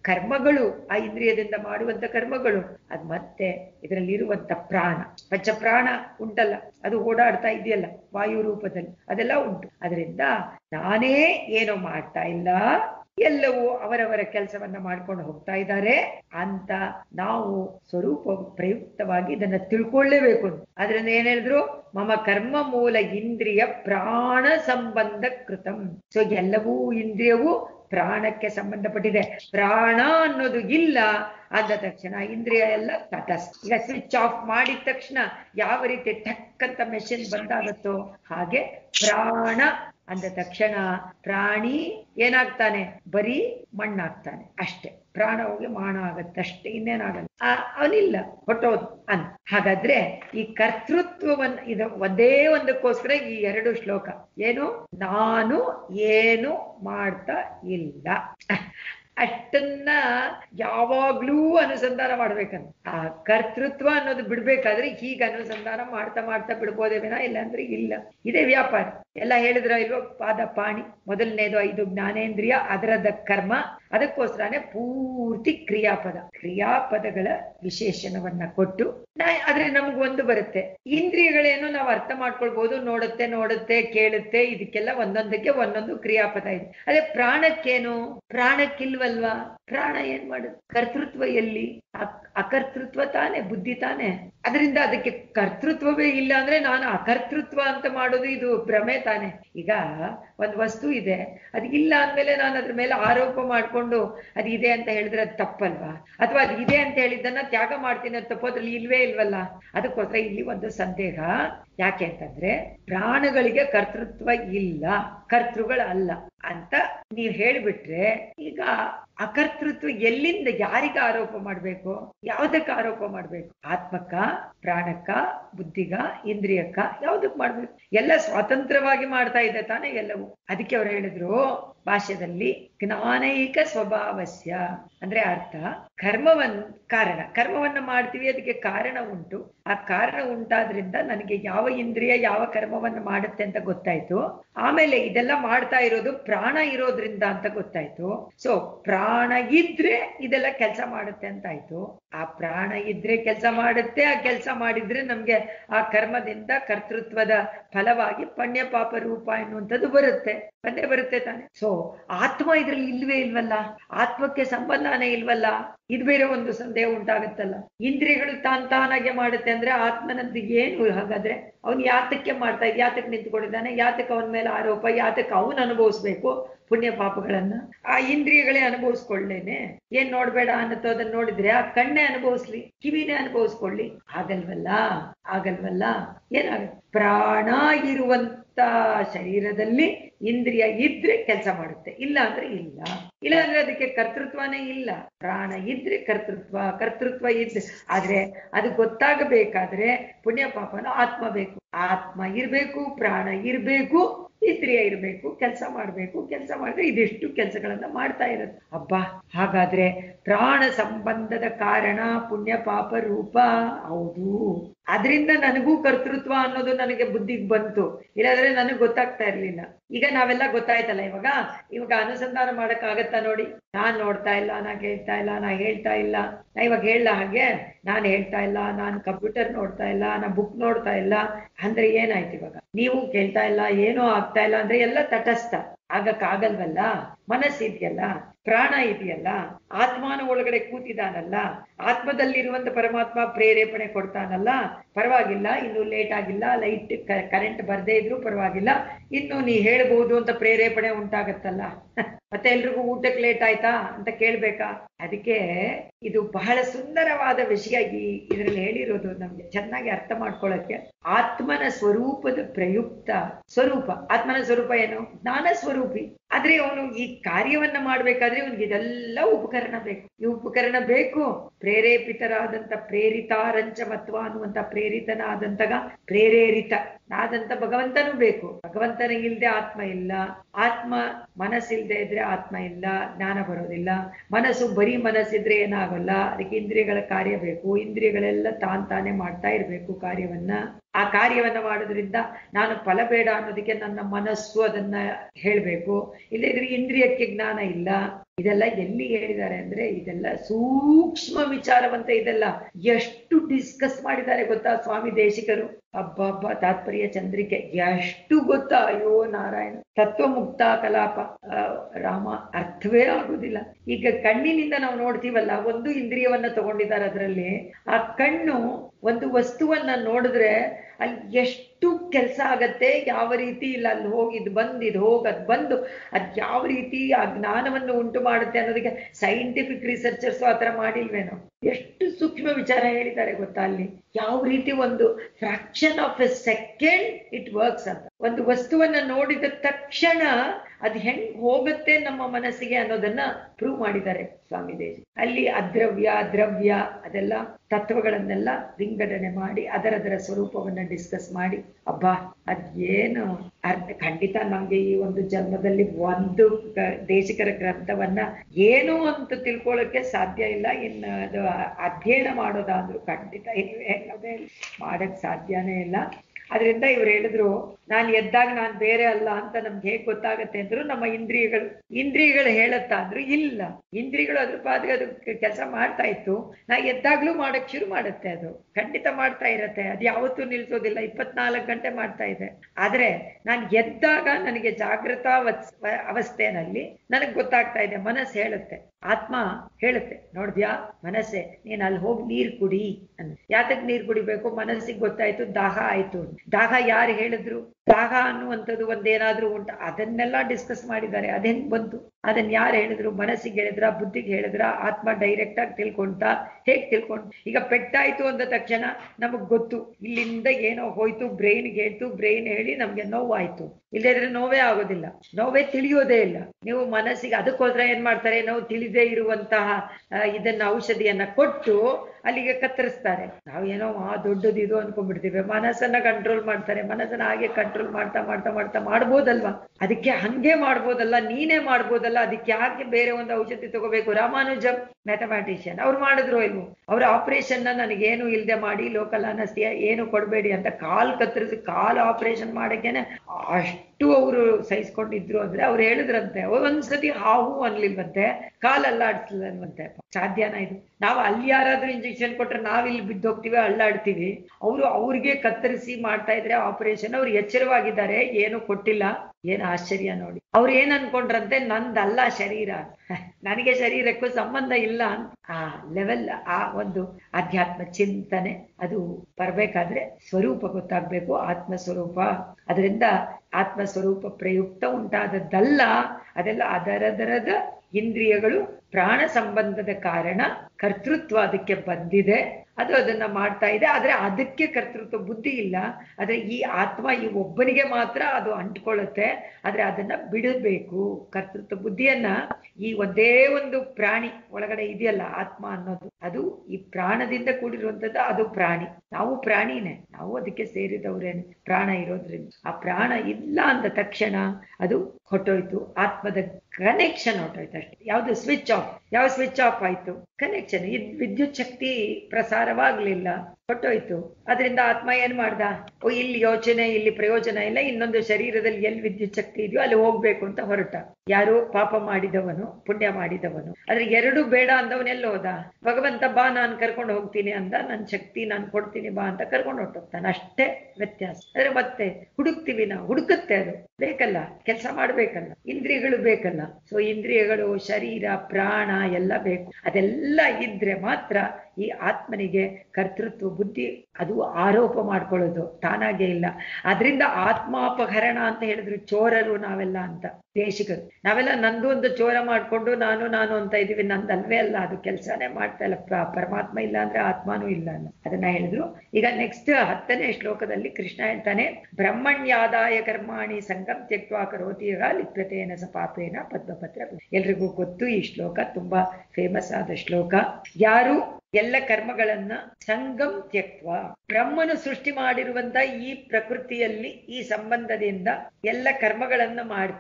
ಕರ್ಮಗಳು ಆ ಇಂದ್ರಿಯದಿಂದ ಮಾಡುವಂತ ಕರ್ಮಗಳು ಅದ್ ಮತ್ತೆ ಇದರಲ್ಲಿರುವಂತ ಪ್ರಾಣ ಪಂಚ ಪ್ರಾಣ ಉಂಟಲ್ಲ ಅದು ಓಡಾಡ್ತಾ ಇದೆಯಲ್ಲ ವಾಯು ರೂಪದಲ್ಲಿ ಅದೆಲ್ಲ ಉಂಟು ಅದರಿಂದ ನಾನೇ ಏನೋ ಮಾಡ್ತಾ ಇಲ್ಲ ಎಲ್ಲವೂ ಅವರವರ ಕೆಲಸವನ್ನ ಮಾಡ್ಕೊಂಡು ಹೋಗ್ತಾ ಇದ್ದಾರೆ ಅಂತ ನಾವು ಸ್ವರೂಪ ಪ್ರಯುಕ್ತವಾಗಿ ಇದನ್ನ ತಿಳ್ಕೊಳ್ಳೇಬೇಕು ಅದರಿಂದ ಏನ್ ಹೇಳಿದ್ರು ಮಮ ಕರ್ಮ ಮೂಲ ಇಂದ್ರಿಯ ಪ್ರಾಣ ಸಂಬಂಧ ಕೃತಂ ಸೊ ಎಲ್ಲವೂ ಇಂದ್ರಿಯವು ಪ್ರಾಣಕ್ಕೆ ಸಂಬಂಧಪಟ್ಟಿದೆ ಪ್ರಾಣ ಅನ್ನೋದು ಇಲ್ಲ ಅಂದ ತಕ್ಷಣ ಇಂದ್ರಿಯ ಎಲ್ಲ ತಟಸ್ಥ ಈಗ ಸ್ವಿಚ್ ಆಫ್ ಮಾಡಿದ ತಕ್ಷಣ ಯಾವ ರೀತಿ ಟಕ್ ಅಂತ ಮೆಷಿನ್ ಬಂದಾಗತ್ತೋ ಹಾಗೆ ಪ್ರಾಣ ಅಂದ ತಕ್ಷಣ ಪ್ರಾಣಿ ಏನಾಗ್ತಾನೆ ಬರೀ ಮಣ್ಣಾಗ್ತಾನೆ ಅಷ್ಟೇ ಪ್ರಾಣ ಹೋಗಿ ಮಾಣ ಆಗತ್ತೆ ಅಷ್ಟೇ ಇನ್ನೇನಾಗಲ್ಲ ಅವನಿಲ್ಲ ಹೊಟ್ಟೋದು ಅಂತ ಹಾಗಾದ್ರೆ ಈ ಕರ್ತೃತ್ವವನ್ನ ಇದು ಒಂದೇ ಒಂದಕ್ಕೋಸ್ಕರ ಈ ಎರಡು ಶ್ಲೋಕ ಏನು ನಾನು ಏನು ಮಾಡ್ತಾ ಇಲ್ಲ ಅಷ್ಟನ್ನ ಯಾವಾಗ್ಲೂ ಅನುಸಂಧಾನ ಮಾಡ್ಬೇಕಂತ ಆ ಕರ್ತೃತ್ವ ಅನ್ನೋದು ಬಿಡ್ಬೇಕಾದ್ರೆ ಹೀಗ ಅನುಸಂಧಾನ ಮಾಡ್ತಾ ಮಾಡ್ತಾ ಬಿಡ್ಬೋದೇ ವಿನ ಇಲ್ಲ ಅಂದ್ರೆ ಇಲ್ಲ ಇದೇ ವ್ಯಾಪಾರ ಎಲ್ಲ ಹೇಳಿದ್ರ ಇಲ್ವೋ ಪಾದ ಪಾಣಿ ಮೊದಲನೇದು ಐದು ಜ್ಞಾನೇಂದ್ರಿಯ ಅದರದ ಕರ್ಮ ಅದಕ್ಕೋಸ್ಕರನೇ ಪೂರ್ತಿ ಕ್ರಿಯಾಪದ ಕ್ರಿಯಾಪದಗಳ ವಿಶೇಷಣವನ್ನ ಕೊಟ್ಟು ನಾ ಆದ್ರೆ ನಮ್ಗ್ ಒಂದು ಬರುತ್ತೆ ಇಂದ್ರಿಯಗಳೇನು ನಾವು ಅರ್ಥ ಮಾಡ್ಕೊಳ್ಬಹುದು ನೋಡುತ್ತೆ ನೋಡುತ್ತೆ ಕೇಳುತ್ತೆ ಇದಕ್ಕೆಲ್ಲ ಒಂದೊಂದಕ್ಕೆ ಒಂದೊಂದು ಕ್ರಿಯಾಪದ ಇದೆ ಅದೇ ಪ್ರಾಣಕ್ಕೇನು ಪ್ರಾಣಕ್ಕಿಲ್ವಲ್ವಾ ಪ್ರಾಣ ಏನ್ ಮಾಡುದು ಕರ್ತೃತ್ವ ಎಲ್ಲಿ ಅಕರ್ತೃತ್ವ ತಾನೆ ಬುದ್ಧಿ ತಾನೆ ಅದರಿಂದ ಅದಕ್ಕೆ ಕರ್ತೃತ್ವವೇ ಇಲ್ಲ ಅಂದ್ರೆ ನಾನು ಅಕರ್ತೃತ್ವ ಅಂತ ಮಾಡೋದು ಇದು ಭ್ರಮೆ ತಾನೆ ಈಗ ಒಂದ್ ವಸ್ತು ಇದೆ ಅದು ಇಲ್ಲ ಅಂದ್ಮೇಲೆ ನಾನು ಅದ್ರ ಮೇಲೆ ಆರೋಪ ಮಾಡ್ಕೊಂಡು ಅದು ಇದೆ ಅಂತ ಹೇಳಿದ್ರೆ ಅದು ತಪ್ಪಲ್ವಾ ಅಥವಾ ಅದು ಇದೆ ಅಂತ ಹೇಳಿದ್ದನ್ನ ತ್ಯಾಗ ಮಾಡ್ತೀನಿ ಅಂತ ತಪ್ಪು ಅದ್ರಲ್ಲಿ ಇಲ್ವೇ ಇಲ್ವಲ್ಲ ಅದಕ್ಕೋಸ್ಕರ ಇಲ್ಲಿ ಒಂದು ಸಂದೇಹ ಯಾಕೆ ಅಂತಂದ್ರೆ ಪ್ರಾಣಗಳಿಗೆ ಕರ್ತೃತ್ವ ಇಲ್ಲ ಕರ್ತೃಗಳಲ್ಲ ಅಂತ ನೀವ್ ಹೇಳ್ಬಿಟ್ರೆ ಈಗ ಅಕರ್ತೃತ್ವ ಎಲ್ಲಿಂದ ಯಾರಿಗ ಆರೋಪ ಮಾಡ್ಬೇಕು ಯಾವ್ದಕ್ಕ ಆರೋಪ ಮಾಡ್ಬೇಕು ಆತ್ಮಕ್ಕ ಪ್ರಾಣಕ್ಕ ಬುದ್ಧಿಗ ಇಂದ್ರಿಯಕ್ಕ ಯಾವ್ದಕ್ ಮಾಡ್ಬೇಕು ಎಲ್ಲ ಸ್ವತಂತ್ರವಾಗಿ ಮಾಡ್ತಾ ಇದೆ ತಾನೇ ಎಲ್ಲವೂ ಅದಕ್ಕೆ ಅವ್ರು ಹೇಳಿದ್ರು ಭಾಷ್ಯದಲ್ಲಿ ಜ್ಞಾನೈಕ ಸ್ವಭಾವಸ್ಯ ಅಂದ್ರೆ ಅರ್ಥ ಕರ್ಮವನ್ ಕಾರಣ ಕರ್ಮವನ್ನ ಮಾಡ್ತೀವಿ ಅದಕ್ಕೆ ಕಾರಣ ಉಂಟು ಆ ಕಾರಣ ಉಂಟಾದ್ರಿಂದ ನನಗೆ ಯಾವ ಇಂದ್ರಿಯ ಯಾವ ಕರ್ಮವನ್ನ ಮಾಡುತ್ತೆ ಅಂತ ಗೊತ್ತಾಯ್ತು ಆಮೇಲೆ ಇದೆಲ್ಲ ಮಾಡ್ತಾ ಇರೋದು ಪ್ರಾಣ ಇರೋದ್ರಿಂದ ಅಂತ ಗೊತ್ತಾಯ್ತು ಸೊ ಪ್ರಾಣ ಇದ್ರೆ ಇದೆಲ್ಲ ಕೆಲಸ ಮಾಡುತ್ತೆ ಅಂತ ಆಯ್ತು ಆ ಪ್ರಾಣ ಇದ್ರೆ ಕೆಲಸ ಮಾಡುತ್ತೆ ಆ ಕೆಲಸ ಮಾಡಿದ್ರೆ ನಮ್ಗೆ ಆ ಕರ್ಮದಿಂದ ಕರ್ತೃತ್ವದ ಫಲವಾಗಿ ಪುಣ್ಯ ಪಾಪ ರೂಪ ಎನ್ನುವಂಥದ್ದು ಬರುತ್ತೆ ಬಂದೇ ಬರುತ್ತೆ ತಾನೆ ಸೊ ಆತ್ಮ ಇದ್ರಲ್ಲಿ ಇಲ್ವೇ ಇಲ್ವಲ್ಲ ಆತ್ಮಕ್ಕೆ ಸಂಬಂಧನೇ ಇಲ್ವಲ್ಲ ಇದು ಬೇರೆ ಒಂದು ಸಂದೇಹ ಉಂಟಾಗುತ್ತಲ್ಲ ಇಂದ್ರಿಯಗಳು ತಾನ್ ತಾನಾಗೆ ಮಾಡುತ್ತೆ ಅಂದ್ರೆ ಆತ್ಮನದ್ದು ಏನು ಹಾಗಾದ್ರೆ ಅವನ್ ಯಾತಕ್ಕೆ ಮಾಡ್ತಾ ಇದ್ ಯಾತಕ್ಕೆ ನಿಂತ್ಕೊಂಡಿದ್ದಾನೆ ಯಾತಕ್ಕೆ ಅವನ ಮೇಲೆ ಆರೋಪ ಯಾತಕ್ಕೆ ಅವನ್ ಅನುಭವಿಸ್ಬೇಕು ಪುಣ್ಯ ಪಾಪಗಳನ್ನ ಆ ಇಂದ್ರಿಯಗಳೇ ಅನುಭವಿಸ್ಕೊಳ್ಳೇನೆ ಏನ್ ನೋಡ್ಬೇಡ ಅನ್ನತ್ತೋ ಅದನ್ನ ನೋಡಿದ್ರೆ ಆ ಕಣ್ಣೆ ಅನುಭವಿಸ್ಲಿ ಕಿವಿನೇ ಅನುಭವಿಸ್ಕೊಳ್ಳಿ ಆಗಲ್ವಲ್ಲ ಆಗಲ್ವಲ್ಲ ಏನಾಗುತ್ತೆ ಪ್ರಾಣ ಇರುವಂತ ಶರೀರದಲ್ಲಿ ಇಂದ್ರಿಯ ಇದ್ರೆ ಕೆಲಸ ಮಾಡುತ್ತೆ ಇಲ್ಲ ಅಂದ್ರೆ ಇಲ್ಲ ಇಲ್ಲ ಅಂದ್ರೆ ಅದಕ್ಕೆ ಕರ್ತೃತ್ವನೇ ಇಲ್ಲ ಪ್ರಾಣ ಇದ್ರೆ ಕರ್ತೃತ್ವ ಕರ್ತೃತ್ವ ಇದ್ರೆ ಆದ್ರೆ ಅದು ಗೊತ್ತಾಗಬೇಕಾದ್ರೆ ಪುಣ್ಯ ಪಾಪನ ಆತ್ಮ ಬೇಕು ಆತ್ಮ ಇರ್ಬೇಕು ಪ್ರಾಣ ಇರ್ಬೇಕು ಇಂದ್ರಿಯ ಇರ್ಬೇಕು ಕೆಲಸ ಮಾಡ್ಬೇಕು ಕೆಲಸ ಮಾಡಿದ್ರೆ ಇದಿಷ್ಟು ಕೆಲಸಗಳನ್ನ ಮಾಡ್ತಾ ಇರುತ್ತೆ ಅಬ್ಬಾ ಹಾಗಾದ್ರೆ ಪ್ರಾಣ ಸಂಬಂಧದ ಕಾರಣ ಪುಣ್ಯ ಪಾಪ ರೂಪ ಹೌದು ಅದರಿಂದ ನನಗೂ ಕರ್ತೃತ್ವ ಅನ್ನೋದು ನನಗೆ ಬುದ್ಧಿಗೆ ಬಂತು ಇಲ್ಲಾಂದ್ರೆ ನನಗೆ ಗೊತ್ತಾಗ್ತಾ ಇರ್ಲಿಲ್ಲ ಈಗ ನಾವೆಲ್ಲ ಗೊತ್ತಾಯ್ತಲ್ಲ ಇವಾಗ ಇವಾಗ ಅನುಸಂಧಾನ ಮಾಡಕ್ ಆಗತ್ತಾ ನೋಡಿ ನಾನ್ ನೋಡ್ತಾ ಇಲ್ಲ ನಾ ಕೇಳ್ತಾ ಇಲ್ಲ ನಾ ಹೇಳ್ತಾ ಇಲ್ಲ ನಾ ಇವಾಗ ಹೇಳ ಹಾಗೆ ನಾನ್ ಹೇಳ್ತಾ ಇಲ್ಲ ನಾನ್ ಕಂಪ್ಯೂಟರ್ ನೋಡ್ತಾ ಇಲ್ಲ ನಾ ಬುಕ್ ನೋಡ್ತಾ ಇಲ್ಲ ಅಂದ್ರೆ ಏನಾಯ್ತು ಇವಾಗ ನೀವು ಕೇಳ್ತಾ ಇಲ್ಲ ಏನೂ ಆಗ್ತಾ ಇಲ್ಲ ಅಂದ್ರೆ ಎಲ್ಲ ತಟಸ್ಥ ಆಗಕ್ಕಾಗಲ್ವಲ್ಲ ಮನಸ್ಸಿದೆಯಲ್ಲ ಪ್ರಾಣ ಇದೆಯಲ್ಲ ಆತ್ಮಾನ ಒಳಗಡೆ ಕೂತಿದಾನಲ್ಲ ಆತ್ಮದಲ್ಲಿರುವಂತ ಪರಮಾತ್ಮ ಪ್ರೇರೇಪಣೆ ಕೊಡ್ತಾನಲ್ಲ ಪರವಾಗಿಲ್ಲ ಇನ್ನು ಲೇಟ್ ಆಗಿಲ್ಲ ಲೈಟ್ ಕರೆಂಟ್ ಬರ್ದೇ ಇದ್ರು ಪರವಾಗಿಲ್ಲ ಇನ್ನು ನೀ ಹೇಳ್ಬಹುದು ಅಂತ ಪ್ರೇರೇಪಣೆ ಉಂಟಾಗತ್ತಲ್ಲ ಮತ್ತೆ ಎಲ್ರಿಗೂ ಊಟಕ್ಕೆ ಲೇಟ್ ಆಯ್ತಾ ಅಂತ ಕೇಳ್ಬೇಕಾ ಅದಕ್ಕೆ ಇದು ಬಹಳ ಸುಂದರವಾದ ವಿಷಯ ಈ ಇದರಲ್ಲಿ ಹೇಳಿರೋದು ನಮ್ಗೆ ಚೆನ್ನಾಗಿ ಅರ್ಥ ಮಾಡ್ಕೊಳ್ಳಕ್ಕೆ ಆತ್ಮನ ಸ್ವರೂಪದ ಪ್ರಯುಕ್ತ ಸ್ವರೂಪ ಆತ್ಮನ ಸ್ವರೂಪ ಏನು ಜ್ಞಾನ ಸ್ವರೂಪಿ ಆದ್ರೆ ಅವನು ಈ ಕಾರ್ಯವನ್ನ ಮಾಡ್ಬೇಕಾದ್ರೆ ಅವನಿಗೆ ಇದೆಲ್ಲ ಉಪಕರಣ ಬೇಕು ಈ ಉಪಕರಣ ಬೇಕು ಪ್ರೇರೇಪಿತರಾದಂತ ಪ್ರೇರಿತಾರಂಚಮತ್ವ ಅನ್ನುವಂತ ಪ್ರೇರಿತನಾದಂತಗ ಪ್ರೇರೇರಿತ ಆದಂತ ಭಗವಂತನೂ ಬೇಕು ಭಗವಂತನ ಇಲ್ದೆ ಆತ್ಮ ಇಲ್ಲ ಆತ್ಮ ಮನಸ್ಸಿಲ್ದೆ ಇದ್ರೆ ಆತ್ಮ ಇಲ್ಲ ಜ್ಞಾನ ಬರೋದಿಲ್ಲ ಮನಸ್ಸು ಬರೀ ಮನಸ್ಸಿದ್ರೆ ಏನಾಗಲ್ಲ ಅದಕ್ಕೆ ಇಂದ್ರಿಯಗಳ ಕಾರ್ಯ ಬೇಕು ಇಂದ್ರಿಯಗಳೆಲ್ಲ ತಾನ್ ತಾನೇ ಮಾಡ್ತಾ ಇರ್ಬೇಕು ಕಾರ್ಯವನ್ನ ಆ ಕಾರ್ಯವನ್ನ ಮಾಡೋದ್ರಿಂದ ನಾನು ಫಲ ಬೇಡ ಅನ್ನೋದಕ್ಕೆ ನನ್ನ ಮನಸ್ಸು ಅದನ್ನ ಹೇಳ್ಬೇಕು ಇಲ್ಲದಿದ್ರೆ ಇಂದ್ರಿಯಕ್ಕೆ ಜ್ಞಾನ ಇಲ್ಲ ಇದೆಲ್ಲ ಎಲ್ಲಿ ಹೇಳಿದ್ದಾರೆ ಅಂದ್ರೆ ಇದೆಲ್ಲ ಸೂಕ್ಷ್ಮ ವಿಚಾರವಂತ ಇದೆಲ್ಲ ಎಷ್ಟು ಡಿಸ್ಕಸ್ ಮಾಡಿದ್ದಾರೆ ಗೊತ್ತಾ ಸ್ವಾಮಿ ದೇಶಿಕರು ಅಬ್ಬಬ್ಬ ತಾತ್ಪರ್ಯ ಚಂದ್ರಿಕೆ ಎಷ್ಟು ಗೊತ್ತಾ ಅಯ್ಯೋ ನಾರಾಯಣ ತತ್ವ ಮುಕ್ತ ಕಲಾಪ ಆ, ರಾಮ ಅರ್ಥವೇ ಆಗುದಿಲ್ಲ ಈಗ ಕಣ್ಣಿನಿಂದ ನಾವು ನೋಡ್ತೀವಲ್ಲ ಒಂದು ಇಂದ್ರಿಯವನ್ನ ತಗೊಂಡಿದ್ದಾರೆ ಅದರಲ್ಲಿ ಆ ಕಣ್ಣು ಒಂದು ವಸ್ತುವನ್ನ ನೋಡಿದ್ರೆ ಅಲ್ಲಿ ಎಷ್ಟು ಕೆಲಸ ಆಗತ್ತೆ ಯಾವ ರೀತಿ ಇಲ್ಲ ಅಲ್ಲಿ ಹೋಗಿ ಇದು ಬಂದು ಇದು ಹೋಗಿ ಅದು ಬಂದು ಅದ್ ಯಾವ ರೀತಿ ಆ ಜ್ಞಾನವನ್ನು ಉಂಟು ಮಾಡುತ್ತೆ ಅನ್ನೋದಕ್ಕೆ ಸೈಂಟಿಫಿಕ್ ರಿಸರ್ಚರ್ಸ್ ಆ ಥರ ಮಾಡಿಲ್ವೇನೋ ಎಷ್ಟು ಸೂಕ್ಷ್ಮ ವಿಚಾರ ಹೇಳಿದ್ದಾರೆ ಗೊತ್ತಾ ಅಲ್ಲಿ ಯಾವ ರೀತಿ ಒಂದು fraction of a second it works ಅಂತ ಒಂದು ವಸ್ತುವನ್ನ ನೋಡಿದ ತಕ್ಷಣ ಅದು ಹೆಂಗ್ ಹೋಗುತ್ತೆ ನಮ್ಮ ಮನಸ್ಸಿಗೆ ಅನ್ನೋದನ್ನ ಪ್ರೂವ್ ಮಾಡಿದ್ದಾರೆ ಸ್ವಾಮಿ ದೇವಿ ಅಲ್ಲಿ ಅದ್ರವ್ಯ ದ್ರವ್ಯ ಅದೆಲ್ಲ ತತ್ವಗಳನ್ನೆಲ್ಲ ವಿಂಗಡಣೆ ಮಾಡಿ ಅದರದರ ಸ್ವರೂಪವನ್ನ ಡಿಸ್ಕಸ್ ಮಾಡಿ ಅಬ್ಬಾ ಅದೇನು ಅರ್ಥ ಖಂಡಿತ ನಮ್ಗೆ ಈ ಒಂದು ಜನ್ಮದಲ್ಲಿ ಒಂದು ಗ- ದೇಶಿಕರ ಗ್ರಂಥವನ್ನ ಏನು ಅಂತ ತಿಳ್ಕೊಳ್ಳೋಕೆ ಸಾಧ್ಯ ಇಲ್ಲ ಇನ್ನು ಅದು ಅಧ್ಯಯನ ಮಾಡೋದಾದ್ರೂ ಖಂಡಿತ ಇಲ್ವೇ ಅದೇ ಮಾಡಕ್ ಸಾಧ್ಯನೇ ಇಲ್ಲ ಅದರಿಂದ ಇವ್ರು ಹೇಳಿದ್ರು ನಾನು ಎದ್ದಾಗ ನಾನು ಬೇರೆ ಅಲ್ಲ ಅಂತ ನಮ್ಗೆ ಹೇಗ್ ಗೊತ್ತಾಗತ್ತೆ ಅಂದ್ರು ನಮ್ಮ ಇಂದ್ರಿಯಗಳು ಇಂದ್ರಿಯಗಳು ಹೇಳತ್ತಾ ಅಂದ್ರು ಇಲ್ಲ ಇಂದ್ರಿಯಗಳು ಅದ್ರ ಪಾದಿಗೆ ಅದು ಕೆಲಸ ಮಾಡ್ತಾ ಇತ್ತು ನಾ ಎದ್ದಾಗ್ಲೂ ಮಾಡಕ್ ಶುರು ಮಾಡುತ್ತೆ ಅದು ಖಂಡಿತ ಮಾಡ್ತಾ ಇರತ್ತೆ ಅದು ಯಾವತ್ತೂ ನಿಲ್ಸೋದಿಲ್ಲ ಇಪ್ಪತ್ನಾಲ್ಕು ಗಂಟೆ ಮಾಡ್ತಾ ಇದೆ ಆದ್ರೆ ನಾನು ಎದ್ದಾಗ ನನಗೆ ಜಾಗೃತ ಅವಸ್ಥೆನಲ್ಲಿ ನನಗೆ ಗೊತ್ತಾಗ್ತಾ ಇದೆ ಮನಸ್ಸು ಹೇಳುತ್ತೆ ಆತ್ಮ ಹೇಳುತ್ತೆ ನೋಡ್ದ್ಯಾ ಮನಸ್ಸೆ ನೀನ್ ಅಲ್ಲಿ ಹೋಗಿ ನೀರ್ ಕುಡಿ ಅನ್ನ ಯಾತಕ್ ನೀರ್ ಕುಡಿಬೇಕು ಮನಸ್ಸಿಗೆ ಗೊತ್ತಾಯ್ತು ದಾಹ ಆಯ್ತು ಅಂತ. ದಾಹ ಯಾರು ಹೇಳಿದ್ರು ದಾಹ ಅನ್ನುವಂಥದ್ದು ಒಂದೇನಾದ್ರೂ ಉಂಟ ಅದನ್ನೆಲ್ಲ ಡಿಸ್ಕಸ್ ಮಾಡಿದ್ದಾರೆ ಅದೆಂಗ್ ಬಂತು ಅದನ್ನ ಯಾರು ಹೇಳಿದ್ರು ಮನಸ್ಸಿಗೆ ಹೇಳಿದ್ರ ಬುದ್ಧಿಗೆ ಹೇಳಿದ್ರ ಆತ್ಮ ಡೈರೆಕ್ಟ್ ಆಗಿ ತಿಳ್ಕೊಂತ ಹೇಗ್ ತಿಳ್ಕೊಂಡು ಈಗ ಪೆಟ್ಟಾಯ್ತು ಅಂದ ತಕ್ಷಣ ನಮಗ್ ಗೊತ್ತು ಇಲ್ಲಿಂದ ಏನೋ ಹೋಯ್ತು ಬ್ರೈನ್ಗೆ ಹೇಳ್ತು ಬ್ರೈನ್ ಹೇಳಿ ನಮ್ಗೆ ನೋವಾಯ್ತು ಇಲ್ಲದ್ರೆ ನೋವೇ ಆಗೋದಿಲ್ಲ ನೋವೇ ತಿಳಿಯೋದೇ ಇಲ್ಲ ನೀವು ಮನಸ್ಸಿಗೆ ಅದಕ್ಕೋಸ್ಕರ ಏನ್ ಮಾಡ್ತಾರೆ ನಾವು ತಿಳಿದೇ ಇರುವಂತಹ ಆ, ಇದನ್ನ ಔಷಧಿಯನ್ನ ಕೊಟ್ಟು ಅಲ್ಲಿಗೆ ಕತ್ತರಿಸ್ತಾರೆ ನಾವೇನೋ ಆ ದೊಡ್ಡದು ಇದು ಅನ್ಕೊಂಡ್ಬಿಡ್ತೀವಿ ಮನಸ್ಸನ್ನ ಕಂಟ್ರೋಲ್ ಮಾಡ್ತಾರೆ ಮನಸ್ಸನ್ನ ಹಾಗೆ ಕಂಟ್ರೋಲ್ ಮಾಡ್ತಾ ಮಾಡ್ತಾ ಮಾಡ್ತಾ ಮಾಡ್ಬೋದಲ್ವಾ ಅದಕ್ಕೆ ಹಂಗೆ ಮಾಡ್ಬೋದಲ್ಲ ನೀನೇ ಮಾಡ್ಬೋದಲ್ಲ ಅದಕ್ಕೆ ಯಾಕೆ ಬೇರೆ ಒಂದು ಔಷಧಿ ತಗೋಬೇಕು ರಾಮಾನುಜಂ ಮ್ಯಾಥಮ್ಯಾಟಿಷಿಯನ್ ಅವ್ರು ಮಾಡಿದ್ರು ಇಲ್ವೋ ಅವ್ರ ಆಪರೇಷನ್ ನನಗೇನು ಇಲ್ದೆ ಮಾಡಿ ಲೋಕಲ್ ಅನಸ್ತಿಯ ಏನು ಕೊಡಬೇಡಿ ಅಂತ ಕಾಲ್ ಕತ್ತರಿಸಿ ಕಾಲ್ ಆಪರೇಷನ್ ಮಾಡಕ್ಕೇನೆ ಅಷ್ಟು ಅವರು ಸಹಿಸ್ಕೊಂಡಿದ್ರು ಅಂದ್ರೆ ಅವ್ರು ಹೇಳಿದ್ರಂತೆ ಒಂದ್ಸತಿ ಹಾವು ಅನ್ಲಿಲ್ವಂತೆ ಕಾಲ್ ಅಲ್ಲಾಡ್ಸ್ಲಲ್ವಂತೆ ಸಾಧ್ಯನಾ ಇದು ನಾವು ಅಲ್ಲಿ ಯಾರಾದ್ರೂ ಇಂಜೆಕ್ಷನ್ ಕೊಟ್ರೆ ನಾವಿಲ್ಲಿ ಬಿದ್ದೋಗ್ತೀವಿ ಅಲ್ಲಾಡ್ತೀವಿ ಅವರು ಅವ್ರಿಗೆ ಕತ್ತರಿಸಿ ಮಾಡ್ತಾ ಇದ್ರೆ ಆಪರೇಷನ್ ಅವ್ರು ಎಚ್ಚರವಾಗಿದ್ದಾರೆ ಏನು ಕೊಟ್ಟಿಲ್ಲ ಏನ್ ಆಶ್ಚರ್ಯ ನೋಡಿ ಅವ್ರು ಏನ್ ಅನ್ಕೊಂಡ್ರಂತೆ ನಂದಲ್ಲ ಶರೀರ ನನಗೆ ಶರೀರಕ್ಕೂ ಸಂಬಂಧ ಇಲ್ಲ ಅಂತ ಆ ಲೆವೆಲ್ ಆ ಒಂದು ಅಧ್ಯಾತ್ಮ ಚಿಂತನೆ ಅದು ಬರ್ಬೇಕಾದ್ರೆ ಸ್ವರೂಪ ಗೊತ್ತಾಗ್ಬೇಕು ಆತ್ಮ ಸ್ವರೂಪ ಅದರಿಂದ ಆತ್ಮ ಸ್ವರೂಪ ಪ್ರಯುಕ್ತ ಉಂಟಾದದ್ದಲ್ಲ ಅದೆಲ್ಲ ಅದರದರದ ಇಂದ್ರಿಯಗಳು ಪ್ರಾಣ ಸಂಬಂಧದ ಕಾರಣ ಕರ್ತೃತ್ವ ಅದಕ್ಕೆ ಬಂದಿದೆ ಅದು ಅದನ್ನ ಮಾಡ್ತಾ ಇದೆ ಆದ್ರೆ ಅದಕ್ಕೆ ಕರ್ತೃತ್ವ ಬುದ್ಧಿ ಇಲ್ಲ ಆದ್ರೆ ಈ ಆತ್ಮ ಈ ಒಬ್ಬನಿಗೆ ಮಾತ್ರ ಅದು ಅಂಟ್ಕೊಳ್ಳುತ್ತೆ ಆದ್ರೆ ಅದನ್ನ ಬಿಡಬೇಕು ಕರ್ತೃತ್ವ ಬುದ್ಧಿಯನ್ನ ಈ ಒಂದೇ ಒಂದು ಪ್ರಾಣಿ ಒಳಗಡೆ ಇದೆಯಲ್ಲ ಆತ್ಮ ಅನ್ನೋದು ಅದು ಈ ಪ್ರಾಣದಿಂದ ಕೂಡಿರುವಂತದ್ದು ಅದು ಪ್ರಾಣಿ ನಾವು ಪ್ರಾಣಿನೇ ನಾವು ಅದಕ್ಕೆ ಸೇರಿದವ್ರೇನೆ ಪ್ರಾಣ ಇರೋದ್ರಿಂದ ಆ ಪ್ರಾಣ ಇಲ್ಲ ಅಂದ ತಕ್ಷಣ ಅದು ಹೊಟ್ಟೋಯ್ತು ಆತ್ಮದ ಕನೆಕ್ಷನ್ ಹೊಟ್ಟೋಯ್ತು ಅಷ್ಟೇ ಯಾವ್ದು ಸ್ವಿಚ್ ಆಫ್ ಯಾವ ಸ್ವಿಚ್ ಆಫ್ ಆಯ್ತು ಕನೆಕ್ಷನ್ ಇದ್ ವಿದ್ಯುತ್ ಶಕ್ತಿ ಪ್ರಸಾರವಾಗ್ಲಿಲ್ಲ ಹೊಟ್ಟೋಯ್ತು ಅದರಿಂದ ಆತ್ಮ ಏನ್ ಮಾಡ್ದ ಓ ಇಲ್ಲಿ ಯೋಚನೆ ಇಲ್ಲಿ ಪ್ರಯೋಜನ ಇಲ್ಲ ಇನ್ನೊಂದು ಶರೀರದಲ್ಲಿ ಎಲ್ಲಿ ವಿದ್ಯುತ್ ಶಕ್ತಿ ಇದೆಯೋ ಅಲ್ಲಿ ಹೋಗ್ಬೇಕು ಅಂತ ಹೊರಟ ಯಾರು ಪಾಪ ಮಾಡಿದವನು ಪುಣ್ಯ ಮಾಡಿದವನು ಆದ್ರೆ ಎರಡು ಬೇಡ ಅಂದವನೆಲ್ಲ ಹೋದ ಭಗವಂತ ಬಾ ನಾನು ಕರ್ಕೊಂಡು ಹೋಗ್ತೀನಿ ಅಂದ ನನ್ ಶಕ್ತಿ ನಾನು ಕೊಡ್ತೀನಿ ಬಾ ಅಂತ ಕರ್ಕೊಂಡು ಹೊಟ್ಟೋಗ್ತಾನೆ ಅಷ್ಟೇ ವ್ಯತ್ಯಾಸ ಆದ್ರೆ ಮತ್ತೆ ಹುಡುಕ್ತಿವಿ ನಾವು ಹುಡುಕುತ್ತೆ ಅದು ಬೇಕಲ್ಲ ಕೆಲಸ ಮಾಡ್ಬೇಕಲ್ಲ ಇಂದ್ರಿಯಗಳು ಬೇಕಲ್ಲ ಸೊ ಇಂದ್ರಿಯಗಳು ಶರೀರ ಪ್ರಾಣ ಎಲ್ಲ ಬೇಕು ಅದೆಲ್ಲ ಇದ್ರೆ ಮಾತ್ರ ಈ ಆತ್ಮನಿಗೆ ಕರ್ತೃತ್ವ ಬುದ್ಧಿ ಅದು ಆರೋಪ ಮಾಡ್ಕೊಳ್ಳೋದು ತಾನಾಗೆ ಇಲ್ಲ ಅದರಿಂದ ಆತ್ಮಾಪಹರಣ ಅಂತ ಹೇಳಿದ್ರು ಚೋರರು ನಾವೆಲ್ಲ ಅಂತ ದೇಶಿಕರು ನಾವೆಲ್ಲ ನಂದು ಒಂದು ಚೋರ ಮಾಡ್ಕೊಂಡು ನಾನು ನಾನು ಅಂತ ಇದೀವಿ ನಂದಲ್ವೇ ಅಲ್ಲ ಅದು ಕೆಲಸನೇ ಮಾಡ್ತಾ ಇಲ್ಲ ಪ- ಪರಮಾತ್ಮ ಇಲ್ಲ ಅಂದ್ರೆ ಆತ್ಮನೂ ಇಲ್ಲ ಅಲ್ಲ ಅದನ್ನ ಹೇಳಿದ್ರು ಈಗ ನೆಕ್ಸ್ಟ್ ಹತ್ತನೇ ಶ್ಲೋಕದಲ್ಲಿ ಕೃಷ್ಣ ಹೇಳ್ತಾನೆ ಬ್ರಹ್ಮಣ್ಯಾದಾಯ ಕರ್ಮಾಣಿ ಸಂಗಂ ತ್ಯಕ್ವಾ ಕರೋತಿ ಯಗ ಲಿಪ್ಯತೇನ ಸ ಪಾಪೇನ ಪದ್ಮಪತ್ರ ಎಲ್ರಿಗೂ ಗೊತ್ತು ಈ ಶ್ಲೋಕ ತುಂಬಾ ಫೇಮಸ್ ಆದ ಶ್ಲೋಕ ಯಾರು ಎಲ್ಲ ಕರ್ಮಗಳನ್ನ ಸಂಗಂ ತ್ಯಕ್ವ ಬ್ರಹ್ಮನು ಸೃಷ್ಟಿ ಮಾಡಿರುವಂತ ಈ ಪ್ರಕೃತಿಯಲ್ಲಿ ಈ ಸಂಬಂಧದಿಂದ ಎಲ್ಲ ಕರ್ಮಗಳನ್ನ ಮಾಡ್ತಾ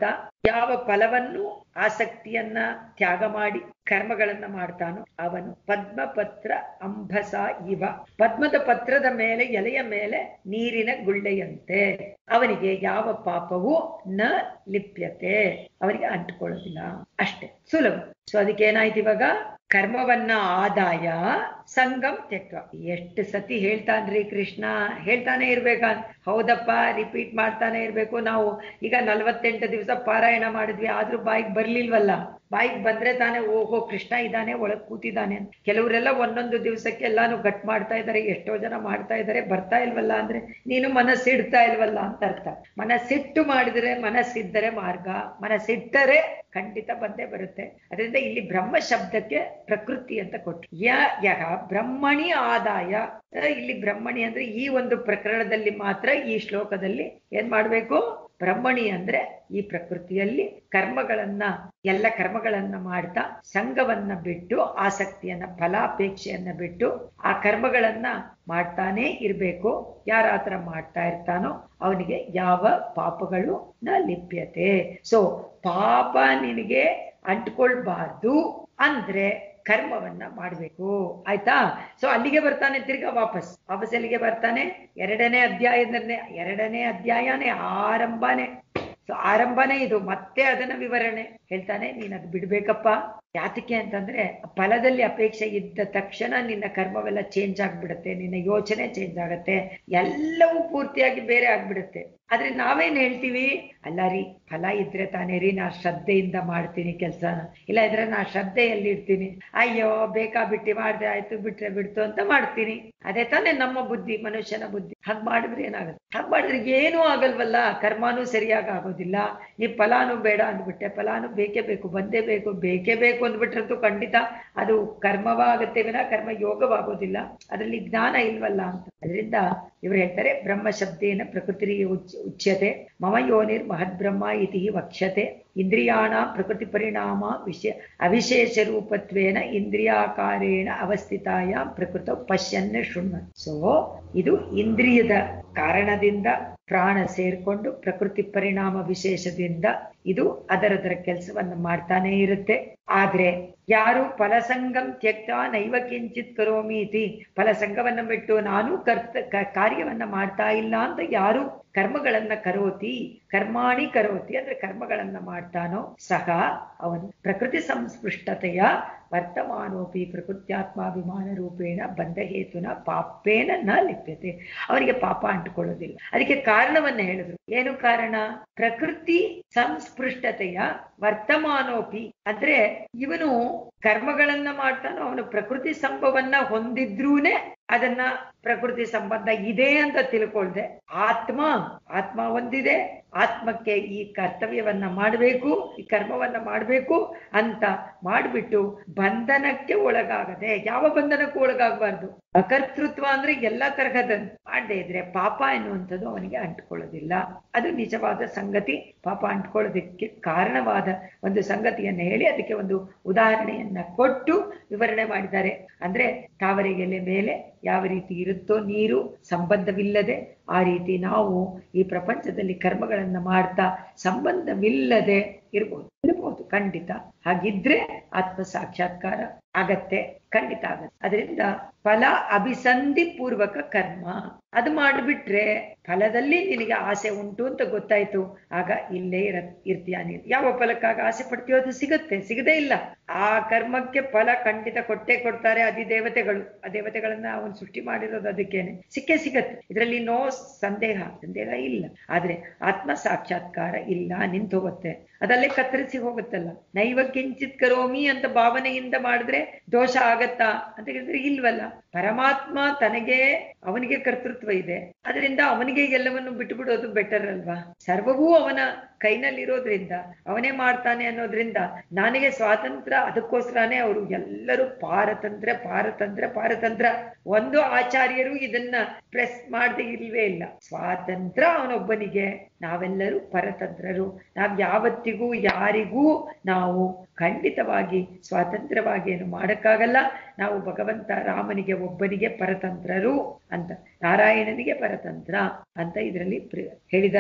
ಯಾವ ಫಲವನ್ನು ಆಸಕ್ತಿಯನ್ನ ತ್ಯಾಗ ಮಾಡಿ ಕರ್ಮಗಳನ್ನ ಮಾಡ್ತಾನೋ ಅವನು ಪದ್ಮಪತ್ರ ಅಂಬಸ ಇವ ಪದ್ಮದ ಪತ್ರದ ಮೇಲೆ ಎಲೆಯ ಮೇಲೆ ನೀರಿನ ಗುಳ್ಳೆಯಂತೆ ಅವನಿಗೆ ಯಾವ ಪಾಪವೂ ನ ಲಿಪ್ಯತೆ ಅವನಿಗೆ ಅಂಟ್ಕೊಳ್ಳೋದಿಲ್ಲ ಅಷ್ಟೇ ಸುಲಭ ಸೊ ಅದಕ್ಕೆ ಏನಾಯ್ತು ಇವಾಗ ಕರ್ಮವನ್ನ ಆದಾಯ ಸಂಗಮ್ ತ್ಯಕ್ವ ಎಷ್ಟು ಸತಿ ಹೇಳ್ತಾನ್ರಿ ಕೃಷ್ಣ ಹೇಳ್ತಾನೆ ಇರ್ಬೇಕಾ ಹೌದಪ್ಪ ರಿಪೀಟ್ ಮಾಡ್ತಾನೆ ಇರ್ಬೇಕು ನಾವು ಈಗ ನಲ್ವತ್ತೆಂಟು ದಿವಸ ಪಾರಾಯಣ ಮಾಡಿದ್ವಿ ಆದ್ರೂ ಬಾಯಿಗೆ ಬರ್ಲಿಲ್ವಲ್ಲ ಬಾಯಿಗೆ ಬಂದ್ರೆ ತಾನೇ ಓಹೋ ಕೃಷ್ಣ ಇದ್ದಾನೆ ಒಳಗ್ ಕೂತಿದ್ದಾನೆ ಅಂತ ಕೆಲವರೆಲ್ಲ ಒಂದೊಂದು ದಿವಸಕ್ಕೆ ಎಲ್ಲಾನು ಗಟ್ ಮಾಡ್ತಾ ಇದ್ದಾರೆ ಎಷ್ಟೋ ಜನ ಮಾಡ್ತಾ ಇದ್ದಾರೆ ಬರ್ತಾ ಇಲ್ವಲ್ಲ ಅಂದ್ರೆ ನೀನು ಮನಸ್ಸಿಡ್ತಾ ಇಲ್ವಲ್ಲ ಅಂತ ಅರ್ಥ ಮನಸ್ಸಿಟ್ಟು ಮಾಡಿದ್ರೆ ಮನಸ್ಸಿದ್ದರೆ ಮಾರ್ಗ ಮನಸ್ಸಿಟ್ಟರೆ ಖಂಡಿತ ಬಂದೇ ಬರುತ್ತೆ ಅದರಿಂದ ಇಲ್ಲಿ ಬ್ರಹ್ಮ ಶಬ್ದಕ್ಕೆ ಪ್ರಕೃತಿ ಅಂತ ಕೊಟ್ರು ಯ ಯಹ ಬ್ರಹ್ಮಣಿ ಆದಾಯ ಅಹ್, ಇಲ್ಲಿ ಬ್ರಹ್ಮಣಿ ಅಂದ್ರೆ ಈ ಒಂದು ಪ್ರಕರಣದಲ್ಲಿ ಮಾತ್ರ ಈ ಶ್ಲೋಕದಲ್ಲಿ ಏನ್ ಮಾಡ್ಬೇಕು ಬ್ರಹ್ಮಣಿ ಅಂದ್ರೆ ಈ ಪ್ರಕೃತಿಯಲ್ಲಿ ಕರ್ಮಗಳನ್ನ ಎಲ್ಲ ಕರ್ಮಗಳನ್ನ ಮಾಡ್ತಾ ಸಂಘವನ್ನ ಬಿಟ್ಟು ಆಸಕ್ತಿಯನ್ನ ಫಲಾಪೇಕ್ಷೆಯನ್ನ ಬಿಟ್ಟು ಆ ಕರ್ಮಗಳನ್ನ ಮಾಡ್ತಾನೆ ಇರ್ಬೇಕು ಯಾರ ಆತರ ಮಾಡ್ತಾ ಇರ್ತಾನೋ ಅವನಿಗೆ ಯಾವ ಪಾಪಗಳು ನ ಲಿಪ್ಯತೆ ಸೊ ಪಾಪ ನಿನಗೆ ಅಂಟ್ಕೊಳ್ಬಾರ್ದು ಅಂದ್ರೆ ಕರ್ಮವನ್ನ ಮಾಡ್ಬೇಕು ಆಯ್ತಾ ಸೊ ಅಲ್ಲಿಗೆ ಬರ್ತಾನೆ ತಿರ್ಗಾ ವಾಪಸ್ ವಾಪಸ್ ಎಲ್ಲಿಗೆ ಬರ್ತಾನೆ ಎರಡನೇ ಅಧ್ಯಾಯದನ್ನೇ ಎರಡನೇ ಅಧ್ಯಾಯನೇ ಆರಂಭನೇ ಸೊ ಆರಂಭನೇ ಇದು ಮತ್ತೆ ಅದನ್ನ ವಿವರಣೆ ಹೇಳ್ತಾನೆ ನೀನ್ ಅದು ಬಿಡ್ಬೇಕಪ್ಪ ಯಾತಕ್ಕೆ ಅಂತಂದ್ರೆ ಫಲದಲ್ಲಿ ಅಪೇಕ್ಷೆ ಇದ್ದ ತಕ್ಷಣ ನಿನ್ನ ಕರ್ಮವೆಲ್ಲ ಚೇಂಜ್ ಆಗ್ಬಿಡುತ್ತೆ ನಿನ್ನ ಯೋಚನೆ ಚೇಂಜ್ ಆಗತ್ತೆ ಎಲ್ಲವೂ ಪೂರ್ತಿಯಾಗಿ ಬೇರೆ ಆಗ್ಬಿಡುತ್ತೆ ಆದ್ರೆ ನಾವೇನ್ ಹೇಳ್ತೀವಿ ಅಲ್ಲ ರೀ ಫಲ ಇದ್ರೆ ತಾನೇ ರೀ ನಾ ಶ್ರದ್ಧೆಯಿಂದ ಮಾಡ್ತೀನಿ ಕೆಲ್ಸನ ಇಲ್ಲ ಇದ್ರೆ ನಾ ಶ್ರದ್ಧೆಯಲ್ಲಿ ಇರ್ತೀನಿ ಅಯ್ಯೋ ಬೇಕಾ ಬಿಟ್ಟಿ ಮಾಡ್ದೆ ಆಯ್ತು ಬಿಟ್ರೆ ಬಿಡ್ತು ಅಂತ ಮಾಡ್ತೀನಿ ಅದೇ ತಾನೇ ನಮ್ಮ ಬುದ್ಧಿ ಮನುಷ್ಯನ ಬುದ್ಧಿ ಹಾಗ್ ಮಾಡಿದ್ರೆ ಏನಾಗುತ್ತೆ ಹಾಗ್ ಮಾಡಿದ್ರೆ ಏನೂ ಆಗಲ್ವಲ್ಲ ಕರ್ಮಾನು ಸರಿಯಾಗಿ ಆಗೋದಿಲ್ಲ ನೀ ಫಲಾನು ಬೇಡ ಅಂದ್ಬಿಟ್ಟೆ ಫಲಾನು ಬೇಕೇ ಬೇಕು ಬಂದೇ ಬೇಕು ಬೇಕೇ ಬೇಕು ಅಂದ್ಬಿಟ್ರಂತೂ ಖಂಡಿತ ಅದು ಕರ್ಮವಾಗುತ್ತೆ ವಿನ ಕರ್ಮ ಯೋಗವಾಗೋದಿಲ್ಲ ಅದರಲ್ಲಿ ಜ್ಞಾನ ಇಲ್ವಲ್ಲ ಅಂತ ಅದರಿಂದ ಇವರು ಹೇಳ್ತಾರೆ ಬ್ರಹ್ಮ ಶಬ್ದೇನ ಪ್ರಕೃತಿ ಉಚ್- ಉಚ್ಯತೆ ಮಮ ಯೋನಿರ್ ಮಹದ್ ಬ್ರಹ್ಮ ಇತಿ ವಕ್ಷ್ಯತೆ ಇಂದ್ರಿಯಾಣ ಪ್ರಕೃತಿ ಪರಿಣಾಮ ವಿಷಯ ಅವಿಶೇಷ ರೂಪತ್ವೇನ ಇಂದ್ರಿಯಾಕಾರೇಣ ಅವಸ್ಥಿತಾಯ ಪ್ರಕೃತ ಪಶ್ಯನ್ ಶೃಣ್ವ ಸೊ ಇದು ಇಂದ್ರಿಯದ ಕಾರಣದಿಂದ ಪ್ರಾಣ ಸೇರ್ಕೊಂಡು ಪ್ರಕೃತಿ ಪರಿಣಾಮ ವಿಶೇಷದಿಂದ ಇದು ಅದರದರ ಕೆಲಸವನ್ನು ಮಾಡ್ತಾನೆ ಇರುತ್ತೆ ಆದ್ರೆ ಯಾರು ಫಲಸಂಗಂ ತ್ಯಕ್ತ ನೈವ ಕಿಂಚಿತ್ ಕರೋಮಿ ಇತಿ ಫಲಸಂಗವನ್ನ ಬಿಟ್ಟು ನಾನು ಕರ್ತ ಕ- ಕಾರ್ಯವನ್ನ ಮಾಡ್ತಾ ಇಲ್ಲ ಅಂತ ಯಾರು ಕರ್ಮಗಳನ್ನ ಕರೋತಿ ಕರ್ಮಾಣಿ ಕರೋತಿ ಅಂದ್ರೆ ಕರ್ಮಗಳನ್ನ ಮಾಡ್ತಾನೋ ಸಹ ಅವನು ಪ್ರಕೃತಿ ಸಂಸ್ಪೃಷ್ಟತೆಯ ವರ್ತಮಾನೋಪಿ ಪ್ರಕೃತ್ಯಾತ್ಮಾಭಿಮಾನ ರೂಪೇಣ ಬಂಧ ಹೇತುನ ಪಾಪೇನ ನ ಲಿಪ್ಯತೆ ಅವರಿಗೆ ಪಾಪ ಅಂಟುಕೊಳ್ಳೋದಿಲ್ಲ ಅದಕ್ಕೆ ಕಾರಣವನ್ನ ಹೇಳಿದ್ರು ಏನು ಕಾರಣ ಪ್ರಕೃತಿ ಸಂಸ್ಪೃಷ್ಟತೆಯ ವರ್ತಮಾನೋಪಿ ಅಂದ್ರೆ ಇವನು ಕರ್ಮಗಳನ್ನ ಮಾಡ್ತಾನೋ ಅವನು ಪ್ರಕೃತಿ ಸಂಭವನ್ನ ಹೊಂದಿದ್ರೂನೆ ಅದನ್ನ ಪ್ರಕೃತಿ ಸಂಬಂಧ ಇದೆ ಅಂತ ತಿಳ್ಕೊಳ್ದೆ ಆತ್ಮ ಆತ್ಮ ಒಂದಿದೆ ಆತ್ಮಕ್ಕೆ ಈ ಕರ್ತವ್ಯವನ್ನ ಮಾಡಬೇಕು ಈ ಕರ್ಮವನ್ನ ಮಾಡಬೇಕು ಅಂತ ಮಾಡ್ಬಿಟ್ಟು ಬಂಧನಕ್ಕೆ ಒಳಗಾಗದೆ ಯಾವ ಬಂಧನಕ್ಕೂ ಒಳಗಾಗಬಾರ್ದು ಅಕರ್ತೃತ್ವ ಅಂದ್ರೆ ಎಲ್ಲಾ ತರಹದ ಮಾಡದೇ ಇದ್ರೆ ಪಾಪ ಎನ್ನುವಂಥದ್ದು ಅವನಿಗೆ ಅಂಟ್ಕೊಳ್ಳೋದಿಲ್ಲ ಅದು ನಿಜವಾದ ಸಂಗತಿ ಪಾಪ ಅಂಟ್ಕೊಳ್ಳೋದಕ್ಕೆ ಕಾರಣವಾದ ಒಂದು ಸಂಗತಿಯನ್ನ ಹೇಳಿ ಅದಕ್ಕೆ ಒಂದು ಉದಾಹರಣೆಯನ್ನ ಕೊಟ್ಟು ವಿವರಣೆ ಮಾಡಿದ್ದಾರೆ ಅಂದ್ರೆ ತಾವರೆ ಎಲೆ ಮೇಲೆ ಯಾವ ರೀತಿ ಇರುತ್ತೋ ನೀರು ಸಂಬಂಧವಿಲ್ಲದೆ ಆ ರೀತಿ ನಾವು ಈ ಪ್ರಪಂಚದಲ್ಲಿ ಕರ್ಮಗಳನ್ನ ಮಾಡ್ತಾ ಸಂಬಂಧವಿಲ್ಲದೆ ಇರ್ಬೋದು ಇರ್ಬೋದು ಖಂಡಿತ ಹಾಗಿದ್ರೆ ಆತ್ಮ ಸಾಕ್ಷಾತ್ಕಾರ ಆಗತ್ತೆ ಖಂಡಿತ ಆಗತ್ತೆ ಅದರಿಂದ ಫಲ ಅಭಿಸಂಧಿ ಪೂರ್ವಕ ಕರ್ಮ ಅದು ಮಾಡಿಬಿಟ್ರೆ ಫಲದಲ್ಲಿ ನಿನಗೆ ಆಸೆ ಉಂಟು ಅಂತ ಗೊತ್ತಾಯ್ತು ಆಗ ಇಲ್ಲೇ ಇರ ಇರ್ತೀಯ ನೀನು ಯಾವ ಫಲಕ್ಕಾಗ ಆಸೆ ಪಡ್ತೀಯೋ ಅದು ಸಿಗುತ್ತೆ ಸಿಗದೇ ಇಲ್ಲ ಆ ಕರ್ಮಕ್ಕೆ ಫಲ ಖಂಡಿತ ಕೊಟ್ಟೇ ಕೊಡ್ತಾರೆ ಅಧಿದೇವತೆಗಳು ಆ ದೇವತೆಗಳನ್ನ ಅವನು ಸೃಷ್ಟಿ ಮಾಡಿರೋದು ಅದಕ್ಕೇನೆ ಸಿಕ್ಕೇ ಸಿಗತ್ತೆ ಇದರಲ್ಲಿ ನೋ ಸಂದೇಹ ಸಂದೇಹ ಇಲ್ಲ ಆದ್ರೆ ಆತ್ಮ ಸಾಕ್ಷಾತ್ಕಾರ ಇಲ್ಲ ನಿಂತು ಹೋಗುತ್ತೆ ಅದಲ್ಲೇ ಕತ್ತರಿಸಿ ಹೋಗುತ್ತಲ್ಲ ನೈವ ಕಿಂಚಿತ್ ಕರೋಮಿ ಅಂತ ಭಾವನೆಯಿಂದ ಮಾಡಿದ್ರೆ ದೋಷ ಆಗತ್ತಾ ಅಂತ ಹೇಳಿದ್ರೆ ಇಲ್ವಲ್ಲ ಪರಮಾತ್ಮ ತನಗೆ ಅವನಿಗೆ ಕರ್ತೃತ್ವ ಇದೆ ಅದರಿಂದ ಅವನಿಗೆ ಎಲ್ಲವನ್ನು ಬಿಟ್ಟು ಬಿಡೋದು ಬೆಟರ್ ಅಲ್ವಾ ಸರ್ವವೂ ಅವನ ಕೈನಲ್ಲಿರೋದ್ರಿಂದ ಅವನೇ ಮಾಡ್ತಾನೆ ಅನ್ನೋದ್ರಿಂದ ನನಗೆ ಸ್ವಾತಂತ್ರ್ಯ ಅದಕ್ಕೋಸ್ಕರನೇ ಅವರು ಎಲ್ಲರೂ ಪಾರತಂತ್ರ ಪಾರತಂತ್ರ ಪಾರತಂತ್ರ ಒಂದು ಆಚಾರ್ಯರು ಇದನ್ನ ಪ್ರೆಸ್ ಮಾಡದೆ ಇಲ್ವೇ ಇಲ್ಲ ಸ್ವಾತಂತ್ರ್ಯ ಅವನೊಬ್ಬನಿಗೆ ನಾವೆಲ್ಲರೂ ಪರತಂತ್ರರು ನಾವ್ ಯಾವತ್ತಿಗೂ ಯಾರಿಗೂ ನಾವು ಖಂಡಿತವಾಗಿ ಸ್ವಾತಂತ್ರ್ಯವಾಗಿ ಏನು ಮಾಡಕ್ಕಾಗಲ್ಲ ನಾವು ಭಗವಂತ ರಾಮನಿಗೆ ಒಬ್ಬನಿಗೆ ಪರತಂತ್ರರು ಅಂತ ನಾರಾಯಣನಿಗೆ ಪರತಂತ್ರ ಅಂತ ಇದರಲ್ಲಿ ಹೇಳಿದ್ದಾರೆ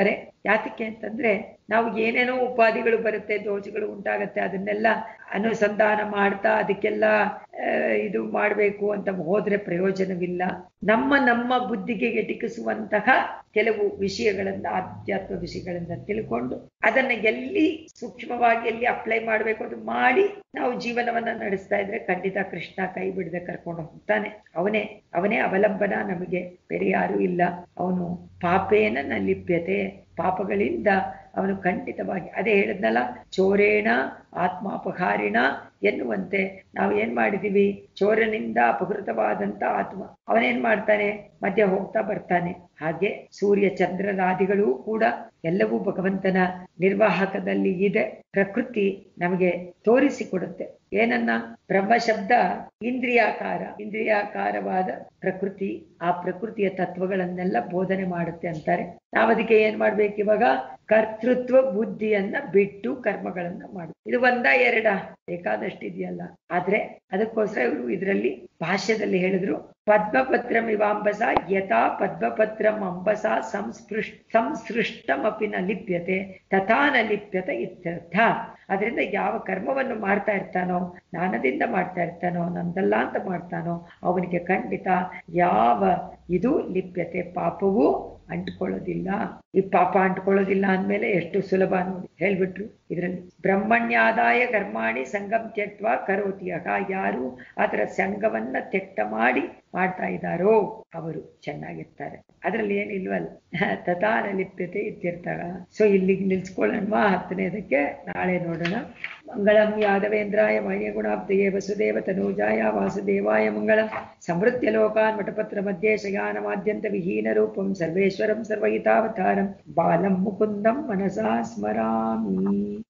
ಯಾತಕ್ಕೆ ಅಂತಂದ್ರೆ ನಾವು ಏನೇನೋ ಉಪಾಧಿಗಳು ಬರುತ್ತೆ ದೋಷಗಳು ಉಂಟಾಗತ್ತೆ ಅದನ್ನೆಲ್ಲ ಅನುಸಂಧಾನ ಮಾಡ್ತಾ ಅದಕ್ಕೆಲ್ಲ ಆ, ಇದು ಮಾಡಬೇಕು ಅಂತ ಹೋದ್ರೆ ಪ್ರಯೋಜನವಿಲ್ಲ ನಮ್ಮ ನಮ್ಮ ಬುದ್ಧಿಗೆ ಎಟಕಿಸುವಂತಹ ಕೆಲವು ವಿಷಯಗಳನ್ನ ಆಧ್ಯಾತ್ಮ ವಿಷಯಗಳನ್ನ ತಿಳ್ಕೊಂಡು ಅದನ್ನ ಎಲ್ಲಿ ಸೂಕ್ಷ್ಮವಾಗಿ ಎಲ್ಲಿ ಅಪ್ಲೈ ಮಾಡಬೇಕು ಅದು ಮಾಡಿ ನಾವು ಜೀವನವನ್ನ ನಡೆಸ್ತಾ ಇದ್ರೆ ಖಂಡಿತ ಕೃಷ್ಣ ಕೈ ಬಿಡದೆ ಕರ್ಕೊಂಡು ಹೋಗ್ತಾನೆ ಅವನೇ ಅವನೇ ಅವಲಂಬನ ನಮಗೆ ಬೇರೆ ಯಾರೂ ಇಲ್ಲ ಅವನು ಪಾಪೇನ ನ ಲಿಪ್ಯತೆ ಪಾಪಗಳಿಂದ ಅವನು ಖಂಡಿತವಾಗಿ ಅದೇ ಹೇಳಿದ್ನಲ್ಲ ಚೋರೇಣ ಆತ್ಮಾಪಹಾರಿಣ ಎನ್ನುವಂತೆ ನಾವು ಏನ್ ಮಾಡಿದೀವಿ ಚೋರನಿಂದ ಅಪಹೃತವಾದಂತ ಆತ್ಮ ಅವನೇನ್ ಮಾಡ್ತಾನೆ ಮಧ್ಯ ಹೋಗ್ತಾ ಬರ್ತಾನೆ ಹಾಗೆ ಸೂರ್ಯ ಚಂದ್ರರಾದಿಗಳು ಕೂಡ ಎಲ್ಲವೂ ಭಗವಂತನ ನಿರ್ವಾಹಕದಲ್ಲಿ ಇದೆ ಪ್ರಕೃತಿ ನಮಗೆ ತೋರಿಸಿಕೊಡುತ್ತೆ ಏನನ್ನ ಬ್ರಹ್ಮ ಶಬ್ದ ಇಂದ್ರಿಯಾಕಾರ ಇಂದ್ರಿಯಾಕಾರವಾದ ಪ್ರಕೃತಿ ಆ ಪ್ರಕೃತಿಯ ತತ್ವಗಳನ್ನೆಲ್ಲ ಬೋಧನೆ ಮಾಡುತ್ತೆ ಅಂತಾರೆ ನಾವು ಅದಕ್ಕೆ ಏನ್ ಮಾಡ್ಬೇಕು ಇವಾಗ ಕರ್ತೃತ್ವ ಬುದ್ಧಿಯನ್ನ ಬಿಟ್ಟು ಕರ್ಮಗಳನ್ನ ಮಾಡು ಇದು ಒಂದ ಎರಡ ಬೇಕಾದಷ್ಟಿದೆಯಲ್ಲ ಆದ್ರೆ ಅದಕ್ಕೋಸ್ಕರ ಇವರು ಇದರಲ್ಲಿ ಭಾಷ್ಯದಲ್ಲಿ ಹೇಳಿದ್ರು ಪದ್ಮಪತ್ರಂ ಇವಾಂಬಸ ಯಥಾ ಪದ್ಮಪತ್ರಂ ಅಂಬಸ ಸಂಸ್ಪೃಶ್ ಸಂಸೃಷ್ಟಮಪಿ ನ ಲಿಪ್ಯತೆ ತಥಾ ನ ಲಿಪ್ಯತೆ ಇತ್ಯರ್ಥ ಅದರಿಂದ ಯಾವ ಕರ್ಮವನ್ನು ಮಾಡ್ತಾ ಇರ್ತಾನೋ ಜ್ಞಾನದಿಂದ ಮಾಡ್ತಾ ಇರ್ತಾನೋ ನಂದಲ್ಲ ಅಂತ ಮಾಡ್ತಾನೋ ಅವನಿಗೆ ಖಂಡಿತ ಯಾವ ಇದು ಲಿಪ್ಯತೆ ಪಾಪವೂ ಅಂಟ್ಕೊಳ್ಳೋದಿಲ್ಲ ಈ ಪಾಪ ಅಂಟ್ಕೊಳ್ಳೋದಿಲ್ಲ ಅಂದ್ಮೇಲೆ ಎಷ್ಟು ಸುಲಭ ನೋಡಿ ಹೇಳ್ಬಿಟ್ರು ಇದರಲ್ಲಿ ಬ್ರಹ್ಮಣ್ಯಾದಾಯ ಕರ್ಮಾಣಿ ಸಂಗಮ್ ತ್ಯಕ್ವ ಕರೋತಿಯಹ ಯಾರು ಅದರ ಸಂಘವನ್ನ ತ್ಯಕ್ತ ಮಾಡಿ ಮಾಡ್ತಾ ಇದ್ದಾರೋ ಅವರು ಚೆನ್ನಾಗಿರ್ತಾರೆ ಅದ್ರಲ್ಲಿ ಏನಿಲ್ವಲ್ಲ ತಥಾನ ಲಿಪ್ಯತೆ ಇತ್ತಿರ್ತಾರ ಸೊ ಇಲ್ಲಿಗೆ ನಿಲ್ಸ್ಕೊಳ್ಳೋಣ ಹತ್ತನೇದಕ್ಕೆ ನಾಳೆ ನೋಡೋಣ ಮಂಗಳಂ ಯಾದವೇಂದ್ರಾಯ ಮಹ್ಯಗುಣಾಬ್ದಯೇ ವಸುದೇವ ತನೂಜಾಯ ವಾಸುದೇವಾಯ ಮಂಗಳಂ ಸಮೃದ್ಧ ಲೋಕಾನ್ ಮಠಪತ್ರ ಮಧ್ಯೆ ಶಯಾನಮಾದ್ಯಂತ ವಿಹೀನ ರೂಪಂ ಸರ್ವೇಶ್ವರಂ ಸರ್ವಹಿತಾವತಾರಂ ಬಾಲಂ ಮುಕುಂದಂ ಮನಸಾ ಸ್ಮರಾಮಿ